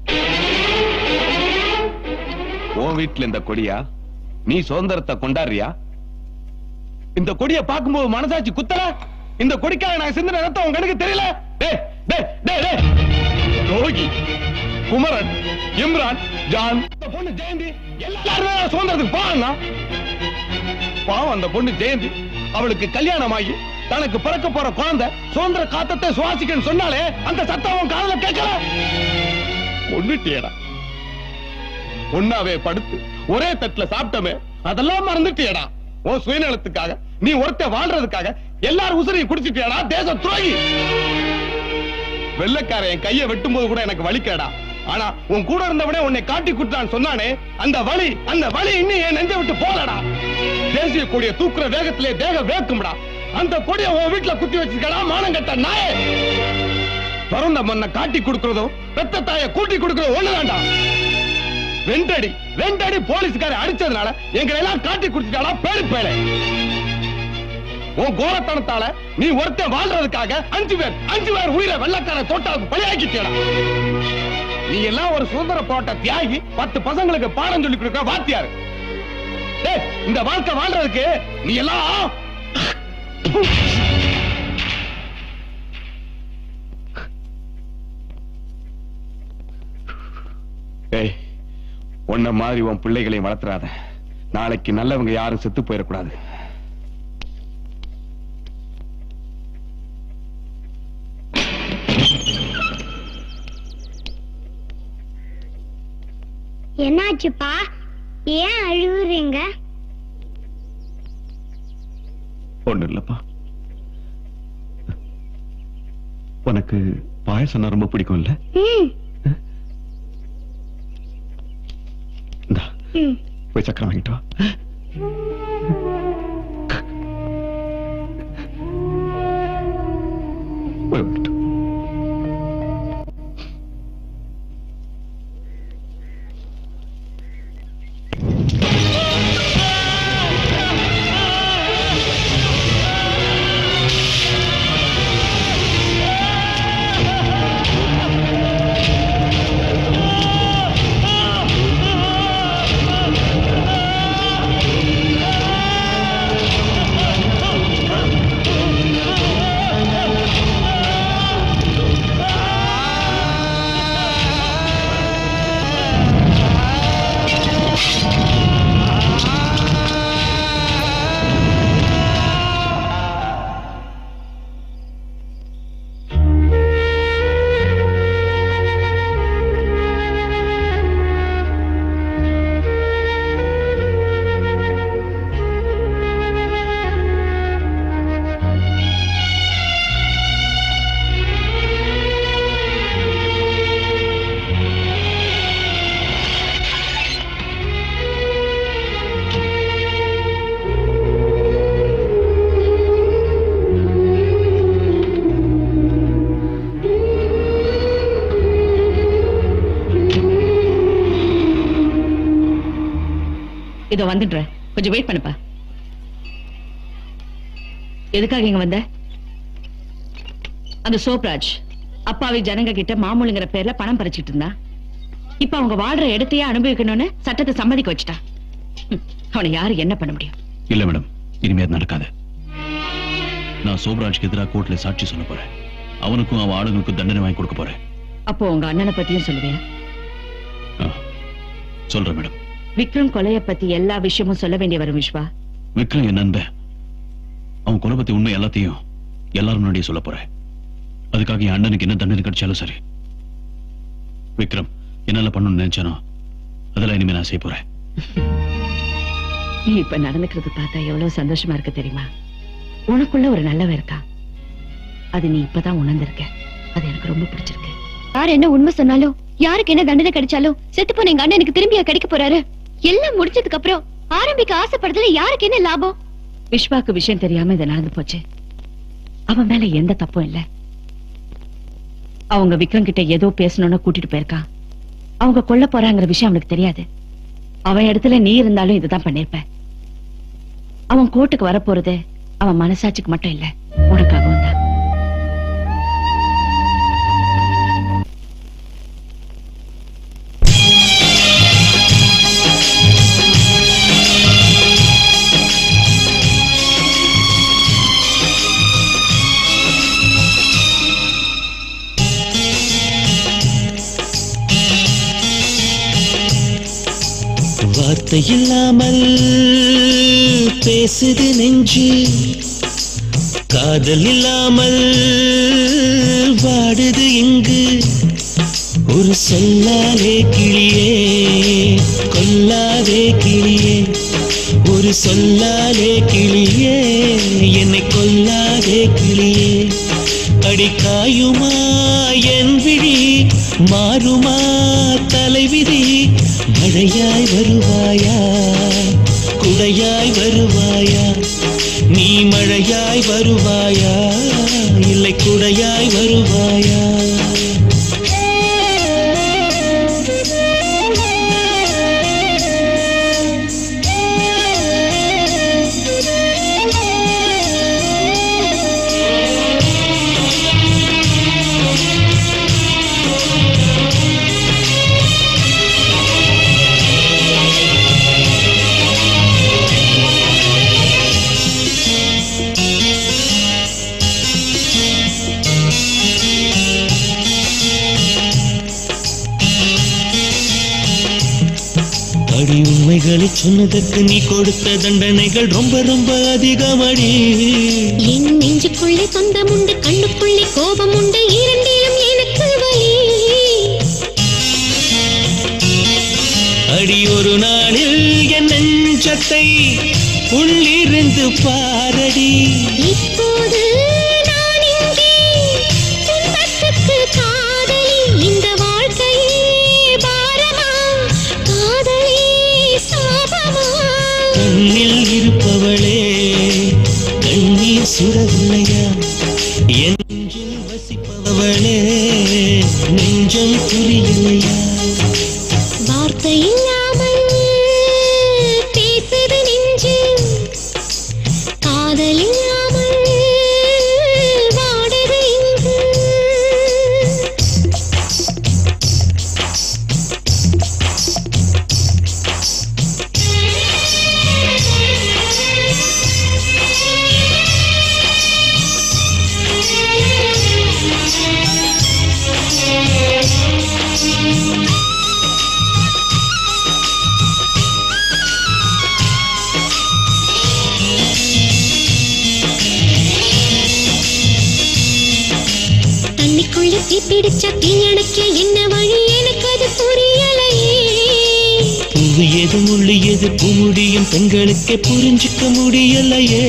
உன் வீட்டுல இந்த கொடியா நீ சுதந்திரத்தை கொண்டாடுறியா இந்த கொடியை பார்க்கும்போது மனசாட்சி குத்தல இந்த கொடிக்காக நான் சிந்தின ரத்தம் உங்க கண்ணுக்கு தெரியல டேய், டேய், டேய், டேய். ரோகி குமரன் இம்ரான் ஜான் இந்த பொண்ணு ஜெயந்தி எல்லாருமே சுதந்திரத்துக்கு போவாங்க பாவம் அந்த பொண்ணு ஜெயந்தி அவளுக்கு கல்யாணம் ஆகி தனக்கு பிறக்க போற குழந்தை சுதந்திர காத்தத்தை சுவாசிக்கன்னு சொன்னாலே அந்த சத்தம் அவன் காதுல கேட்கல கொண்டுட்டியடா ஒன்னாவே படுத்து ஒரே தட்டுல சாப்பிட்டமே அதெல்லாம் மறந்துட்டியடா உன் சுயநலத்துக்காக நீ ஒருத்த வாழ்றதுக்காக எல்லாரும் உசுரையும் குடிச்சிட்டியாடா தேச துரோகி வெள்ளக்காரன் என் கையை வெட்டும்போது கூட எனக்கு வலிக்கடா ஆனா உன் கூட இருந்தவனே உன்னை காட்டி குட்டான்னு சொன்னானே அந்த வலி அந்த வலி இன்னும் என் நெஞ்சை விட்டு போலடா தேசிய கொடியை தூக்குற வேகத்திலே தேகம் வேக்கும்டா அந்த கொடியை உன் வீட்டுல குத்தி வச்சிருக்கடா மானம் கட்ட நாயே பிறந்த மண்ணை காட்டி கொடுக்கறதும் பெத்த தாயை கூட்டி கொடுக்கறதும் ஒண்ணுதான்டா ரெண்டடி ரெண்டடி போலீஸ்காரை அடிச்சதுனால எங்களை எல்லாம் காட்டி கொடுத்துட்டாடா பேரு பேரை உன் கோரத்தனத்தால நீ ஒருத்தன் வாழ்றதுக்காக அஞ்சு பேர் அஞ்சு பேர் உயிரை வெள்ளக்கார தோட்டாவுக்கு பலியாக்கிட்டேடா நீ எல்லாம் ஒரு சுதந்திர போட்ட தியாகி பத்து பசங்களுக்கு பாடம் சொல்லி கொடுக்கிற வாத்தியாரு டேய், இந்த வாழ்க்கை வாழ்றதுக்கு நீ எல்லாம் உன்ன மாதிரி உன் பிள்ளைகளையும் வளர்த்துறாத நாளைக்கு நல்லவங்க யாரும் செத்து போயிடக்கூடாது என்னாச்சுப்பா ஏன் அழுகுறீங்க ஒண்ணு இல்லப்பா உனக்கு பாயசம்னா ரொம்ப பிடிக்கும் இல்ல ம் ம் போய் சக்கரம் வாங்கிட்டு வா போய் வாங்கிட்டு வா. இதோ வந்துடுறேன் கொஞ்சம் வெயிட் பண்ணுப்பா எதுக்காக இங்க வந்த அந்த சோப்ராஜ் அப்பாவி ஜனங்க கிட்ட மாமூலுங்கிற பேர்ல பணம் பறிச்சிட்டு இருந்தா இப்ப அவங்க வாழ்ற இடத்தையே அனுபவிக்கணும்னு சட்டத்தை சம்மதிக்க வச்சுட்டா ஹம், அவனை யாரு என்ன பண்ண முடியும் இல்ல மேடம் இனிமே அது நடக்காது நான் சோப்ராஜ்க்கு எதிராக கோர்ட்ல சாட்சி சொல்ல போறேன் அவனுக்கும் அவன் ஆளுங்களுக்கும் தண்டனை வாங்கி கொடுக்க போறேன் அப்போ உங்க அண்ணனை பத்தியும் சொல்லுவியா சொல்றேன் மேடம் விக்ரம் கொலைய பத்தி எல்லா விஷயமும் சொல்ல வேண்டிய வரும் விஸ்வா விக்ரம் என் நண்பன் அவன் கொலை பத்தி உண்மை எல்லாத்தையும் எல்லாரும் முன்னாடியே சொல்ல போறேன் அதுக்காக என் அண்ணனுக்கு என்ன தண்டனை கிடைச்சாலும் சரி விக்ரம் என்னால பண்ணணும்னு நினைச்சானோ அதெல்லாம் இனிமே நான் செய்ய போறேன் நீ இப்ப நடந்துக்கிறது பார்த்தா எவ்வளவு சந்தோஷமா இருக்கு தெரியுமா உனக்குள்ள ஒரு நல்லவன் இருக்கா அது நீ இப்பதான் உணர்ந்திருக்க அது எனக்கு ரொம்ப பிடிச்சிருக்கு யார் என்ன உண்மை சொன்னாலும் யாருக்கு என்ன தண்டனை கிடைச்சாலும் செத்து போன எங்க அண்ணன் எனக்கு திரும்பியா கிடைக்க போறாரு எல்லாம் முடிஞ்சதுக்கு அப்புறம் ஆரம்பிக்க ஆசைப்படுறதுல யாருக்கு என்ன லாபம் விஸ்வாக்கு விஷயம் தெரியாம இது நடந்து போச்சு அவன் மேல எந்த தப்பும் இல்ல அவங்க விக்ரம் கிட்ட ஏதோ பேசணும்னு கூட்டிட்டு போயிருக்கான் அவங்க கொல்ல போறாங்கிற விஷயம் அவனுக்கு தெரியாது அவன் இடத்துல நீ இருந்தாலும் இதுதான் பண்ணிருப்ப அவன் கோர்ட்டுக்கு வரப்போறது அவன் மனசாட்சிக்கு மட்டும் இல்ல உனக்காகவும் தான் வார்த்தை இல்லாமல் பேசுது நெஞ்சு காதல் இல்லாமல் வாடுது இங்கு ஒரு சொல்லாலே கிளியே கொல்லாதே கிளியே ஒரு சொல்லாலே கிளியே என்னை கொல்லாதே கிளியே அடிக்காயுமா என் விழி மாறுமா தலைவிதி மழையாய் வருவாயா குடையாய் வருவாயா நீ மழையாய் வருவாயா இல்லை குடையாய் வருவாயா அடி உண்மைகளை சொன்னதற்கு நீ கொடுத்த தண்டனைகள் ரொம்ப ரொம்ப அதிகமடி என் நெஞ்சுக்குள்ளே சொந்தம் உண்டு கண்ணுக்குள்ளே கோபம் உண்டு இரண்டிலும் எனக்கு வலி அடி ஒரு நாளில் என் நெஞ்சத்தை உள்ளிருந்து பாரடி இப்போது நான் இங்கே துன்பத்துக்கு காதலி இந்த வாழ்க்கையே பாரமா காதலே சாபமா கண்ணில் இருப்பவளே கண்ணீர் சுடவில்லையா என் நெஞ்சில் வசிப்பவளே நெஞ்சம் புரியலையா வார்த்தை இல்லாமல் பேசுது நெஞ்சு காதல் இல்லாமல் வாடுது இங்கு தண்ணிக்குள்ள தீ பிடிச்ச தீயணைக்க என்ன வழி எனக்கு அது புரியலையே பூவு எது முள்ளு எது பூமுடியும் பெண்களுக்கே புரிஞ்சுக்க முடியலையே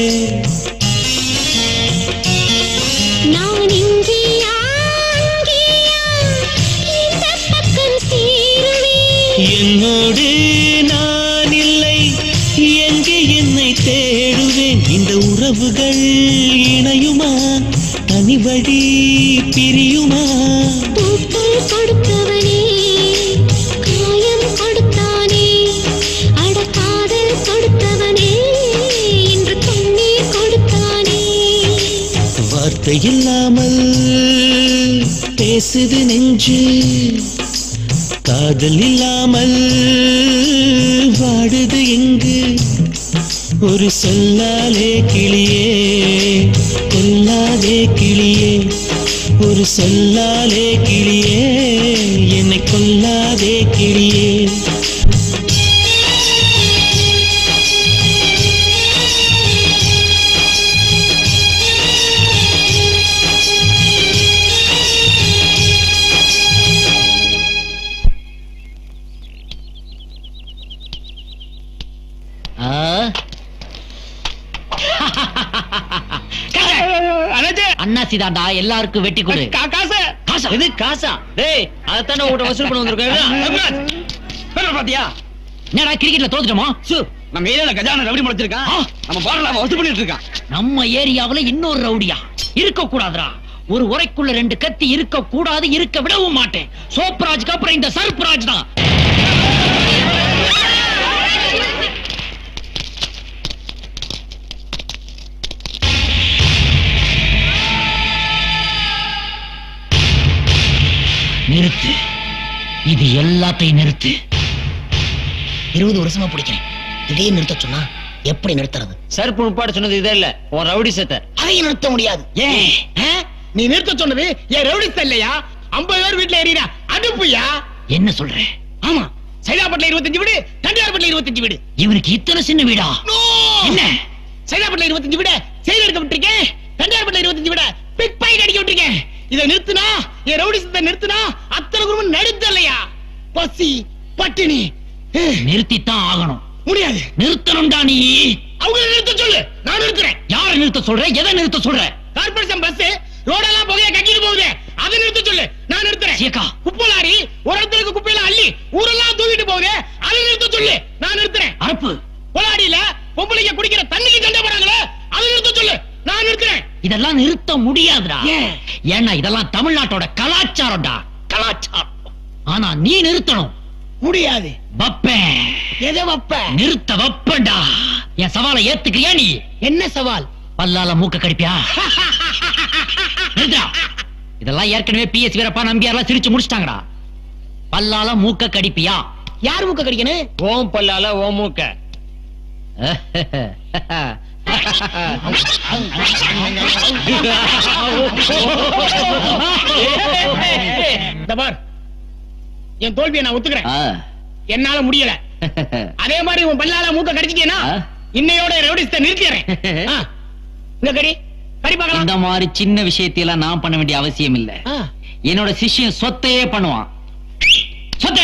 நான் இங்கேயா அங்கேயா இந்த பக்கம் சேருவேன் என்னோடு நான் இல்லை எங்கே என்னை தேடுவேன் இந்த உறவுகள் இணையுமா தனி வழி பிரியுமா பூக்கள் கொடுத்தவனே காயம் கொடுத்தானே அட காதல் கொடுத்தவனே இன்று கண்ணீர் கொடுத்தானே வார்த்தை இல்லாமல் பேசுது நெஞ்சு காதல் இல்லாமல் வாடுது எங்கு ஒரு சொல்லாலே கிளியே கொல்லாதே கிளியே ஒரு சொல்லாலே கிளியே என்னை கொல்லாதே கிளியே அண்ணாசி தாண்டா எல்லாருக்கும் வெட்டி கொடு காசு காசா இது காசா டேய் அதத்தானே உங்கள்கிட்ட வசூல் பண்ண வந்திருக்கேன் பாத்தியா என்னடா கிரிக்கெட்ல தோத்துட்டோமா சு நம்ம ஏரியால கஜான ரவுடி முளைச்சிருக்கான் நம்ம பாடல அவன் வசூல் பண்ணிட்டு இருக்கான் நம்ம ஏரியாவுல இன்னொரு ரவுடியா இருக்க கூடாதுடா ஒரு உரைக்குள்ள ரெண்டு கத்தி இருக்க கூடாது இருக்க விடவும் மாட்டேன் சோப்ராஜ்க்கு அப்புறம் இந்த சர்ப்ராஜ் தான் நிறுத்து இது எல்லாத்தையும் நிறுத்து இருபது வருஷமா பிடிக்கிறேன் திடீர்னு நிறுத்த சொன்னா எப்படி நிறுத்துறது சர்ப்பு முப்பாடு சொன்னது இதே இல்ல உன் ரவுடி சத்த அதையும் நிறுத்த முடியாது ஏன் ஆ? நீ நிறுத்த சொன்னது என் ரவுடிஸ் இல்லையா ஐம்பது பேர் வீட்டுல எறியா அடுப்புயா என்ன சொல்ற ஆமா சைதாப்பட்டில இருபத்தஞ்சு வீடு தண்டியார்பட்டில இருபத்தஞ்சு வீடு இவனுக்கு இத்தனை சின்ன வீடா என்ன சைதாப்பட்டில இருபத்தஞ்சு வீடு செயல் எடுக்க விட்டுருக்கேன் தண்டியார்பட்டில இருபத்தஞ்சு வீடு பிக் பாயிண்ட் அடிக்க விட்டுருக்கேன் இதை நிறுத்துனா என் ரவுடிசத்தை நிறுத்துனா அத்தனை குடும்பம் நடுத்த இல்லையா பசி பட்டினி நிறுத்தித்தான் ஆகணும் முடியாது நிறுத்தணும்டா நீ அவங்க நிறுத்த சொல்லு நான் நிறுத்துறேன் யார நிறுத்த சொல்ற எதை நிறுத்த சொல்ற கார்பரேஷன் பஸ் ரோடெல்லாம் புகைய கட்டிட்டு போகுது அதை நிறுத்த சொல்லு நான் நிறுத்துறேன் சீக்கா. குப்பை லாரி ஒரு இடத்துல குப்பையில அள்ளி ஊரெல்லாம் தூக்கிட்டு போகுது அதை நிறுத்த சொல்லு நான் நிறுத்துறேன் அரப்பு பொலாடியில பொம்பளைங்க குடிக்கிற தண்ணிக்கு சண்டை போறாங்களே அதை நிறுத்த சொல்லு நான் நிறுத்துறேன் இதெல்லாம் நிறுத்த முடியாதுடா ஏன்? ஏன்னா இதெல்லாம் தமிழ்நாட்டோட கலாச்சாரம்டா கலாச்சாரம் ஆனா நீ நிறுத்தணும் முடியாது வப்பேன் எதை வப்ப நிறுத்த வப்பேன்டா என் சவாலை ஏத்துக்கிறியா நீ என்ன சவால் பல்லால மூக்க கடிப்பியா நிறுத்தா இதெல்லாம் ஏற்கனவே பிஎஸ் வீரப்பா நம்பியார்லாம் சிரிச்சு முடிச்சிட்டாங்கடா பல்லால மூக்க கடிப்பியா யார் மூக்க கடிக்கணும் ஓம் பல்லால ஓம் மூக்க இந்த பார் என் தோல்வியை நான் ஒத்துக்கிறேன் என்னால முடியல அதே மாதிரி உன் பல்லால மூக்க கடிச்சிட்டேனா இன்னையோட ரவுடிஸ்ட நிறுத்திடுறேன் ஆ, இந்த கடி கடி பார்க்கலாம் இந்த மாதிரி சின்ன விஷயத்தையெல்லாம் நான் பண்ண வேண்டிய அவசியம் இல்ல என்னோட சிஷ்யன் சொத்தையே பண்ணுவான் சொத்த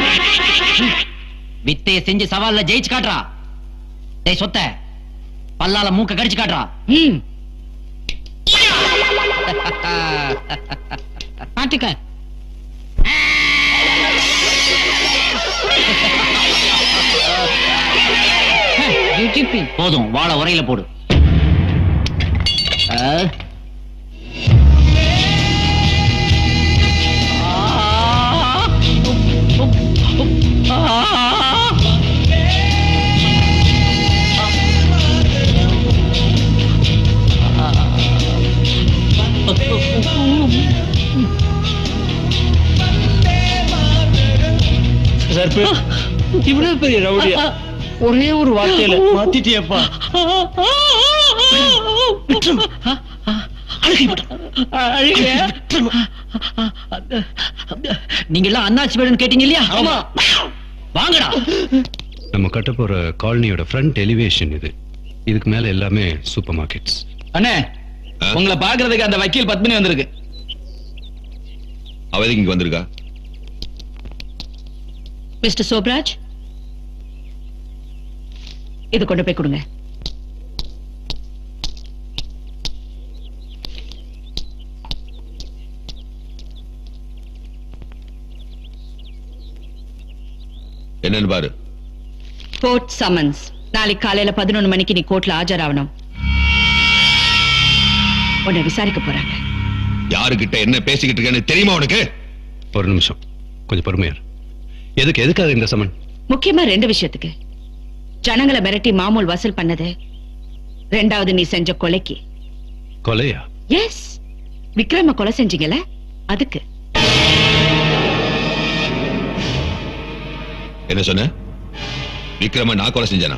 வித்தைய செஞ்சு சவால்ல ஜெயிச்சு காட்டுறா டேய் சொத்த பல்லால மூக்க கடிச்சு காட்டுறா மாட்டுக்க போதும் வாழை உரையில போடு ஆ. சர்ப்பு இவ்வளவு பெரிய ரவுடியா ஒரே ஒரு வார்த்தையில மாத்திட்டியப்பா நீங்க எல்லாம் அண்ணாச்சி வேணும்னு கேட்டீங்க இல்லையா ஆமா வாங்கடா நம்ம கட்ட போற காலனியோட ஃப்ரண்ட் எலிவேஷன் இது இதுக்கு மேல எல்லாமே சூப்பர் மார்க்கெட்ஸ் அண்ணே உங்களை பாக்குறதுக்கு அந்த வக்கீல் பத்மினி வந்திருக்கு அவ எதுக்கு இங்க வந்திருக்கா மிஸ்டர் சோப்ராஜ் இது கொண்டு போய் கொடுங்க என்னன்னு பாரு கோர்ட் சம்மன்ஸ் நாளைக்கு காலையில பதினொன்னு மணிக்கு நீ கோர்ட்ல ஆஜராகணும் உன்னை விசாரிக்க போறாங்க யாருகிட்ட என்ன பேசிக்கிட்டு இருக்கேன்னு தெரியுமா உனக்கு ஒரு நிமிஷம் கொஞ்சம் பொறுமையா இரு. எதுக்கு எதுக்காக இந்த சமன் முக்கியமா ரெண்டு விஷயத்துக்கு ஜனங்களை மிரட்டி மாமூல் வசூல் பண்ணது ரெண்டாவது நீ செஞ்ச கொலைக்கு கொலையா எஸ் விக்ரம கொலை செஞ்சீங்கல்ல அதுக்கு என்ன சொன்ன விக்ரம நான் கொலை செஞ்சேனா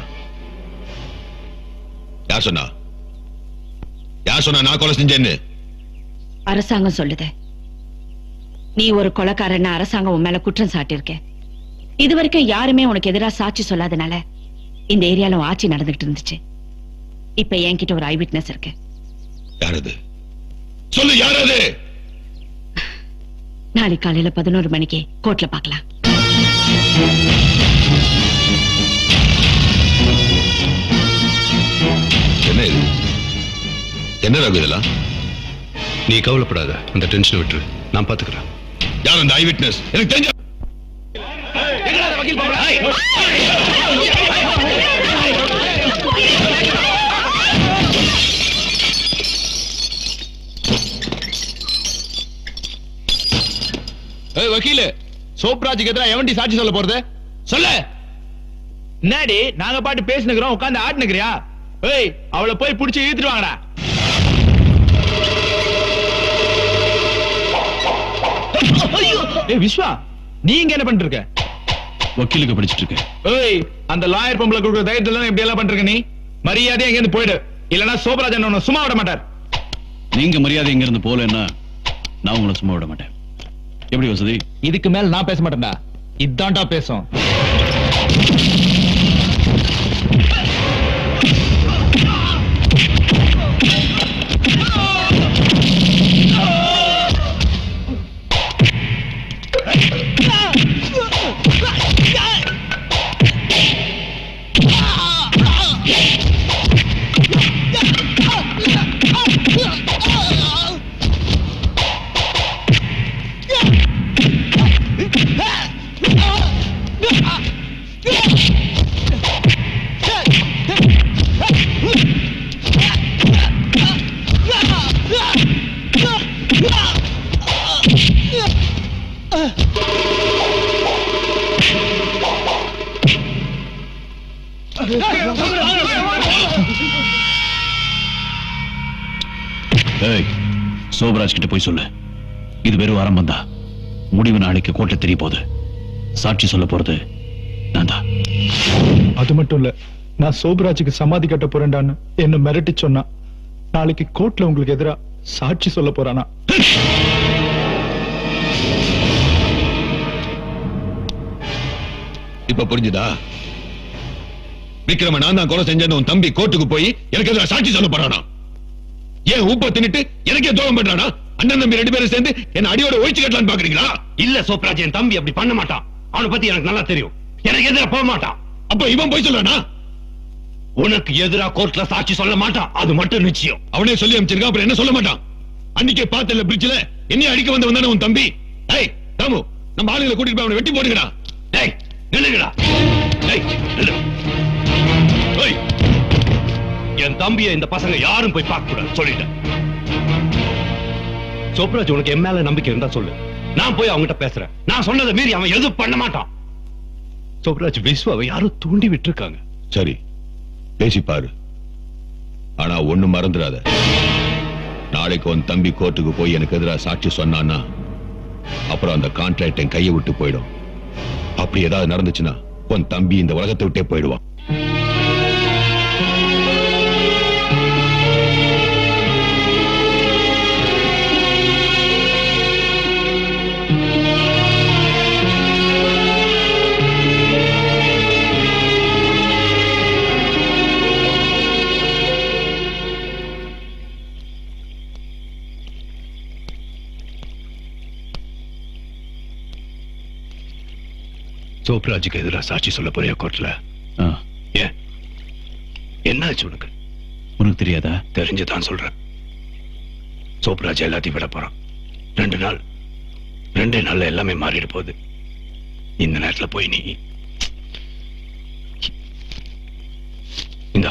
யார் சொன்னா யார் சொன்னா நான் கொலை செஞ்சேன்னு அரசாங்கம் சொல்லுது நீ ஒரு கொலைக்காரன்னு அரசாங்கம் உன் மேல குற்றம் சாட்டியிருக்க இதுவரைக்கும் யாருமே உனக்கு எதிரா சாட்சி சொல்லாதனால இந்த ஏரியால உன் ஆட்சி நடந்துகிட்டு இருந்துச்சு இப்ப என்கிட்ட ஒரு ஐ விட்னஸ் இருக்கு யார் அது சொல்லு யார் அது நாளை காலையில பதினோரு மணிக்கு கோர்ட்ல பார்க்கலாம் என்ன இது என்ன ரகு இதெல்லாம் நீ கவலைப்படாத அந்த டென்ஷனை விட்டுரு நான் பாத்துக்கிறேன் யார் அந்த ஐ விட்னஸ் எனக்கு தெரிஞ்ச ஏய் வக்கீலு சோப்ராஜுக்கு எதிராக எவன்டி சாட்சி சொல்ல போறது சொல்ல என்னடி நாங்க பாட்டு பேசினுக்கிறோம் உட்கார்ந்து ஆட்டுனுக்கிறியா ஏய் அவளை போய் புடிச்சு இழுத்துட்டு வாங்கடா ஏய் விஸ்வா நீங்க என்ன பண்ணிட்டு இருக்க வக்கீலுக்கு படிச்சிட்டு இருக்கேன் ஏய் அந்த லாயர் பொம்பளை கொடுக்குற தைரியத்துல தான் இப்படி எல்லாம் பண்றீங்க நீ மரியாதையா இங்க இருந்து போயிடு இல்லனா சோபராஜன் உன்னை சும்மா விட மாட்டார் நீங்க மரியாதை இங்க இருந்து போலன்னா நான் உங்களை சும்மா விட மாட்டேன் எப்படி வசதி இதுக்கு மேல நான் பேச மாட்டேன்டா இதான்டா பேசும் ஏய் சோபராஜ் கிட்ட போய் சொல்லு இது வெறும் ஆரம்பம் தான் முடிவு நாளைக்கு கோர்ட்ல தெரிய போகுது சாட்சி சொல்ல போறது நான் தான் அது மட்டும் இல்ல நான் சோபராஜுக்கு சமாதி கட்ட போறேன்டான்னு என்ன மிரட்டி சொன்னா நாளைக்கு கோர்ட்ல உங்களுக்கு எதிரா சாட்சி சொல்ல போறானா இப்ப புரிஞ்சுதா விக்ரம நான் தான் கொலை செஞ்சேன்னு உன் தம்பி கோர்ட்டுக்கு போய் எனக்கு எதிராக சாட்சி சொல்ல போறானா ஏன் உப்ப தின்னுட்டு எனக்கே துரோகம் பண்றானா அண்ணன் தம்பி ரெண்டு பேரும் சேர்ந்து என்ன அடியோட ஒழிச்சு கட்டலான்னு பாக்குறீங்களா இல்ல சோப்ராஜ் என் தம்பி அப்படி பண்ண மாட்டான் அவனை பத்தி எனக்கு நல்லா தெரியும் எனக்கு எதிராக போக மாட்டான் அப்ப இவன் போய் சொல்றானா உனக்கு எதிரா கோர்ட்ல சாட்சி சொல்ல மாட்டான் அது மட்டும் நிச்சயம் அவனே சொல்லி அமைச்சிருக்கான் அப்புறம் என்ன சொல்ல மாட்டான் அன்னைக்கே பார்த்தல பிரிட்ஜ்ல என்னைய அடிக்க வந்து வந்தானே உன் தம்பி ஏய் தாமு நம்ம ஆளுங்களை கூட்டிட்டு போய் அவனை வெட்டி போடுங்கடா டேய் நில்லுங்கடா டேய் நில்லு ஏய், என் தம்பியை இந்த பசங்க யாரும் போய் பார்க்க கூடாது சொல்லிட்டேன் சோப்ராஜ் உனக்கு என் மேல நம்பிக்கை இருந்தா சொல்லு நான் போய் அவங்ககிட்ட பேசுறேன் நான் சொன்னதை மீறி அவன் எதுவும் பண்ண மாட்டான் சோப்ராஜ் விஸ்வாவை யாரும் தூண்டி விட்டுருக்காங்க சரி பேசி பாரு ஆனா ஒண்ணு மறந்துடாத நாளைக்கு உன் தம்பி கோர்ட்டுக்கு போய் எனக்கு எதிராக சாட்சி சொன்னான்னா அப்புறம் அந்த கான்ட்ராக்ட் என் கையை விட்டு போயிடும் அப்படி ஏதாவது நடந்துச்சுன்னா உன் தம்பி இந்த உலகத்தை விட்டே போயிடுவான் சோப்ராஜுக்கு எதிராக சாட்சி சொல்ல போறியா கோர்ட்ல ஏன் என்னாச்சு உனக்கு உனக்கு தெரியாதா தெரிஞ்சுதான் சொல்றேன் சோப்ராஜ் எல்லாத்தையும் விட போறான் ரெண்டு நாள் ரெண்டே நாள்ல எல்லாமே மாறிட போகுது இந்த நேரத்துல போய் நீ இந்தா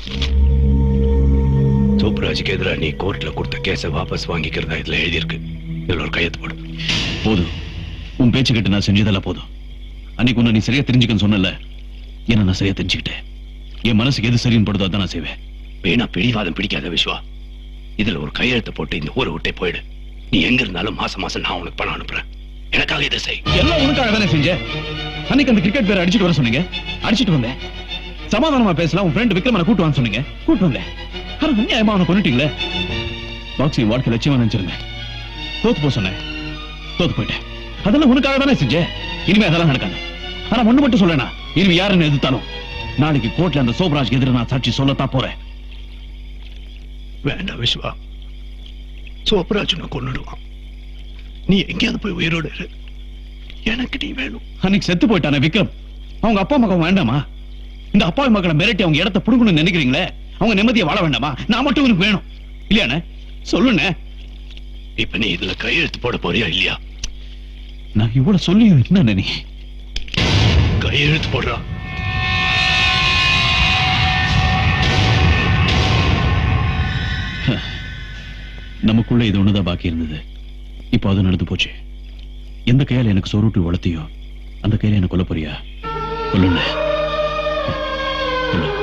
சோப்ராஜுக்கு எதிராக நீ கோர்ட்ல கொடுத்த கேஸை வாபஸ் வாங்கிக்கிறதா இதுல எழுதியிருக்கு இதுல ஒரு கையெழுத்து போடு போதும் உன் பேச்சு கேட்டு நான் செஞ்சதெல்லாம் போதும் அன்னைக்கு உன்னை நீ சரியா தெரிஞ்சுக்கன்னு சொன்னல என்ன நான் சரியா தெரிஞ்சுக்கிட்டேன் என் மனசுக்கு எது சரின்னு படுதோ அதான் நான் செய்வேன் வேணா பிடிவாதம் பிடிக்காத விஸ்வா இதுல ஒரு கையெழுத்து போட்டு இந்த ஊரை விட்டே போயிடு நீ எங்க இருந்தாலும் மாசம் மாசம் நான் உனக்கு பணம் அனுப்புறேன் எனக்காக இதை செய் எல்லாம் உனக்காக தானே செஞ்சேன் அன்னைக்கு அந்த கிரிக்கெட் பேரை அடிச்சிட்டு வர சொன்னீங்க அடிச்சிட்டு வந்தேன் சமாதானமா பேசலாம் உன் ஃப்ரெண்ட் விக்ரமனை கூட்டு வான்னு சொன்னீங்க கூட்டு வந்தேன் ஆனா அநியாயமா அவனை கொண்டுட்டீங்களே பாக்ஸிங் வாழ்க்கை லட்சியமா நினைச்சிருந்தேன் தோத்து போக சொன்னேன் தோத்து போயிட்டேன் அதெல்லாம் உனக்காக தானே செஞ்சேன் இனிமே அதெல்லாம் நடக்காது ஆனா ஒண்ணு மட்டும் சொல்லனா இனிமே யாருன்னு எதிர்த்தாலும் நாளைக்கு கோர்ட்ல அந்த சோபராஜ்க்கு எதிராக நான் சாட்சி சொல்லத்தான் போறேன் வேண்டாம் விஸ்வா சோப்ராஜ் உன்னை கொன்னுடுவான் நீ எங்கேயாவது போய் உயிரோடு இரு எனக்கு நீ வேணும் அன்னைக்கு செத்து போயிட்டானே விக்ரம் அவங்க அப்பா மகன் வேண்டாமா இந்த அப்பா மக்களை மிரட்டி அவங்க இடத்த புடுங்கணும்னு நினைக்கிறீங்களே அவங்க நிம்மதியை வாழ வேண்டாமா நான் மட்டும் உனக்கு வேணும் இல்லையாண்ணே சொல்லுண்ணே இப்ப நீ இதுல கையெழுத்து போட போறியா இல்லையா நான் இவ்வளவு சொல்லி என்ன நீ கையெழுத்து போடுறா நமக்குள்ள இது ஒண்ணுதான் பாக்கி இருந்தது இப்போ அது நடந்து போச்சு எந்த கையால எனக்கு சொருட்டு வளர்த்தியோ அந்த கையில எனக்கு கொல்ல போறியா கொல்லுண்ண கொல்லு.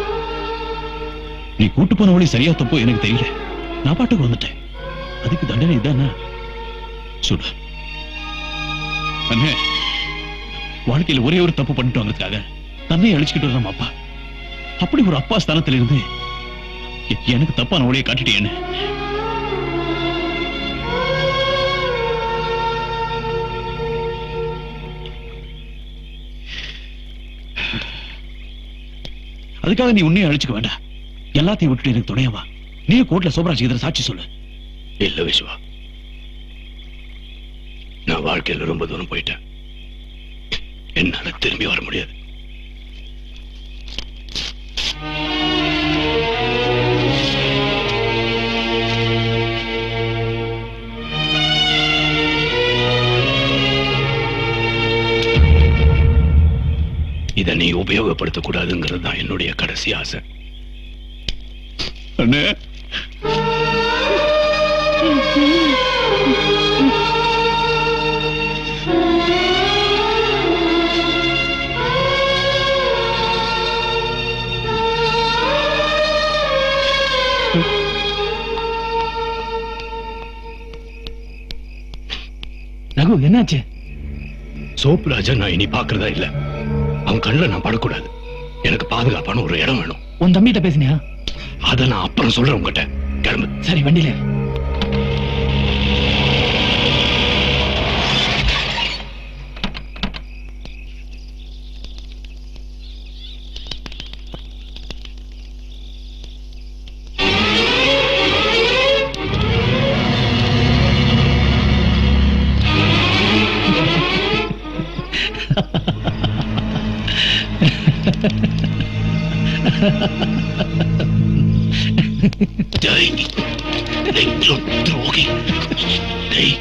நீ கூட்டு போன வழி சரியா தப்போ எனக்கு தெரியல நான் பாட்டுக்கு வந்துட்டேன் அதுக்கு தண்டனை இதானா சொல்லு அண்ணே வாழ்க்கையில ஒரே ஒரு தப்பு பண்ணிட்டு வந்ததுக்காக தன்னை அழிச்சுக்கிட்டு வர நம்ம அப்பா அப்படி ஒரு அப்பா ஸ்தானத்துல இருந்து எ- எனக்கு தப்பான வழியை காட்டிட்டேன்னு அதுக்காக நீ உன்னையும் அழிச்சுக்க வேண்டாம் எல்லாத்தையும் விட்டுட்டு எனக்கு துணையவா நீ கோர்ட்ல சோபராஜ் எதிர சாட்சி சொல்லு இல்ல விஸ்வா நான் வாழ்க்கையில ரொம்ப தூரம் போயிட்டேன் என்னால திரும்பி வர முடியாது இதை நீ உபயோகப்படுத்த கூடாதுங்கிறது தான் என்னுடைய கடைசி ஆசை அண்ணே ரகு என்னாச்சு சோப் ராஜா நான் இனி பாக்குறதா இல்ல அவன் கண்ணுல நான் படக்கூடாது எனக்கு பாதுகாப்பான ஒரு இடம் வேணும் உன் தம்பிகிட்ட பேசினியா அத நான் அப்புறம் சொல்றேன் உங்ககிட்ட கிளம்பு சரி வண்டியில இரு. டேய் டேய் துரோ- துரோகி டேய்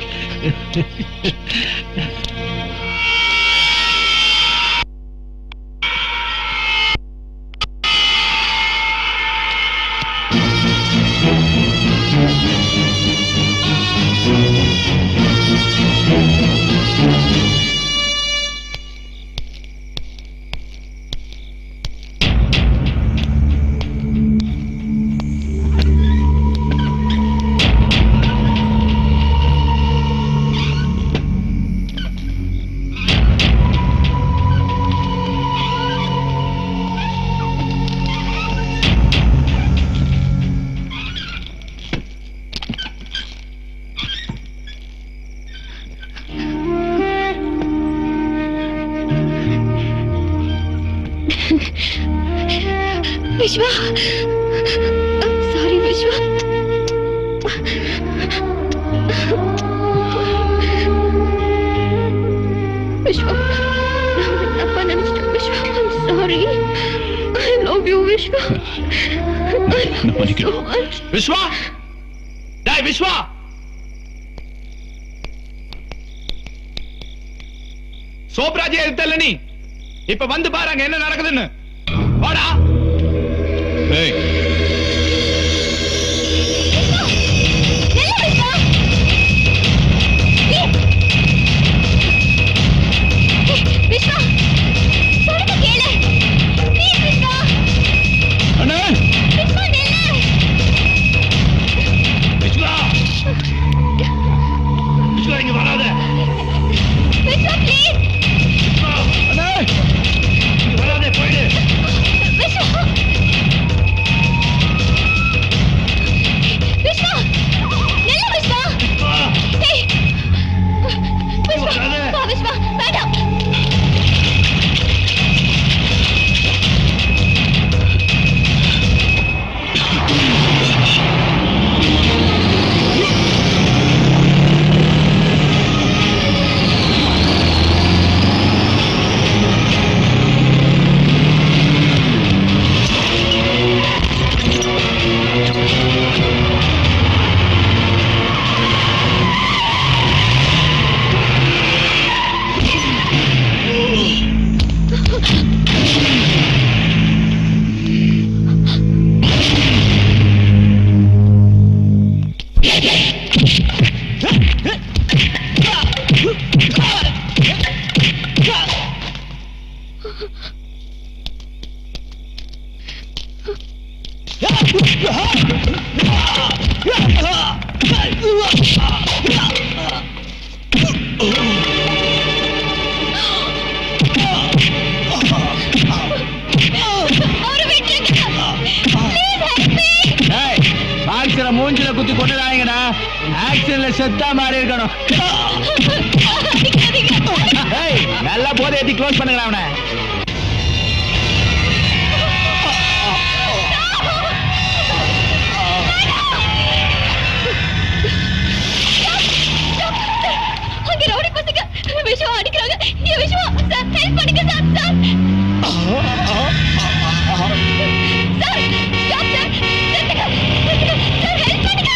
விஸ்வா சாரி விஸ்வா விஸ்வா நான் உன்னை தப்பா நினைச்சிட்டேன் Viswa sorry I love you Viswa நான் மன்னிக்கிறேன் விஸ்வா டேய் விஸ்வா சோப்ராஜே எடுத்தல நீ இப்ப வந்து பாரு அங்க என்ன நடக்குதுன்னு வாடா ஏய் விஸ்வா சொல்லுங்க கேளு ப்ளீஸ் விஸ்வா அண்ணா விஸ்வா நில்லு விஸ்வா விஸ்வா இங்க வராத விஸ்வா ப்ளீஸ் அண்ணா இங்க வராத போயிடு விஸ்வா விஸ்வா நில்லு விஸ்வா ஏய் விஸ்வா வா விஸ்வா வேண்டாம் அவரை விட்டுருங்க ப்ளீஸ் ஹெல்ப் மீ ஏய் பாக்ஸர மூஞ்சில குத்தி கொண்டுடாங்கடா ஆக்சிடென்ட்ல செத்தா மாதிரி இருக்கணும் ஏய் நல்லா போதை ஏத்தி க்ளோஸ் பண்ணுங்கடா அவனை அங்க ரவுடி பசங்க விஸ்வா அடிக்கிறாங்க ஏ விஸ்வா சார் ஹெல்ப் பண்ணுங்க sir sir sir stop sir நிறுத்துங்க நிறுத்துங்க சார் ஹெல்ப் பண்ணுங்க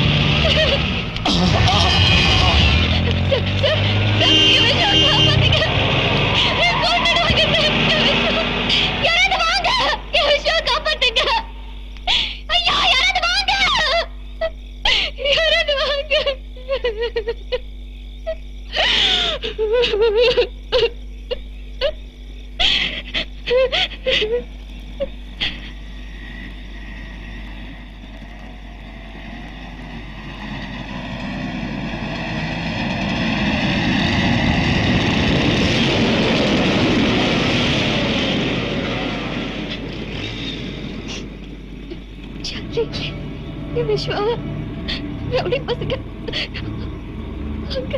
சார் சார் சார் ஏ விஸ்வா காப்பாத்துங்க கொன்னுடுவாங்க சார் ஏ விஸ்வா யாராவது வாங்க ஏ விஸ்வா காப்பாத்துங்க ஐயா யாராவது வாங்க யாராவது வாங்க சார்லி ஏ விஸ்வா ரவுடி பசங்க அங்க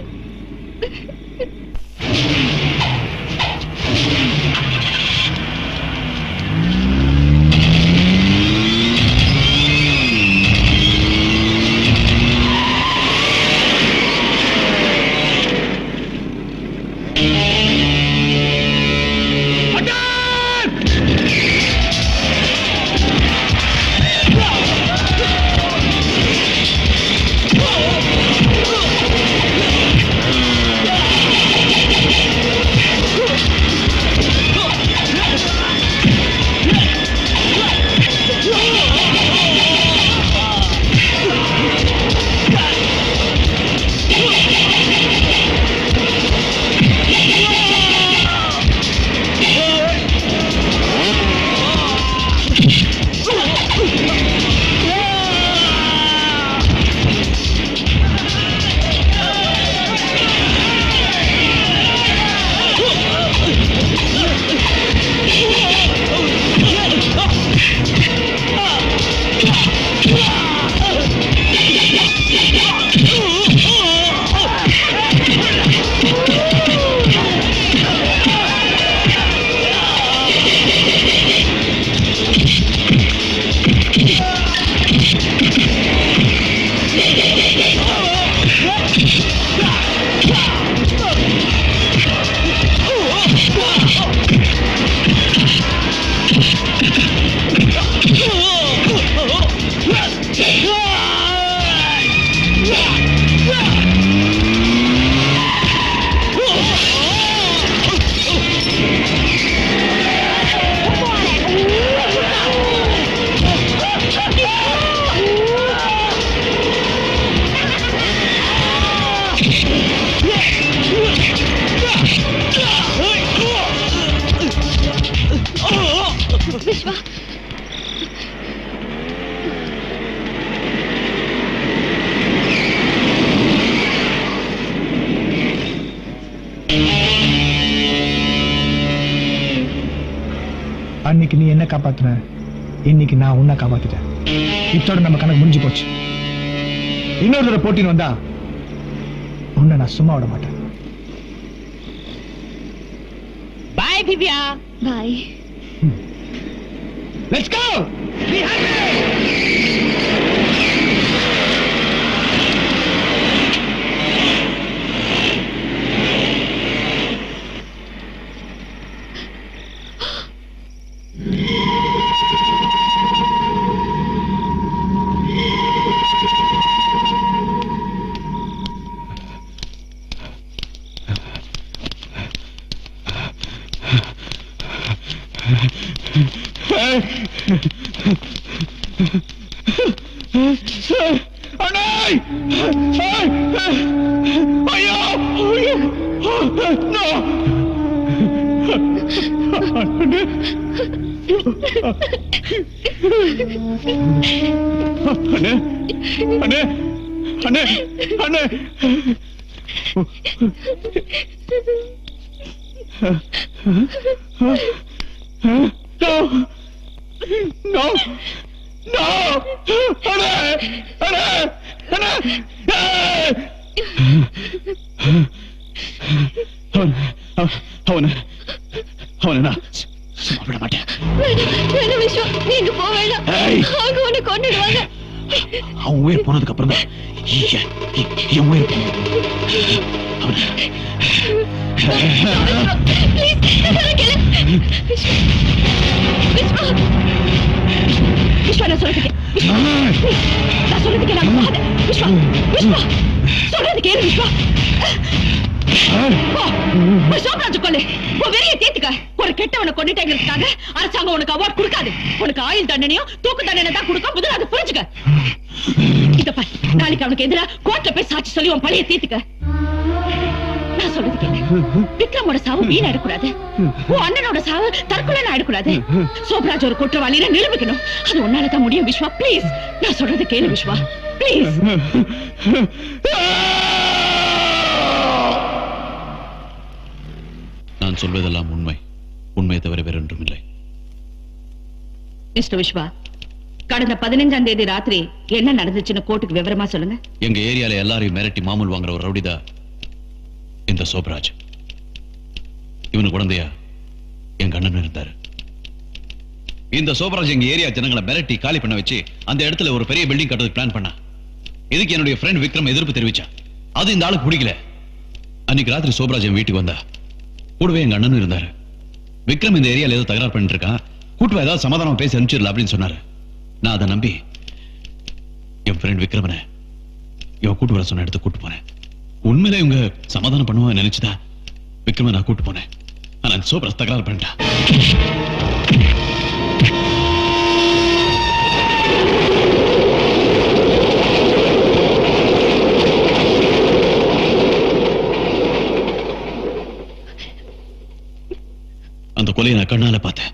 அன்னைக்கு நீ என்ன காப்பாத்துன இன்னைக்கு நான் உன்னை காப்பாத்திட்டேன் இத்தோட நம்ம கணக்கு முடிஞ்சு போச்சு இன்னொரு தடவை போட்டின்னு வந்தா உன்னை நான் சும்மா விட மாட்டேன் Bye, Divya. Bye. Let's go! Be அண்ணாய் ஐயோ ஐயோ நோ அண்ணே அண்ணே அண்ணே அண்ணே No! No! No! அண்ணே அண்ணே அண்ணே அவன் அவன அவன நான் சும்மா விட மாட்டேன் வேணாம் விஸ்வா நீங்க போக வேண்டாம் ஏய். அவங்க உன்னை கொண்டுடுவாங்க அவன் உயிர் போனதுக்கு அப்புறம் தான் என் என் உயிர் போகும் விஸ்வா நான் சொல்றதுக்கு விஸ்வா நான் சொல்றதுக்கு நான் போகாத விஸ்வா விஸ்வா சொல்றது கேளு விஸ்வா போ, போய் சோமராஜ் கொல்லு உன் வெறிய தேத்துக்க ஒரு கெட்டவனை கொண்டுட்டேங்கிறதுக்காக அரசாங்கம் உனக்கு அவார்ட் கொடுக்காது உனக்கு ஆயுள் தண்டனையும் தூக்கு தண்டனை தான் கொடுக்கும் முதல்ல அதை புரிஞ்சுக்க இத பாரு நாளைக்கு அவனுக்கு எதிரா கோர்ட்ல போய் சாட்சி சொல்லி உன் பழைய தீர்த்துக்க நான் சொல்றது கேளு விக்ரமோட சாவு வீணா எடுக்கூடாது உன் அண்ணனோட சாவு தற்கொலை ஆயிடக்கூடாது சோப்ராஜ் ஒரு குற்றவாளியை நிரூபிக்கணும் அது உன்னால தான் முடியும் விஸ்வா ப்ளீஸ் நான் சொல்றது கேளு விஸ்வா ப்ளீஸ் நான் சொல்வதெல்லாம் உண்மை உண்மையை தவிர வேறொன்றும் இல்லை மிஸ்டர் விஸ்வா கடந்த பதினஞ்சாம் தேதி ராத்திரி என்ன நடந்துச்சுன்னு கோர்ட்டுக்கு விவரமா சொல்லுங்க எங்க ஏரியால எல்லாரையும் மிரட்டி மாமூல் வாங்குற ஒரு ரவுடிதா இந்த சோப்ராஜ் இவனு குழந்தையா எங்க அண்ணன் இருந்தாரு இந்த சோப்ராஜ் எங்க ஏரியா ஜனங்களை மிரட்டி காலி பண்ண வச்சு அந்த இடத்துல ஒரு பெரிய பில்டிங் கட்டுறதுக்கு பிளான் பண்ணா இதுக்கு என்னுடைய ஃப்ரெண்ட் விக்ரம் எதிர்ப்பு தெரிவிச்சான் அது இந்த ஆளுக்கு பிடிக்கல அன்னைக்கு ராத்திரி சோப்ராஜ் என் வீட்டுக்கு வந்தா கூடவே எங்க அண்ணனும் இருந்தாரு விக்ரம் இந்த ஏரியால ஏதோ தகராறு பண்ணிட்டு இருக்கான் கூட்டு வா, ஏதாவது சமாதானம் பேசி அனுப்பிச்சிடல அப்படின்னு சொன்னாரு நான் அதை நம்பி என் ஃப்ரெண்ட் விக்ரமனை இவன் கூட்டு வர சொன்ன இடத்த கூட்டு போனேன் உண்மையில இவங்க சமாதானம் பண்ணுவாங்க நினைச்சுதான் விக்ரம நான் கூட்டு போனேன் ஆனா சோப்ராஜ் தகராறு பண்ணிட்டான் அந்த கொலையை நான் கண்ணால பார்த்தேன்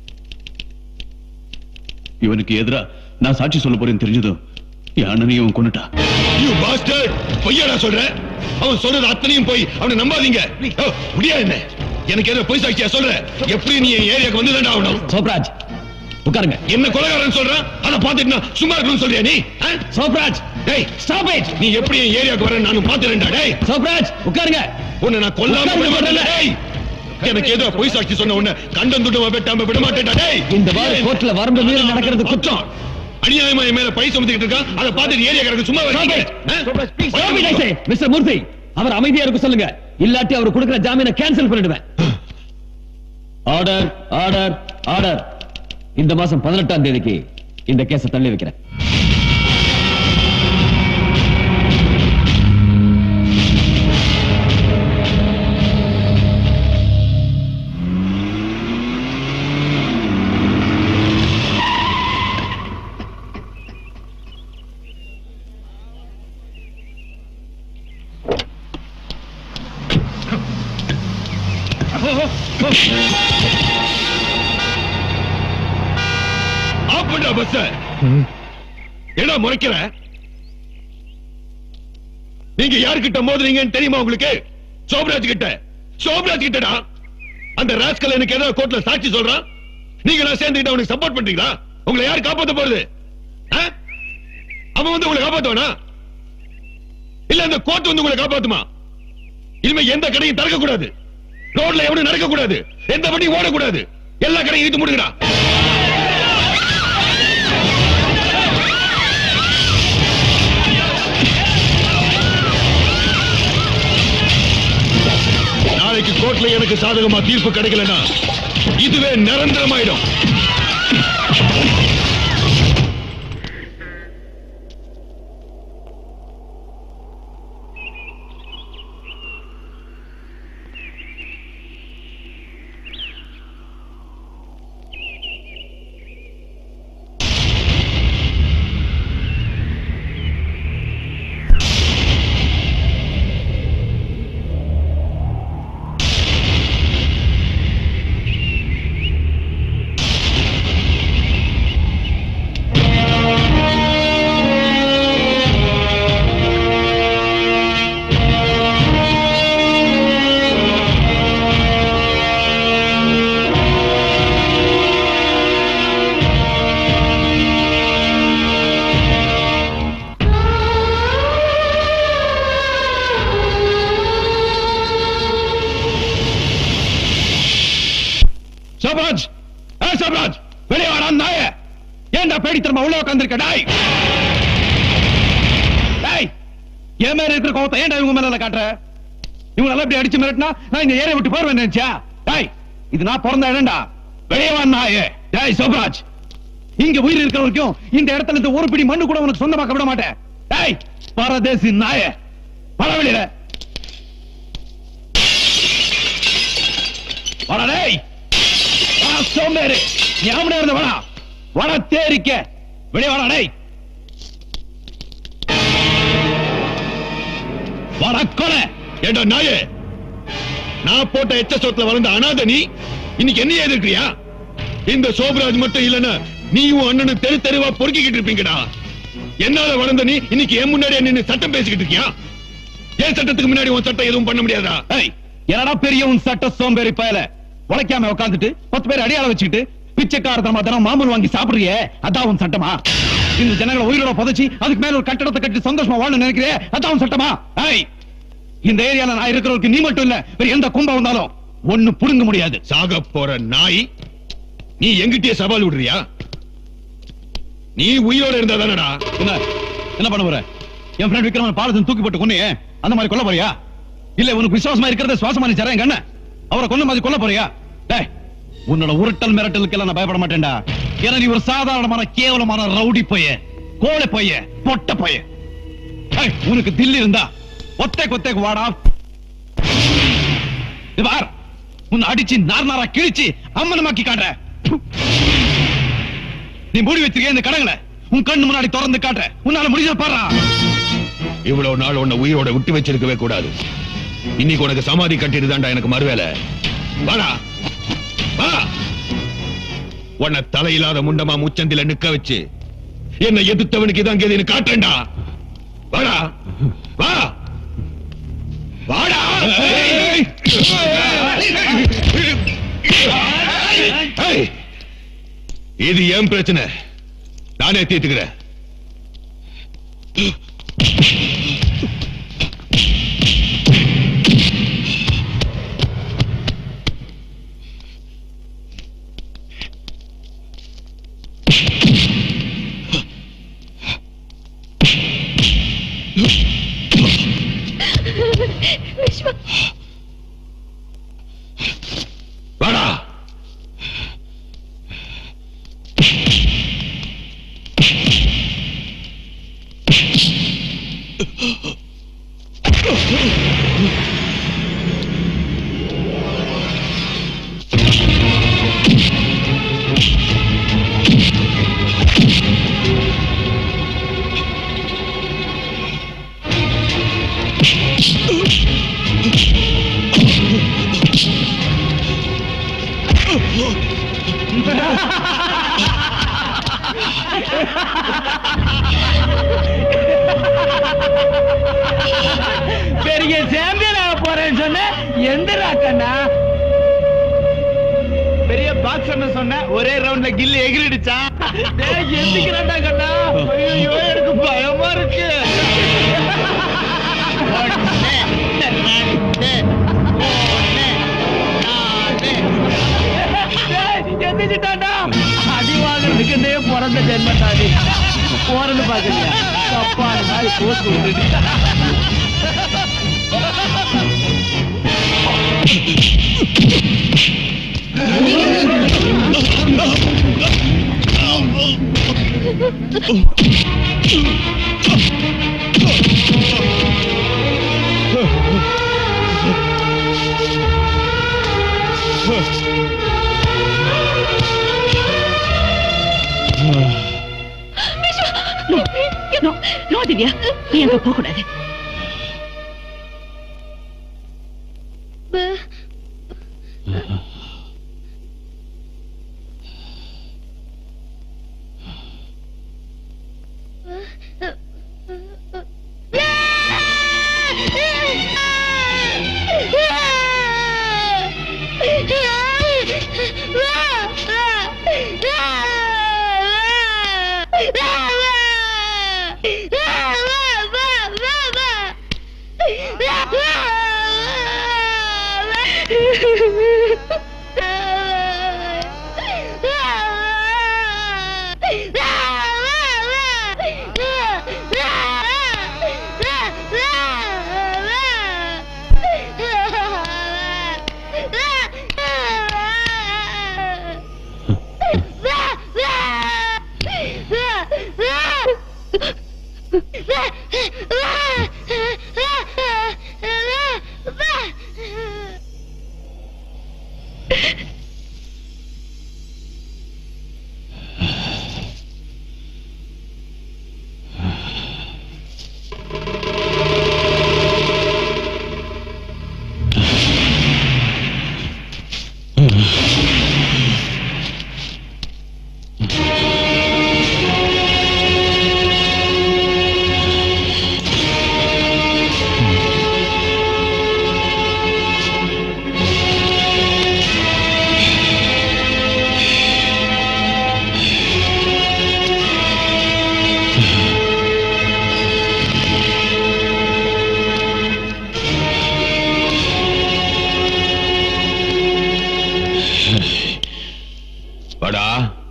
இவனுக்கு எதிரா நான் சாட்சி சொல்ல போறேன்னு தெரிஞ்சதும் என் அண்ணனையும் அவன் கொன்னுட்டான் யூ பாஸ்டர்ட் பொய்யாடா சொல்ற அவன் சொல்றது அத்தனையும் போய் அவனை நம்பாதீங்க ஓ, முடியாது என்ன எனக்கு ஏதோ பொய் சாட்சியா சொல்ற எப்படி நீ என் ஏரியாக்கு வந்து தாண்டா ஆகணும் சோப்ராஜ் உட்காருங்க என்ன கொலைகாரன் சொல்றான் அதை பார்த்துட்டு நான் சும்மா இருக்கணும்னு சொல்றியா நீ சோப்ராஜ் டேய் ஸ்டாப் இட் நீ எப்படி என் ஏரியாக்கு வர நானும் பார்த்துறேன்டா டேய் சோப்ராஜ் உட்காருங்க உன்னை நான் கொல்லாம உட்காருங்க, விட மாட்டேன்டா, முதல்ல. டேய் எனக்கு ஏதோ பொய் சாட்சி சொன்ன உன்னை கண்டம் துட்டமா வெட்டாம விட மாட்டேன்டா டேய் இந்த வார கோர்ட்ல வரம்பு மீறி நடக்கிறது குற்றம் அநியாயமா என் மேல பழி சுமத்திட்டு இருக்கான் அதை பார்த்துட்டு ஏரியா கிடக்கு சும்மா வைக்கிறீங்க மிஸ்டர் மூர்த்தி அவர் அமைதியா இருக்க சொல்லுங்க இல்லாட்டி அவர் கொடுக்கிற ஜாமீனை கேன்சல் பண்ணிடுவேன் ஆர்டர் ஆர்டர் ஆர்டர் இந்த மாசம் பதினெட்டாம் தேதிக்கு இந்த கேஸை தள்ளி வைக்கிறேன் ஆஃப் பண்றா பஸ் என்ன முறைக்கிற நீங்க யாருக்கிட்ட மோதுறீங்கன்னு தெரியுமா உங்களுக்கு சோப்ராஜ் கிட்ட சோப்ராஜ் கிட்டடா அந்த ராஸ்கல் எனக்கு ஏதோ கோர்ட்ல சாட்சி சொல்றான் நீங்களா சேர்ந்துக்கிட்டு அவனுக்கு சப்போர்ட் பண்றீங்களா உங்களை யார் காப்பாத்த போறது ஆ? அவன் வந்து உங்களை காப்பாத்துவானா இல்ல இந்த கோர்ட் வந்து உங்களை காப்பாத்துமா இனிமே எந்த கடையும் திறக்க கூடாது ரோட்ல எவனும் நடக்க கூடாது எந்த வண்டியும் ஓடக்கூடாது எல்லா கடையும் இழுத்து மூடுங்கடா நாளைக்கு கோர்ட்ல எனக்கு சாதகமா தீர்ப்பு கிடைக்கலனா இதுவே நிரந்தரமாயிடும் சோபராஜ் ஏ சோபராஜ் வெளியே வாடா நாய ஏன்டா பேடித்தனமா உள்ள உட்கார்ந்திருக்க டாய் டாய் என் மேல இருக்கிற கோவத்தை ஏன்டா இவங்க மேல காட்டுற இவங்க நல்லா இப்படி அடிச்சு மிரட்டினா நான் இந்த ஏரியா விட்டு போறேன் நினைச்சா டாய் இது நான் பிறந்த இடம்டா வெளியே வா நாயே டாய் சோபராஜ் இங்க உயிர் இருக்கிற வரைக்கும் இந்த இடத்துல இருந்து ஒரு பிடி மண்ணு கூட உனக்கு சொந்தமாக்க விட மாட்டேன் டாய் பரதேசி நாய வர வெளியில வர டேய் வா சோம்பேறி நீ ஆம்பளை இருந்த வேணா வட தேரிக்க வெளியே வாடா டேய் வட கொலை ஏண்டா நாயே நான் போட்ட எச்ச சோத்துல வளர்ந்த அனாதை நீ இன்னைக்கு என்ன எதிர்க்கிறியா இந்த சோபராஜ் மட்டும் இல்லன்னா நீயும் அண்ணனும் தெரு தெருவா பொறுக்கிக்கிட்டு இருப்பீங்கடா என்னால வளர்ந்த நீ இன்னைக்கு என் முன்னாடி நின்னு சட்டம் பேசிக்கிட்டு இருக்கியா என் சட்டத்துக்கு முன்னாடி உன் சட்டம் எதுவும் பண்ண முடியாதா ஏய் என்னடா பெரிய உன் சட்ட சோம்பேறி பயல உழைக்காம உட்காந்துட்டு பத்து பேர் அடியாள வச்சுக்கிட்டு பிச்சைக்காரத்தனமா தினம் மாமூல் வாங்கி சாப்பிடுறியே அதான் உன் சட்டமா இந்த ஜனங்களை உயிரோட புதைச்சி அதுக்கு மேல ஒரு கட்டடத்தை கட்டி சந்தோஷமா வாழ நினைக்கிறே அதான் உன் சட்டமா ஏய் இந்த ஏரியால நான் இருக்கிறவருக்கு நீ மட்டும் இல்ல வேற எந்த கும்பம் வந்தாலும் ஒண்ணு புடுங்க முடியாது சாக போற நாய் நீ எங்கிட்டயே சவால் விடுறியா நீ உயிரோட இருந்தா தானடா என்ன என்ன பண்ண போற என் ஃப்ரெண்ட் விக்ரமன் பாலத்தின் தூக்கி போட்டு கொன்னே அந்த மாதிரி கொல்ல போறியா இல்ல உனக்கு விசுவாசமா இருக்கிறத சுவாசமா நீ தரேன் கண்ண அவரை கொல்ல மாதிரி கொல்ல போறியா டேய் உன்னோட உருட்டல் மிரட்டலுக்கெல்லாம் நான் பயப்பட மாட்டேன்டா ஏன்னா நீ ஒரு சாதாரணமான கேவலமான ரவுடி பைய கோழை பைய பொட்ட பைய ஏய், உனக்கு தில்லி இருந்தா ஒத்தை கொத்தைக்கு வாடா இது பார் உன்னை அடிச்சு நார் நாரா கிழிச்சு அம்மனமாக்கி காட்டுற நீ மூடி வச்சிருக்க இந்த கடங்களை உன் கண்ணு முன்னாடி திறந்து காட்டுற உன்னால முடிஞ்ச பாடுறா இவ்வளவு நாள் உன்னை உயிரோட விட்டு வச்சிருக்கவே கூடாது இன்னைக்கு உனக்கு சமாதி கட்டிட்டு தான்டா எனக்கு மறுவேலை வாடா வா உன்னை தலையில்லாத முண்டமா முச்சந்தில நிக்க வச்சு என்னை எதிர்த்தவனுக்கு இதான் கேதுன்னு காட்டுறேன்டா வாடா வா வாடா ஏய், இது என் பிரச்சனை நானே தீர்த்துக்கிறேன் விஸ்வா வாடா பெரிய சாம்பியன் ஆக போறேன்னு சொன்ன எந்த கண்ணா பெரிய பாக்ஸர்னு சொன்ன ஒரே ரவுண்ட்ல கில்லு எகிரிடுச்சா டேய் எந்திக்கிறடா கண்ணா ஐயோ எனக்கு பயமா இருக்கு எந்திரிச்சிட்டாண்டா அடி வாங்குறதுக்குன்னே பிறந்த ஜென்மத்தாடி போறது பாக்குறீங்க அப்பா மாதிரி போஸ்ட் விட்டுட்டு நோ நோ திவ்யா நீ அங்க போக கூடாது வாடா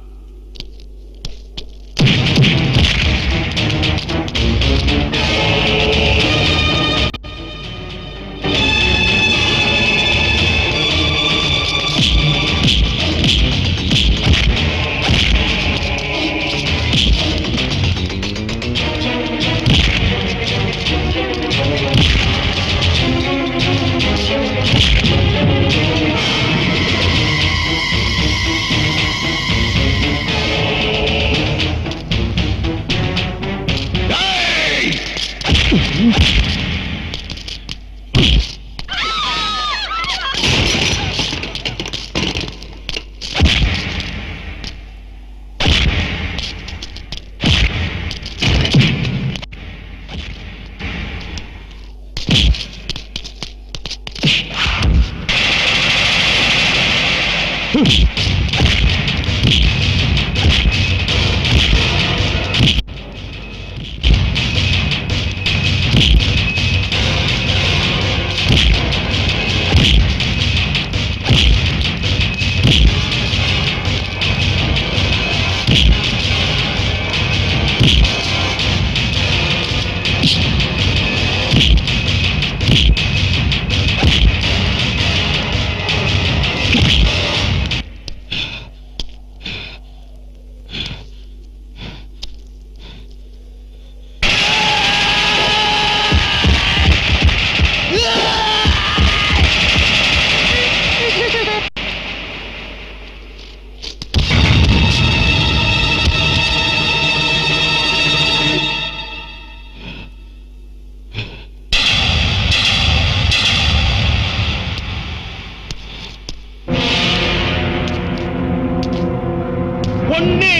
ஒன்னு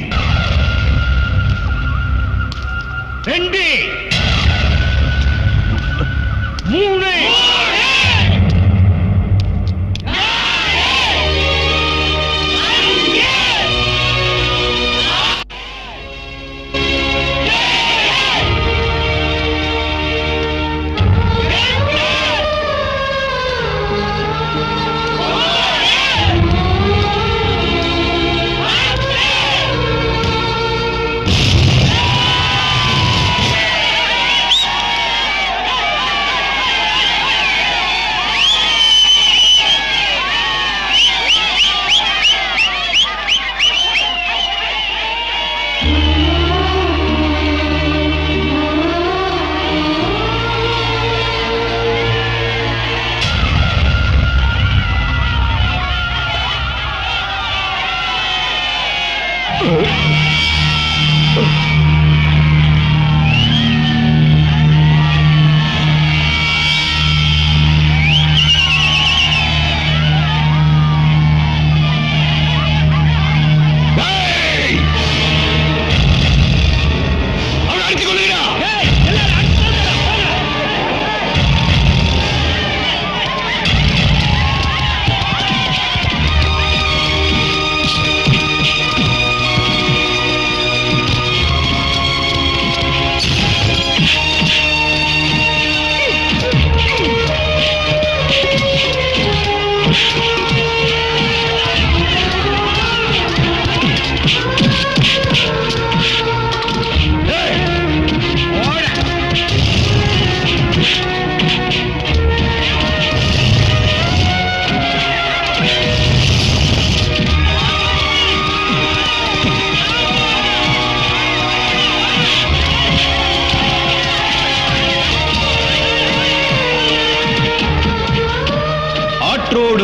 ரெண்டு மூணு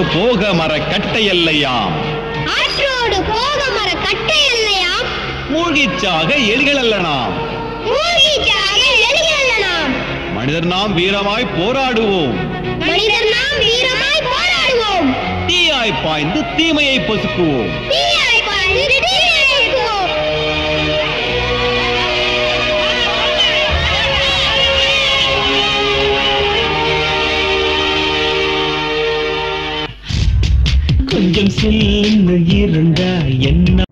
போக மர கட்டையல்லையாம் ஆற்றோடு போக மர கட்டை இல்லையாம் மூழ்கிச்சாக எலிகள் அல்லனாம் மூழ்கிச்சாக எலிகள் நாம் மனிதர் நாம் வீரமாய் போராடுவோம் மனிதர் நாம் வீரமாய் போராடுவோம் தீயாய் பாய்ந்து தீமையை பொசுக்குவோம் தீயாய் பாய்ந்து தீயை போக்குவோம். கொஞ்சம் சில்லுன்னு இருந்தா என்ன